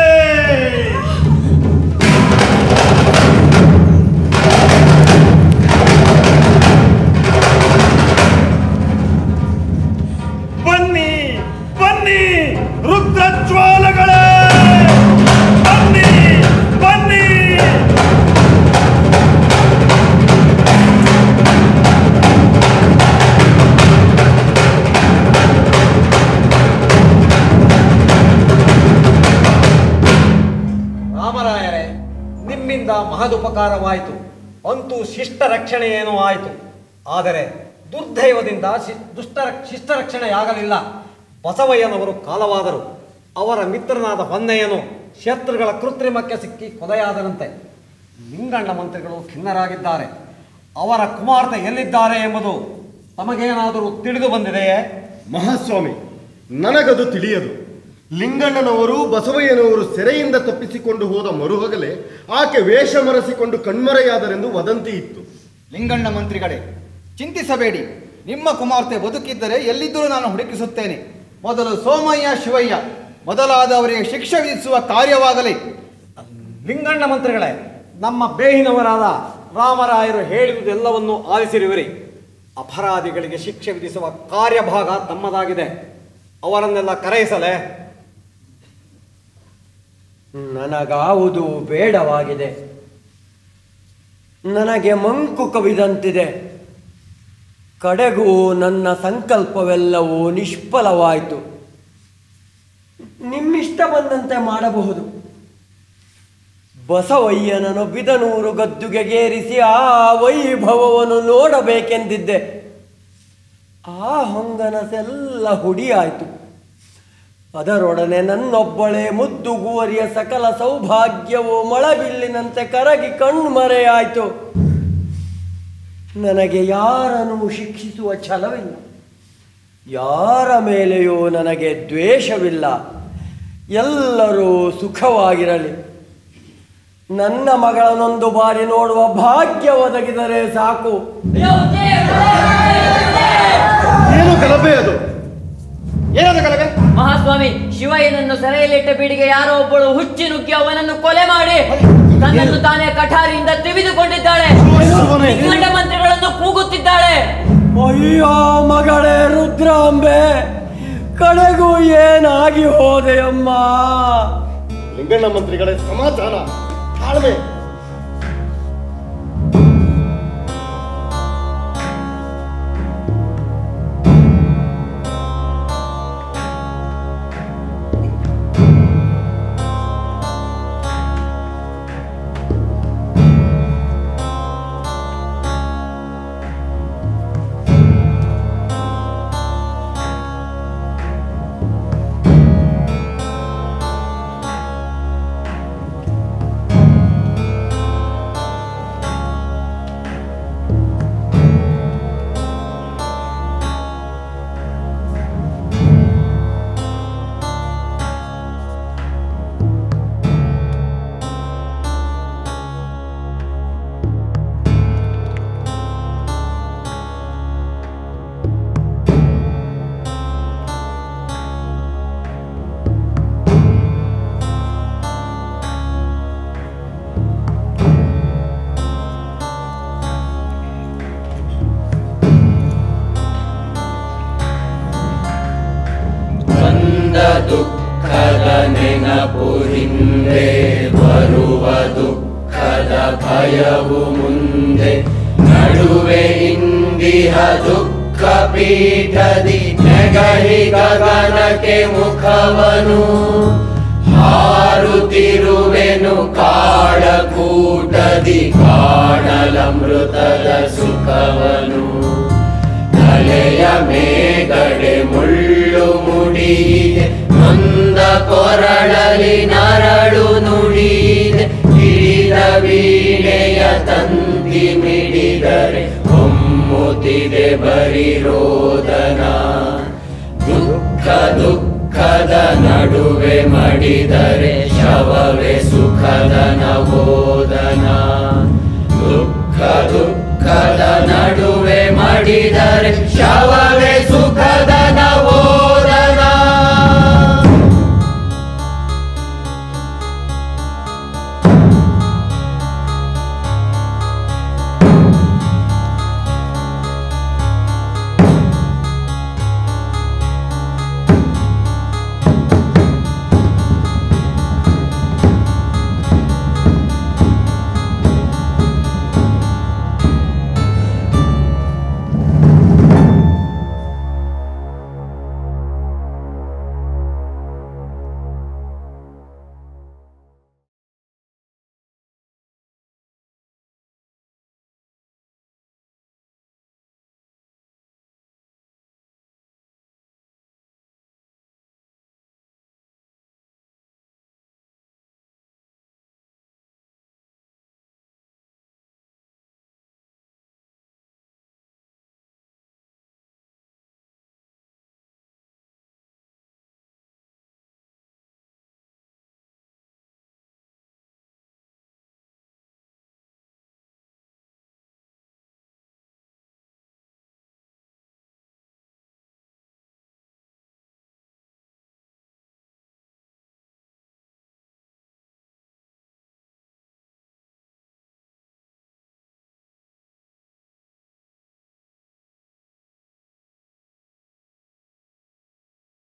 ಬನ್ನಿ ಬನ್ನಿ ರುದ್ರಜ್ವಾಲೆಗಳೇ ಬನ್ನಿ ಬನ್ನಿ ರಾಮರಾಯರೇ ನಿಮ್ಮಿಂದ ಮಹದುಪಕಾರವಾಯಿತು ಅಂತೂ ಶಿಷ್ಟ ರಕ್ಷಣೆ ಏನೋ ಆಯಿತು ಆದರೆ ದುರ್ದೈವದಿಂದ ಶಿ- ದುಷ್ಟ ಶಿಷ್ಟ ರಕ್ಷಣೆಯಾಗಲಿಲ್ಲ ಬಸವಯ್ಯನವರು ಕಾಲವಾದರು ಅವರ ಮಿತ್ರನಾದ ಹೊನ್ನೆಯನು ಶತ್ರುಗಳ ಕೃತ್ರಿಮಕ್ಕೆ ಸಿಕ್ಕಿ ಕೊಲೆಯಾದನಂತೆ ಲಿಂಗಣ್ಣ ಮಂತ್ರಿಗಳು ಖಿನ್ನರಾಗಿದ್ದಾರೆ ಅವರ ಕುಮಾರ್ತೆ ಎಲ್ಲಿದ್ದಾರೆ ಎಂಬುದು ತಮಗೇನಾದರೂ ತಿಳಿದು ಬಂದಿದೆಯೇ ಮಹಾಸ್ವಾಮಿ ನನಗದು ತಿಳಿಯದು ಲಿಂಗಣ್ಣನವರು ಬಸವಯ್ಯನವರು ಸೆರೆಯಿಂದ ತಪ್ಪಿಸಿಕೊಂಡು ಹೋದ ಮರುಹಗಲೇ ಆಕೆ ವೇಷ ಮರೆಸಿಕೊಂಡು ಕಣ್ಮರೆಯಾದರೆಂದು ವದಂತಿ ಇತ್ತು ಲಿಂಗಣ್ಣ ಮಂತ್ರಿಗಳೇ ಚಿಂತಿಸಬೇಡಿ ನಿಮ್ಮ ಕುಮಾರ್ತೆ ಬದುಕಿದ್ದರೆ ಎಲ್ಲಿದ್ದರೂ ನಾನು ಹುಡುಕಿಸುತ್ತೇನೆ ಮೊದಲು ಸೋಮಯ್ಯ ಶಿವಯ್ಯ ಮೊದಲಾದವರಿಗೆ ಶಿಕ್ಷೆ ವಿಧಿಸುವ ಕಾರ್ಯವಾಗಲಿ ಲಿಂಗಣ್ಣ ಮಂತ್ರಿಗಳೇ ನಮ್ಮ ಬೇಹಿನವರಾದ ರಾಮರಾಯರು ಹೇಳಿದುದೆಲ್ಲವನ್ನು ಆಲಿಸಿರುವಿರಿ ಅಪರಾಧಿಗಳಿಗೆ ಶಿಕ್ಷೆ ವಿಧಿಸುವ ಕಾರ್ಯಭಾಗ ತಮ್ಮದಾಗಿದೆ ಅವರನ್ನೆಲ್ಲ ಕರೆಯಿಸಲೇ ನನಗಾವುದು ಬೇಡವಾಗಿದೆ ನನಗೆ ಮಂಕು ಕವಿದಂತಿದೆ ಕಡೆಗೂ ನನ್ನ ಸಂಕಲ್ಪವೆಲ್ಲವೂ ನಿಷ್ಫಲವಾಯಿತು ನಿಮ್ಮಿಷ್ಟ ಬಂದಂತೆ ಮಾಡಬಹುದು ಬಸವಯ್ಯನನ್ನು ಬಿದನೂರು ಗದ್ದುಗೆಗೇರಿಸಿ ಆ ವೈಭವವನ್ನು ನೋಡಬೇಕೆಂದಿದ್ದೆ ಆ ಹೊಂಗನಸೆಲ್ಲ ಹುಡಿಯಾಯಿತು ಅದರೊಡನೆ ನನ್ನೊಬ್ಬಳೇ ಮುದ್ದುಗುವರಿಯ ಸಕಲ ಸೌಭಾಗ್ಯವು ಮಳಬಿಲ್ಲಿನಂತೆ ಕರಗಿ ಕಣ್ಮರೆಯಾಯಿತು ನನಗೆ ಯಾರನ್ನು ಶಿಕ್ಷಿಸುವ ಛಲವಿಲ್ಲ ಯಾರ ಮೇಲೆಯೂ ನನಗೆ ದ್ವೇಷವಿಲ್ಲ ಎಲ್ಲರೂ ಸುಖವಾಗಿರಲಿ ನನ್ನ ಮಗಳನ್ನೊಂದು ಬಾರಿ ನೋಡುವ ಭಾಗ್ಯ ಒದಗಿದರೆ ಸಾಕು ಏನು ಗಲಭೆ ಅದು ಏನದು ಗಲಭೆ ಮಹಾಸ್ವಾಮಿ ಶಿವಯ್ಯನನ್ನು ಸೆರೆಯಲ್ಲಿಟ್ಟ ಬೀಡಿಗೆ ಯಾರೋ ಒಬ್ಬಳು ಹುಚ್ಚಿ ನುಗ್ಗಿ ಅವನನ್ನು ಕೊಲೆ ಮಾಡಿ ತನ್ನನ್ನು ತಾನೇ ಕಠಾರಿಯಿಂದ ತಿವಿದುಕೊಂಡಿದ್ದಾಳೆ ಲಿಂಗಣ್ಣ ಮಂತ್ರಿಗಳನ್ನು ಕೂಗುತ್ತಿದ್ದಾಳೆ ಅಯ್ಯೋ ಮಗಳೇ ರುದ್ರಾಂಬೆ ಕಡೆಗೂ ಏನಾಗಿ ಹೋದೆಯಮ್ಮ ಲಿಂಗಣ್ಣ ಮಂತ್ರಿಗಳೇ ಸಮಾಧಾನ ತಾಳ್ಮೆ ಬಂದ ದುಃಖದ ನೆನಪು ಹಿಂದೆ ಬರುವ ದುಃಖದ ಭಯವು ಮುಂದೆ ನಡುವೆ ಇಂದಿಹ ದುಃಖ ಪೀಠದಿ ನೆಗಳಿ ಗಗನಕ್ಕೆ ಮುಖವನು ಹಾರುತ್ತಿರುವೆನು ಕಾಡಕೂಟದಿ ಕಾಣಲಮೃತದ ಸುಖವನು ತಲೆಯ ಮೇಗಡೆ ಮುಳ್ಳು ಮುಡಿದೆ ನೊಂದ ಕೊರಳಲಿ ನರಳು ನುಡಿದೆ ಹಿಡಿದ ವೀಣೆಯ ತಂತಿ ಮಿಡಿದರೆ ಹೊಮ್ಮುತ್ತಿದೆ ಬರಿ ರೋದನ ದುಃಖ ದುಃಖದ ನಡುವೆ ಮಡಿದರೆ ಶವವೇ ಸುಖದ ನವೋದನ ದುಃಖ ದುಃಖದ ನಡುವೆ ಮಡಿದರೆ ಶವ